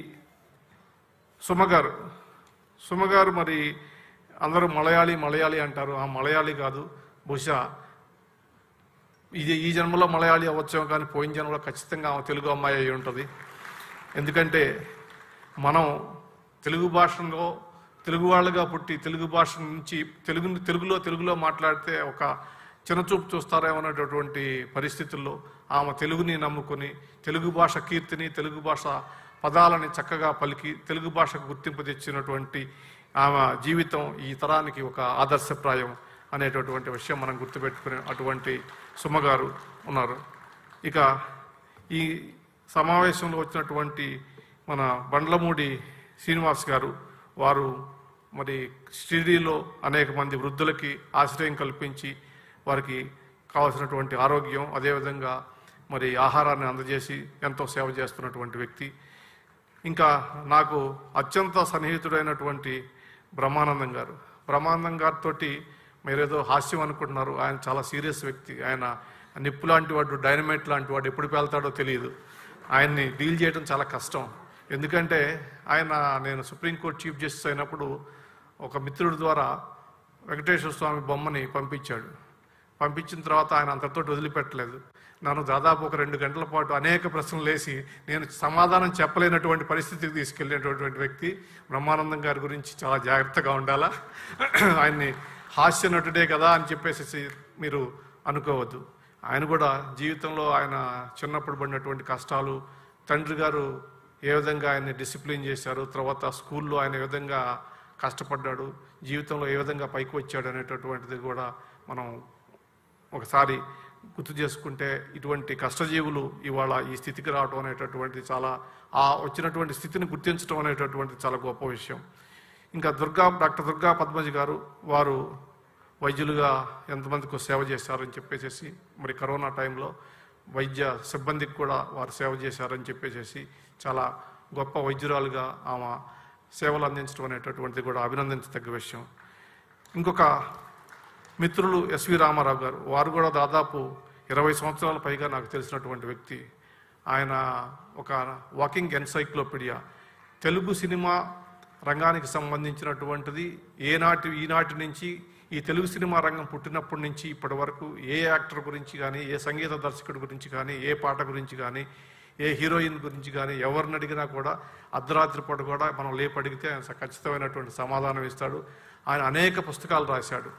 సుమగారు సుమగారు మరి అందరూ మలయాళీ మలయాళీ అంటారు ఆ మలయాళీ కాదు బహుశా ఇది ఈ జన్మలో మలయాళీ అవ్వచ్చేమో కానీ పోయిన జన్మలో ఖచ్చితంగా ఆమె తెలుగు అమ్మాయి అయి ఉంటుంది ఎందుకంటే మనం తెలుగు భాషలో తెలుగు వాళ్ళుగా పుట్టి తెలుగు భాష నుంచి తెలుగు తెలుగులో తెలుగులో మాట్లాడితే ఒక చిన్నచూపు చూస్తారేమనేటటువంటి పరిస్థితుల్లో ఆమె తెలుగుని నమ్ముకొని తెలుగు భాష కీర్తిని తెలుగు భాష పదాలని చక్కగా పలికి తెలుగు భాషకు గుర్తింపు తెచ్చినటువంటి ఆమె జీవితం ఈ తరానికి ఒక ఆదర్శప్రాయం అనేటటువంటి విషయం మనం గుర్తుపెట్టుకునే అటువంటి సుమగారు ఉన్నారు ఇక ఈ సమావేశంలో వచ్చినటువంటి మన బండ్లమూడి శ్రీనివాస్ గారు వారు మరి షిరిడీలో అనేక మంది వృద్ధులకి ఆశ్రయం కల్పించి వారికి కావాల్సినటువంటి ఆరోగ్యం అదేవిధంగా మరి ఆహారాన్ని అందజేసి ఎంతో సేవ చేస్తున్నటువంటి వ్యక్తి ఇంకా నాకు అత్యంత సన్నిహితుడైనటువంటి బ్రహ్మానందం గారు బ్రహ్మానందం గారితో మీరేదో హాస్యం అనుకుంటున్నారు ఆయన చాలా సీరియస్ వ్యక్తి ఆయన నిప్పు లాంటి వాడు డైనమైట్ లాంటి వాడు ఎప్పుడు పేల్తాడో తెలియదు ఆయన్ని డీల్ చేయడం చాలా కష్టం ఎందుకంటే ఆయన నేను సుప్రీంకోర్టు చీఫ్ జస్టిస్ అయినప్పుడు ఒక మిత్రుడి ద్వారా వెంకటేశ్వర స్వామి బొమ్మని పంపించాడు పంపించిన తర్వాత ఆయన అంతటితో వదిలిపెట్టలేదు నన్ను దాదాపు ఒక రెండు గంటల పాటు అనేక ప్రశ్నలు వేసి నేను సమాధానం చెప్పలేనటువంటి పరిస్థితికి తీసుకెళ్ళినటువంటి వ్యక్తి బ్రహ్మానందం గారి గురించి చాలా జాగ్రత్తగా ఉండాలా ఆయన్ని హాస్య నటుడే కదా అని చెప్పేసి మీరు అనుకోవద్దు ఆయన కూడా జీవితంలో ఆయన చిన్నప్పుడు పడినటువంటి కష్టాలు తండ్రి గారు ఏ విధంగా ఆయన్ని డిసిప్లిన్ చేశారు తర్వాత స్కూల్లో ఆయన ఏ విధంగా కష్టపడ్డాడు జీవితంలో ఏ విధంగా పైకి వచ్చాడు అనేటటువంటిది కూడా మనం ఒకసారి గుర్తు చేసుకుంటే ఇటువంటి కష్టజీవులు ఇవాళ ఈ స్థితికి రావడం అనేటటువంటిది చాలా ఆ వచ్చినటువంటి స్థితిని గుర్తించడం అనేటటువంటిది చాలా గొప్ప విషయం ఇంకా దుర్గా డాక్టర్ దుర్గా పద్మజి గారు వారు వైద్యులుగా ఎంతమందికి సేవ చేశారని చెప్పేసి మరి కరోనా టైంలో వైద్య సిబ్బందికి కూడా వారు సేవ చేశారని చెప్పేసి చాలా గొప్ప వైద్యురాలుగా ఆమె సేవలు అందించడం అనేటటువంటిది కూడా అభినందించదగ్గ విషయం ఇంకొక మిత్రులు ఎస్వి రామారావు గారు వారు కూడా దాదాపు ఇరవై సంవత్సరాల పైగా నాకు తెలిసినటువంటి వ్యక్తి ఆయన ఒక వాకింగ్ ఎన్సైక్లోపీడియా తెలుగు సినిమా రంగానికి సంబంధించినటువంటిది ఏనాటి ఈనాటి నుంచి ఈ తెలుగు సినిమా రంగం పుట్టినప్పటి నుంచి ఇప్పటి వరకు ఏ యాక్టర్ గురించి కానీ ఏ సంగీత దర్శకుడి గురించి కానీ ఏ పాట గురించి కానీ ఏ హీరోయిన్ గురించి కానీ ఎవరిని అడిగినా కూడా అర్ధరాత్రి పూట కూడా మనం లేపడిగితే ఆయన ఖచ్చితమైనటువంటి సమాధానం ఇస్తాడు ఆయన అనేక పుస్తకాలు రాశాడు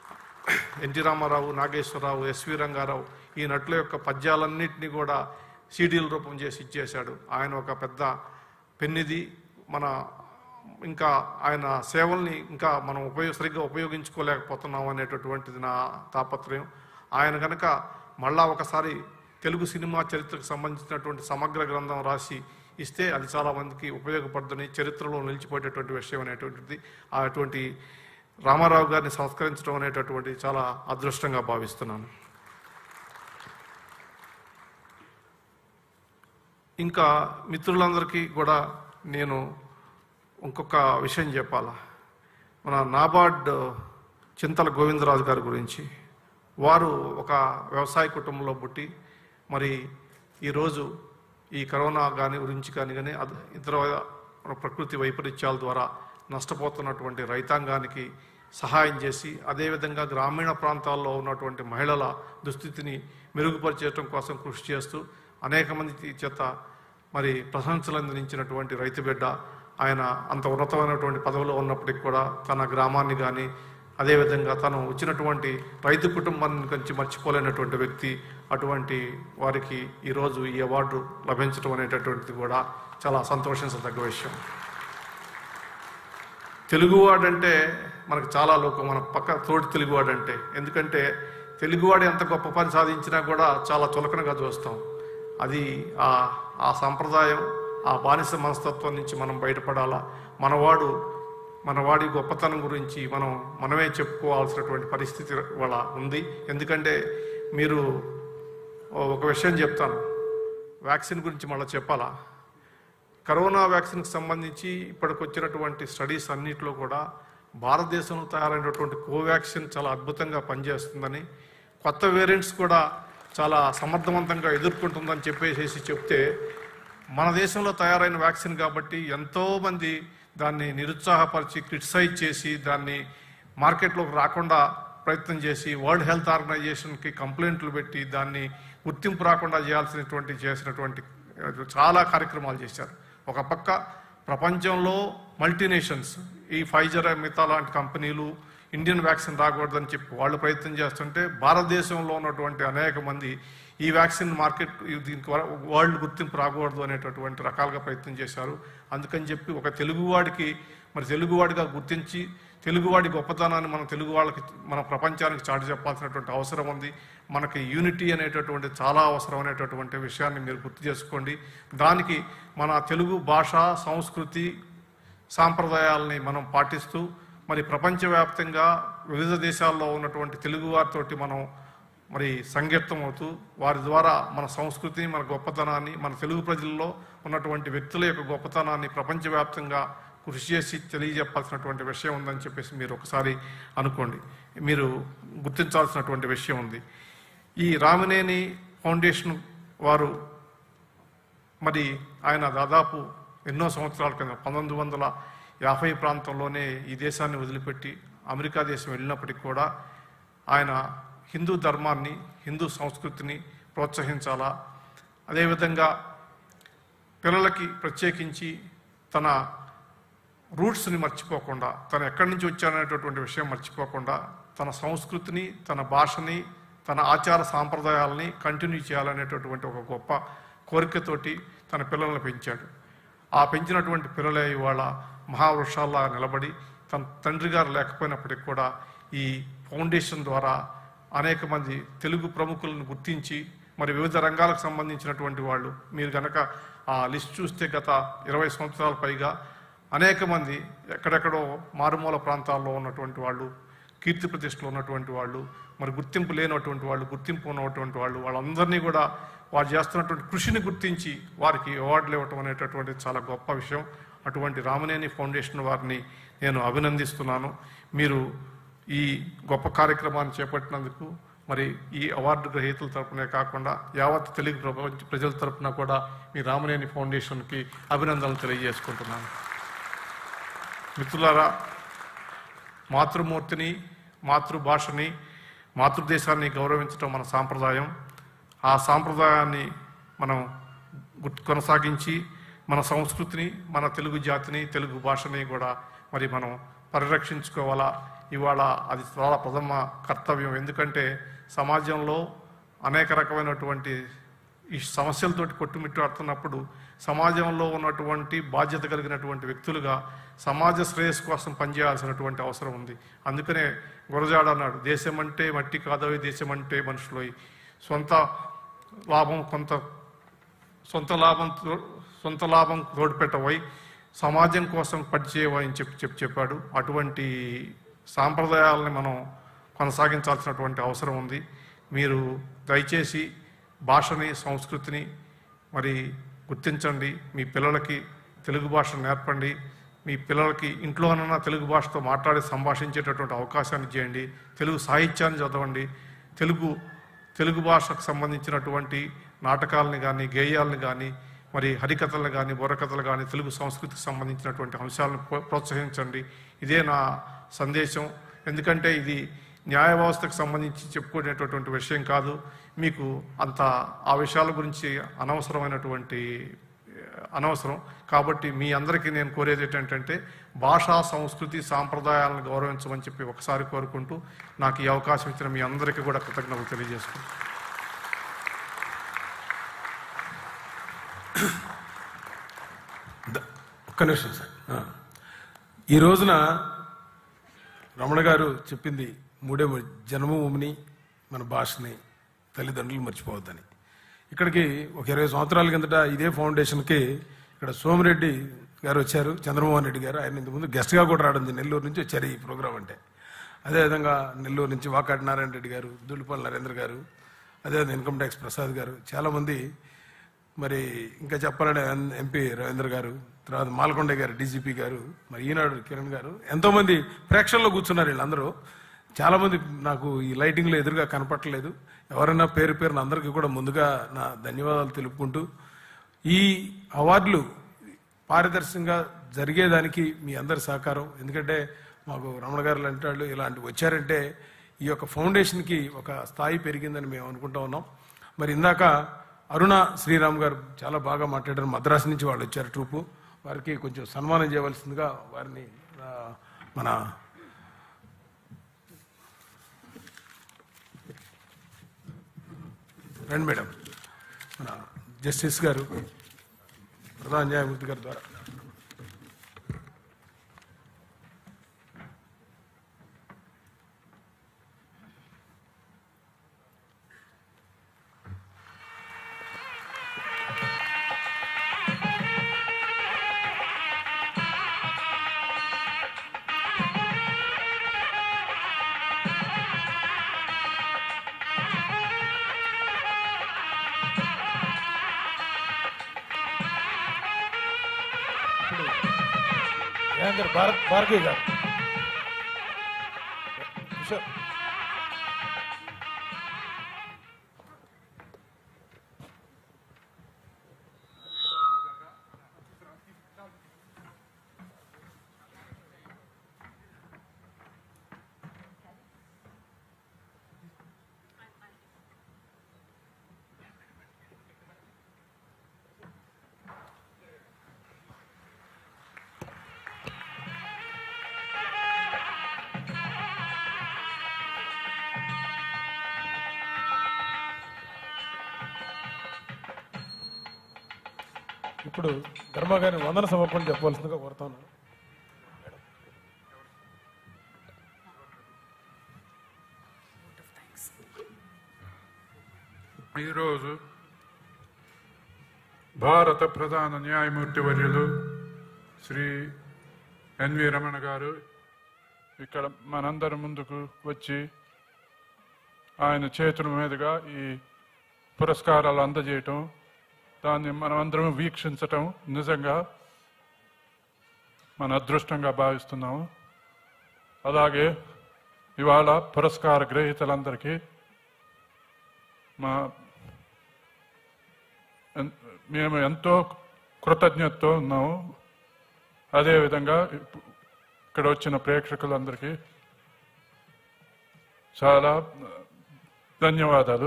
ఎన్టీ రామారావు నాగేశ్వరరావు ఎస్వి రంగారావు ఈ నటుల యొక్క పద్యాలన్నింటినీ కూడా సీడీల రూపం చేసి ఇచ్చేశాడు ఆయన ఒక పెద్ద పెన్నిది మన ఇంకా ఆయన సేవల్ని ఇంకా మనం ఉపయోగ సరిగ్గా ఉపయోగించుకోలేకపోతున్నాం అనేటటువంటిది నా తాపత్రయం ఆయన కనుక మళ్ళా ఒకసారి తెలుగు సినిమా చరిత్రకు సంబంధించినటువంటి సమగ్ర గ్రంథం రాసి ఇస్తే అది చాలా మందికి ఉపయోగపడుతుంది చరిత్రలో నిలిచిపోయేటటువంటి విషయం అనేటువంటిది అటువంటి రామారావు గారిని సంస్కరించడం అనేటటువంటి చాలా అదృష్టంగా భావిస్తున్నాను ఇంకా మిత్రులందరికీ కూడా నేను ఇంకొక విషయం చెప్పాలా మన నాబార్డ్ చింతల గోవిందరాజు గారి గురించి వారు ఒక వ్యవసాయ కుటుంబంలో పుట్టి మరి ఈరోజు ఈ కరోనా కానీ గురించి కానీ కానీ అద- ఇతర ప్రకృతి వైపరీత్యాల ద్వారా నష్టపోతున్నటువంటి రైతాంగానికి సహాయం చేసి అదేవిధంగా గ్రామీణ ప్రాంతాల్లో ఉన్నటువంటి మహిళల దుస్థితిని మెరుగుపరిచేయడం కోసం కృషి చేస్తూ అనేక మంది చేత మరి ప్రశంసలు అందించినటువంటి రైతు బిడ్డ ఆయన అంత ఉన్నతమైనటువంటి పదవిలో ఉన్నప్పటికీ కూడా తన గ్రామాన్ని కానీ అదేవిధంగా తను వచ్చినటువంటి రైతు కుటుంబాన్ని నుంచి మర్చిపోలేనటువంటి వ్యక్తి అటువంటి వారికి ఈరోజు ఈ అవార్డు లభించడం అనేటటువంటిది కూడా చాలా సంతోషించదగ్గ విషయం తెలుగువాడంటే మనకు చాలా లోకం మన పక్క తోటి తెలుగువాడంటే ఎందుకంటే తెలుగువాడు ఎంత గొప్ప పని సాధించినా కూడా చాలా చులకనగా చూస్తాం అది ఆ ఆ సంప్రదాయం ఆ బానిస మనస్తత్వం నుంచి మనం బయటపడాలా మనవాడు మనవాడి గొప్పతనం గురించి మనం మనమే చెప్పుకోవాల్సినటువంటి పరిస్థితి వాళ్ళ ఉంది ఎందుకంటే మీరు ఒక విషయం చెప్తాను వ్యాక్సిన్ గురించి మళ్ళీ చెప్పాలా కరోనా వ్యాక్సిన్కి సంబంధించి ఇప్పటికి వచ్చినటువంటి స్టడీస్ అన్నిటిలో కూడా భారతదేశంలో తయారైనటువంటి కోవాక్సిన్ చాలా అద్భుతంగా పనిచేస్తుందని కొత్త వేరియంట్స్ కూడా చాలా సమర్థవంతంగా ఎదుర్కొంటుందని చెప్పేసి చెప్తే మన దేశంలో తయారైన వ్యాక్సిన్ కాబట్టి ఎంతోమంది దాన్ని నిరుత్సాహపరిచి క్రిటిసైజ్ చేసి దాన్ని మార్కెట్లోకి రాకుండా ప్రయత్నం చేసి వరల్డ్ హెల్త్ ఆర్గనైజేషన్కి కంప్లైంట్లు పెట్టి దాన్ని గుర్తింపు రాకుండా చేయాల్సినటువంటి చేసినటువంటి చాలా కార్యక్రమాలు చేశారు ఒక పక్క ప్రపంచంలో మల్టీనేషన్స్ ఈ ఫైజర్ మిగతా లాంటి కంపెనీలు ఇండియన్ వ్యాక్సిన్ రాకూడదని చెప్పి వాళ్ళు ప్రయత్నం చేస్తుంటే భారతదేశంలో ఉన్నటువంటి అనేక మంది ఈ వ్యాక్సిన్ మార్కెట్ దీనికి వరల్డ్ గుర్తింపు రాకూడదు అనేటటువంటి రకాలుగా ప్రయత్నం చేశారు అందుకని చెప్పి ఒక తెలుగువాడికి మరి తెలుగువాడిగా గుర్తించి తెలుగువాడి గొప్పతనాన్ని మనం తెలుగు వాళ్ళకి మన ప్రపంచానికి చాటి చెప్పాల్సినటువంటి అవసరం ఉంది మనకి యూనిటీ అనేటటువంటి చాలా అవసరం అనేటటువంటి విషయాన్ని మీరు గుర్తు చేసుకోండి దానికి మన తెలుగు భాష సంస్కృతి సాంప్రదాయాలని మనం పాటిస్తూ మరి ప్రపంచవ్యాప్తంగా వివిధ దేశాల్లో ఉన్నటువంటి తెలుగు వారితోటి మనం మరి సంగీతం అవుతూ వారి ద్వారా మన సంస్కృతిని మన గొప్పతనాన్ని మన తెలుగు ప్రజల్లో ఉన్నటువంటి వ్యక్తుల యొక్క గొప్పతనాన్ని ప్రపంచవ్యాప్తంగా కృషి చేసి తెలియజెప్పాల్సినటువంటి విషయం ఉందని చెప్పేసి మీరు ఒకసారి అనుకోండి మీరు గుర్తించాల్సినటువంటి విషయం ఉంది ఈ రామినేని ఫౌండేషన్ వారు మరి ఆయన దాదాపు ఎన్నో సంవత్సరాల కింద పంతొమ్మిది వందల యాభై ప్రాంతంలోనే ఈ దేశాన్ని వదిలిపెట్టి అమెరికా దేశం వెళ్ళినప్పటికీ కూడా ఆయన హిందూ ధర్మాన్ని హిందూ సంస్కృతిని ప్రోత్సహించాలా అదేవిధంగా పిల్లలకి ప్రత్యేకించి తన రూట్స్ని మర్చిపోకుండా తను ఎక్కడి నుంచి వచ్చాననేటటువంటి విషయం మర్చిపోకుండా తన సంస్కృతిని తన భాషని తన ఆచార సాంప్రదాయాలని కంటిన్యూ చేయాలనేటటువంటి ఒక గొప్ప కోరికతోటి తన పిల్లల్ని పెంచాడు ఆ పెంచినటువంటి పిల్లలే ఇవాళ మహావృక్షాల్లా నిలబడి తన తండ్రి గారు లేకపోయినప్పటికీ కూడా ఈ ఫౌండేషన్ ద్వారా అనేక మంది తెలుగు ప్రముఖులను గుర్తించి మరి వివిధ రంగాలకు సంబంధించినటువంటి వాళ్ళు మీరు గనక ఆ లిస్ట్ చూస్తే గత ఇరవై సంవత్సరాల పైగా అనేక మంది ఎక్కడెక్కడో మారుమూల ప్రాంతాల్లో ఉన్నటువంటి వాళ్ళు కీర్తి ప్రతిష్టలు ఉన్నటువంటి వాళ్ళు మరి గుర్తింపు లేనటువంటి వాళ్ళు గుర్తింపు ఉన్నటువంటి వాళ్ళు వాళ్ళందరినీ కూడా వారు చేస్తున్నటువంటి కృషిని గుర్తించి వారికి అవార్డులు ఇవ్వటం అనేటటువంటి చాలా గొప్ప విషయం అటువంటి రామనేని ఫౌండేషన్ వారిని నేను అభినందిస్తున్నాను మీరు ఈ గొప్ప కార్యక్రమాన్ని చేపట్టినందుకు మరి ఈ అవార్డు గ్రహీతల తరపునే కాకుండా యావత్ తెలుగు ప్రపంచ ప్రజల తరపున కూడా మీ రామనేని ఫౌండేషన్కి అభినందనలు తెలియజేసుకుంటున్నాను మిత్రులారా మాతృమూర్తిని మాతృభాషని మాతృదేశాన్ని గౌరవించడం మన సాంప్రదాయం ఆ సాంప్రదాయాన్ని మనం గుర్తు కొనసాగించి మన సంస్కృతిని మన తెలుగు జాతిని తెలుగు భాషని కూడా మరి మనం పరిరక్షించుకోవాలా ఇవాళ అది చాలా ప్రథమ కర్తవ్యం ఎందుకంటే సమాజంలో అనేక రకమైనటువంటి ఈ సమస్యలతోటి కొట్టుమిట్టాడుతున్నప్పుడు సమాజంలో ఉన్నటువంటి బాధ్యత కలిగినటువంటి వ్యక్తులుగా సమాజ శ్రేయస్సు కోసం పనిచేయాల్సినటువంటి అవసరం ఉంది అందుకనే గురజాడ అన్నాడు దేశం అంటే మట్టి కాదవి దేశం అంటే మనుషులోయి సొంత లాభం కొంత సొంత లాభం తో- సొంత లాభం తోడుపెట్టబోయి సమాజం కోసం పనిచేయవని అని చెప్పి చెప్పి చెప్పాడు అటువంటి సాంప్రదాయాలని మనం కొనసాగించాల్సినటువంటి అవసరం ఉంది మీరు దయచేసి భాషని సంస్కృతిని మరి గుర్తించండి మీ పిల్లలకి తెలుగు భాష నేర్పండి మీ పిల్లలకి ఇంట్లోనన్నా తెలుగు భాషతో మాట్లాడి సంభాషించేటటువంటి అవకాశాన్ని చేయండి తెలుగు సాహిత్యాన్ని చదవండి తెలుగు తెలుగు భాషకు సంబంధించినటువంటి నాటకాలని కానీ గేయాలని కానీ మరి హరికథలను కానీ బుర్రకథలు కానీ తెలుగు సంస్కృతికి సంబంధించినటువంటి అంశాలను ప్రో- ప్రోత్సహించండి ఇదే నా సందేశం ఎందుకంటే ఇది న్యాయ వ్యవస్థకు సంబంధించి చెప్పుకునేటటువంటి విషయం కాదు మీకు అంత ఆ విషయాల గురించి అనవసరమైనటువంటి అనవసరం కాబట్టి మీ అందరికీ నేను కోరేది ఏంటంటే భాషా సంస్కృతి సాంప్రదాయాలను గౌరవించమని చెప్పి ఒకసారి కోరుకుంటూ నాకు ఈ అవకాశం ఇచ్చిన మీ అందరికీ కూడా కృతజ్ఞతలు తెలియజేసుకుంటాను ఒక్క నిమిషం సార్ ఆ. ఈ రోజున రమణ గారు చెప్పింది మూడే మూడు జన్మభూమిని మన భాషని తల్లిదండ్రులు మర్చిపోవద్దని ఇక్కడికి ఒక ఇరవై సంవత్సరాల కిందట ఇదే ఫౌండేషన్కి ఇక్కడ సోమిరెడ్డి గారు వచ్చారు చంద్రమోహన్ రెడ్డి గారు ఆయన ఇంతకుముందు గెస్ట్గా కూడా రావడం జరిగింది. నెల్లూరు నుంచి వచ్చారు ఈ ప్రోగ్రాం అంటే అదేవిధంగా నెల్లూరు నుంచి వాకాటి నారాయణ రెడ్డి గారు దుల్లిపల్లి నరేంద్ర గారు అదేవిధంగా ఇన్కమ్ ట్యాక్స్ ప్రసాద్ గారు చాలామంది మరి ఇంకా చెప్పాలంటే ఎం- ఎంపీ రవీంద్ర గారు తర్వాత మాల్కొండ గారు డీజీపీ గారు మరి ఈనాడు కిరణ్ గారు ఎంతోమంది ప్రేక్షకుల్లో కూర్చున్నారు వీళ్ళందరూ చాలామంది నాకు ఈ లైటింగ్లో ఎదురుగా కనపట్టలేదు ఎవరైనా పేరు పేరున అందరికీ కూడా ముందుగా నా ధన్యవాదాలు తెలుపుకుంటూ ఈ అవార్డులు పారదర్శకంగా జరిగేదానికి మీ అందరి సహకారం ఎందుకంటే మాకు రమణ గారు లాంటి వాళ్ళు ఇలాంటి వచ్చారంటే ఈ యొక్క ఫౌండేషన్కి ఒక స్థాయి పెరిగిందని మేము అనుకుంటా ఉన్నాం మరి ఇందాక అరుణ శ్రీరామ్ గారు చాలా బాగా మాట్లాడారు మద్రాసు నుంచి వాళ్ళు వచ్చారు ట్రూపు వారికి కొంచెం సన్మానం చేయవలసిందిగా వారిని ఆ, మన రండి మేడం మన జస్టిస్ గారు ప్రధాన న్యాయమూర్తి గారి ద్వారా యాంకర్ భారత్ భార్గవి గారు కిషోర్ ఇప్పుడు ధర్మ గారిని వందన సమర్పణ చెప్పవలసిందిగా కోరుతాను ఈరోజు భారత ప్రధాన న్యాయమూర్తి వర్యులు శ్రీ ఎన్వి రమణ గారు ఇక్కడ మనందరి ముందుకు వచ్చి ఆయన చేతుల మీదుగా ఈ పురస్కారాలు అందజేయటం దాన్ని మనమందరం వీక్షించటం నిజంగా మన అదృష్టంగా భావిస్తున్నాము అలాగే ఇవాళ పురస్కార గ్రహీతలందరికీ మా ఎన్- మేము ఎంతో కృతజ్ఞతతో ఉన్నాము అదేవిధంగా ఇప్పు- ఇక్కడ వచ్చిన ప్రేక్షకులందరికీ చాలా ధన్యవాదాలు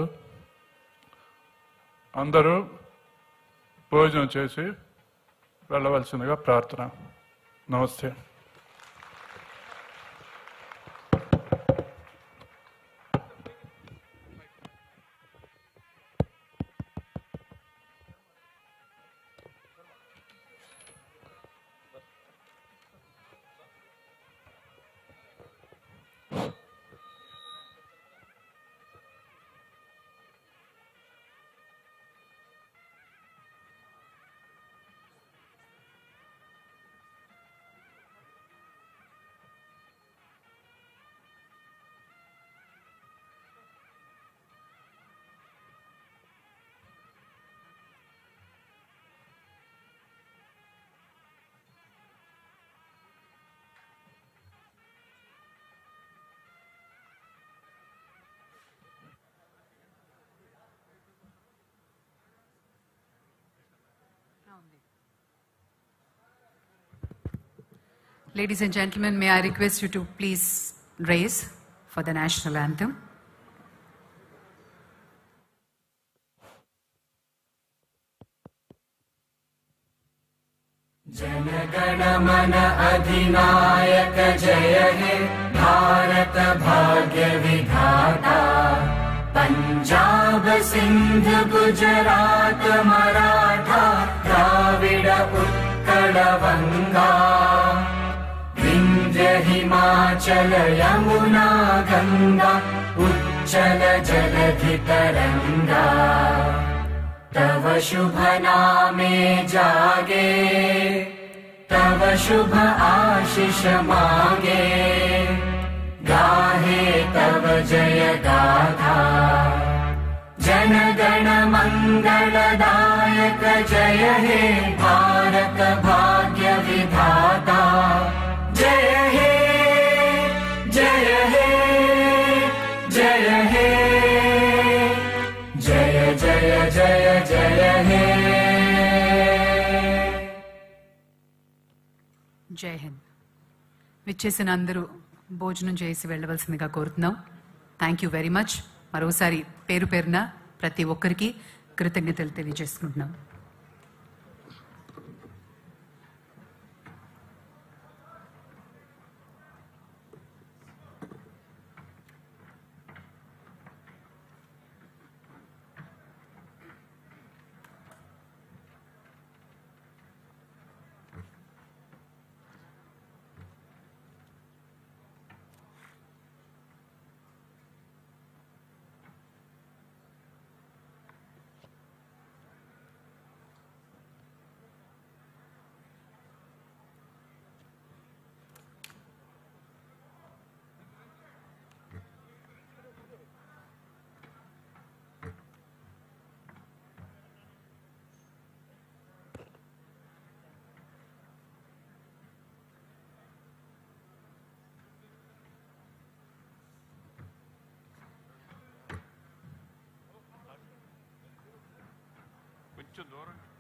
అందరూ భోజనం చేసి వెళ్ళవలసిందిగా ప్రార్థన నమస్తే Ladies and gentlemen, may I request you to please raise for the national anthem. जनगण मन अधिनायक जय हे भारत भाग्य विधाता पंजाब सिंध गुजरात मराठा द्राविड उत्कल बंगा विंध्य हिमाचल यमुना गंगा उच्चल जलधि तरंगा तव शुभ नामे जागे तव शुभ आशीष मागे गाहे तव जय गाथा जनगण मंगलदायक जय हे भारत भाग्य विधाता जय हे जय हे जय हे जय जय जय जय हे జై హింద్ విచ్చేసిన అందరూ భోజనం చేసి వెళ్ళవలసిందిగా కోరుతున్నాం థ్యాంక్ యూ వెరీ మచ్ మరోసారి పేరు పేరున ప్రతి ఒక్కరికి కృతజ్ఞతలు తెలియజేసుకుంటున్నాం కొంచెం దూరం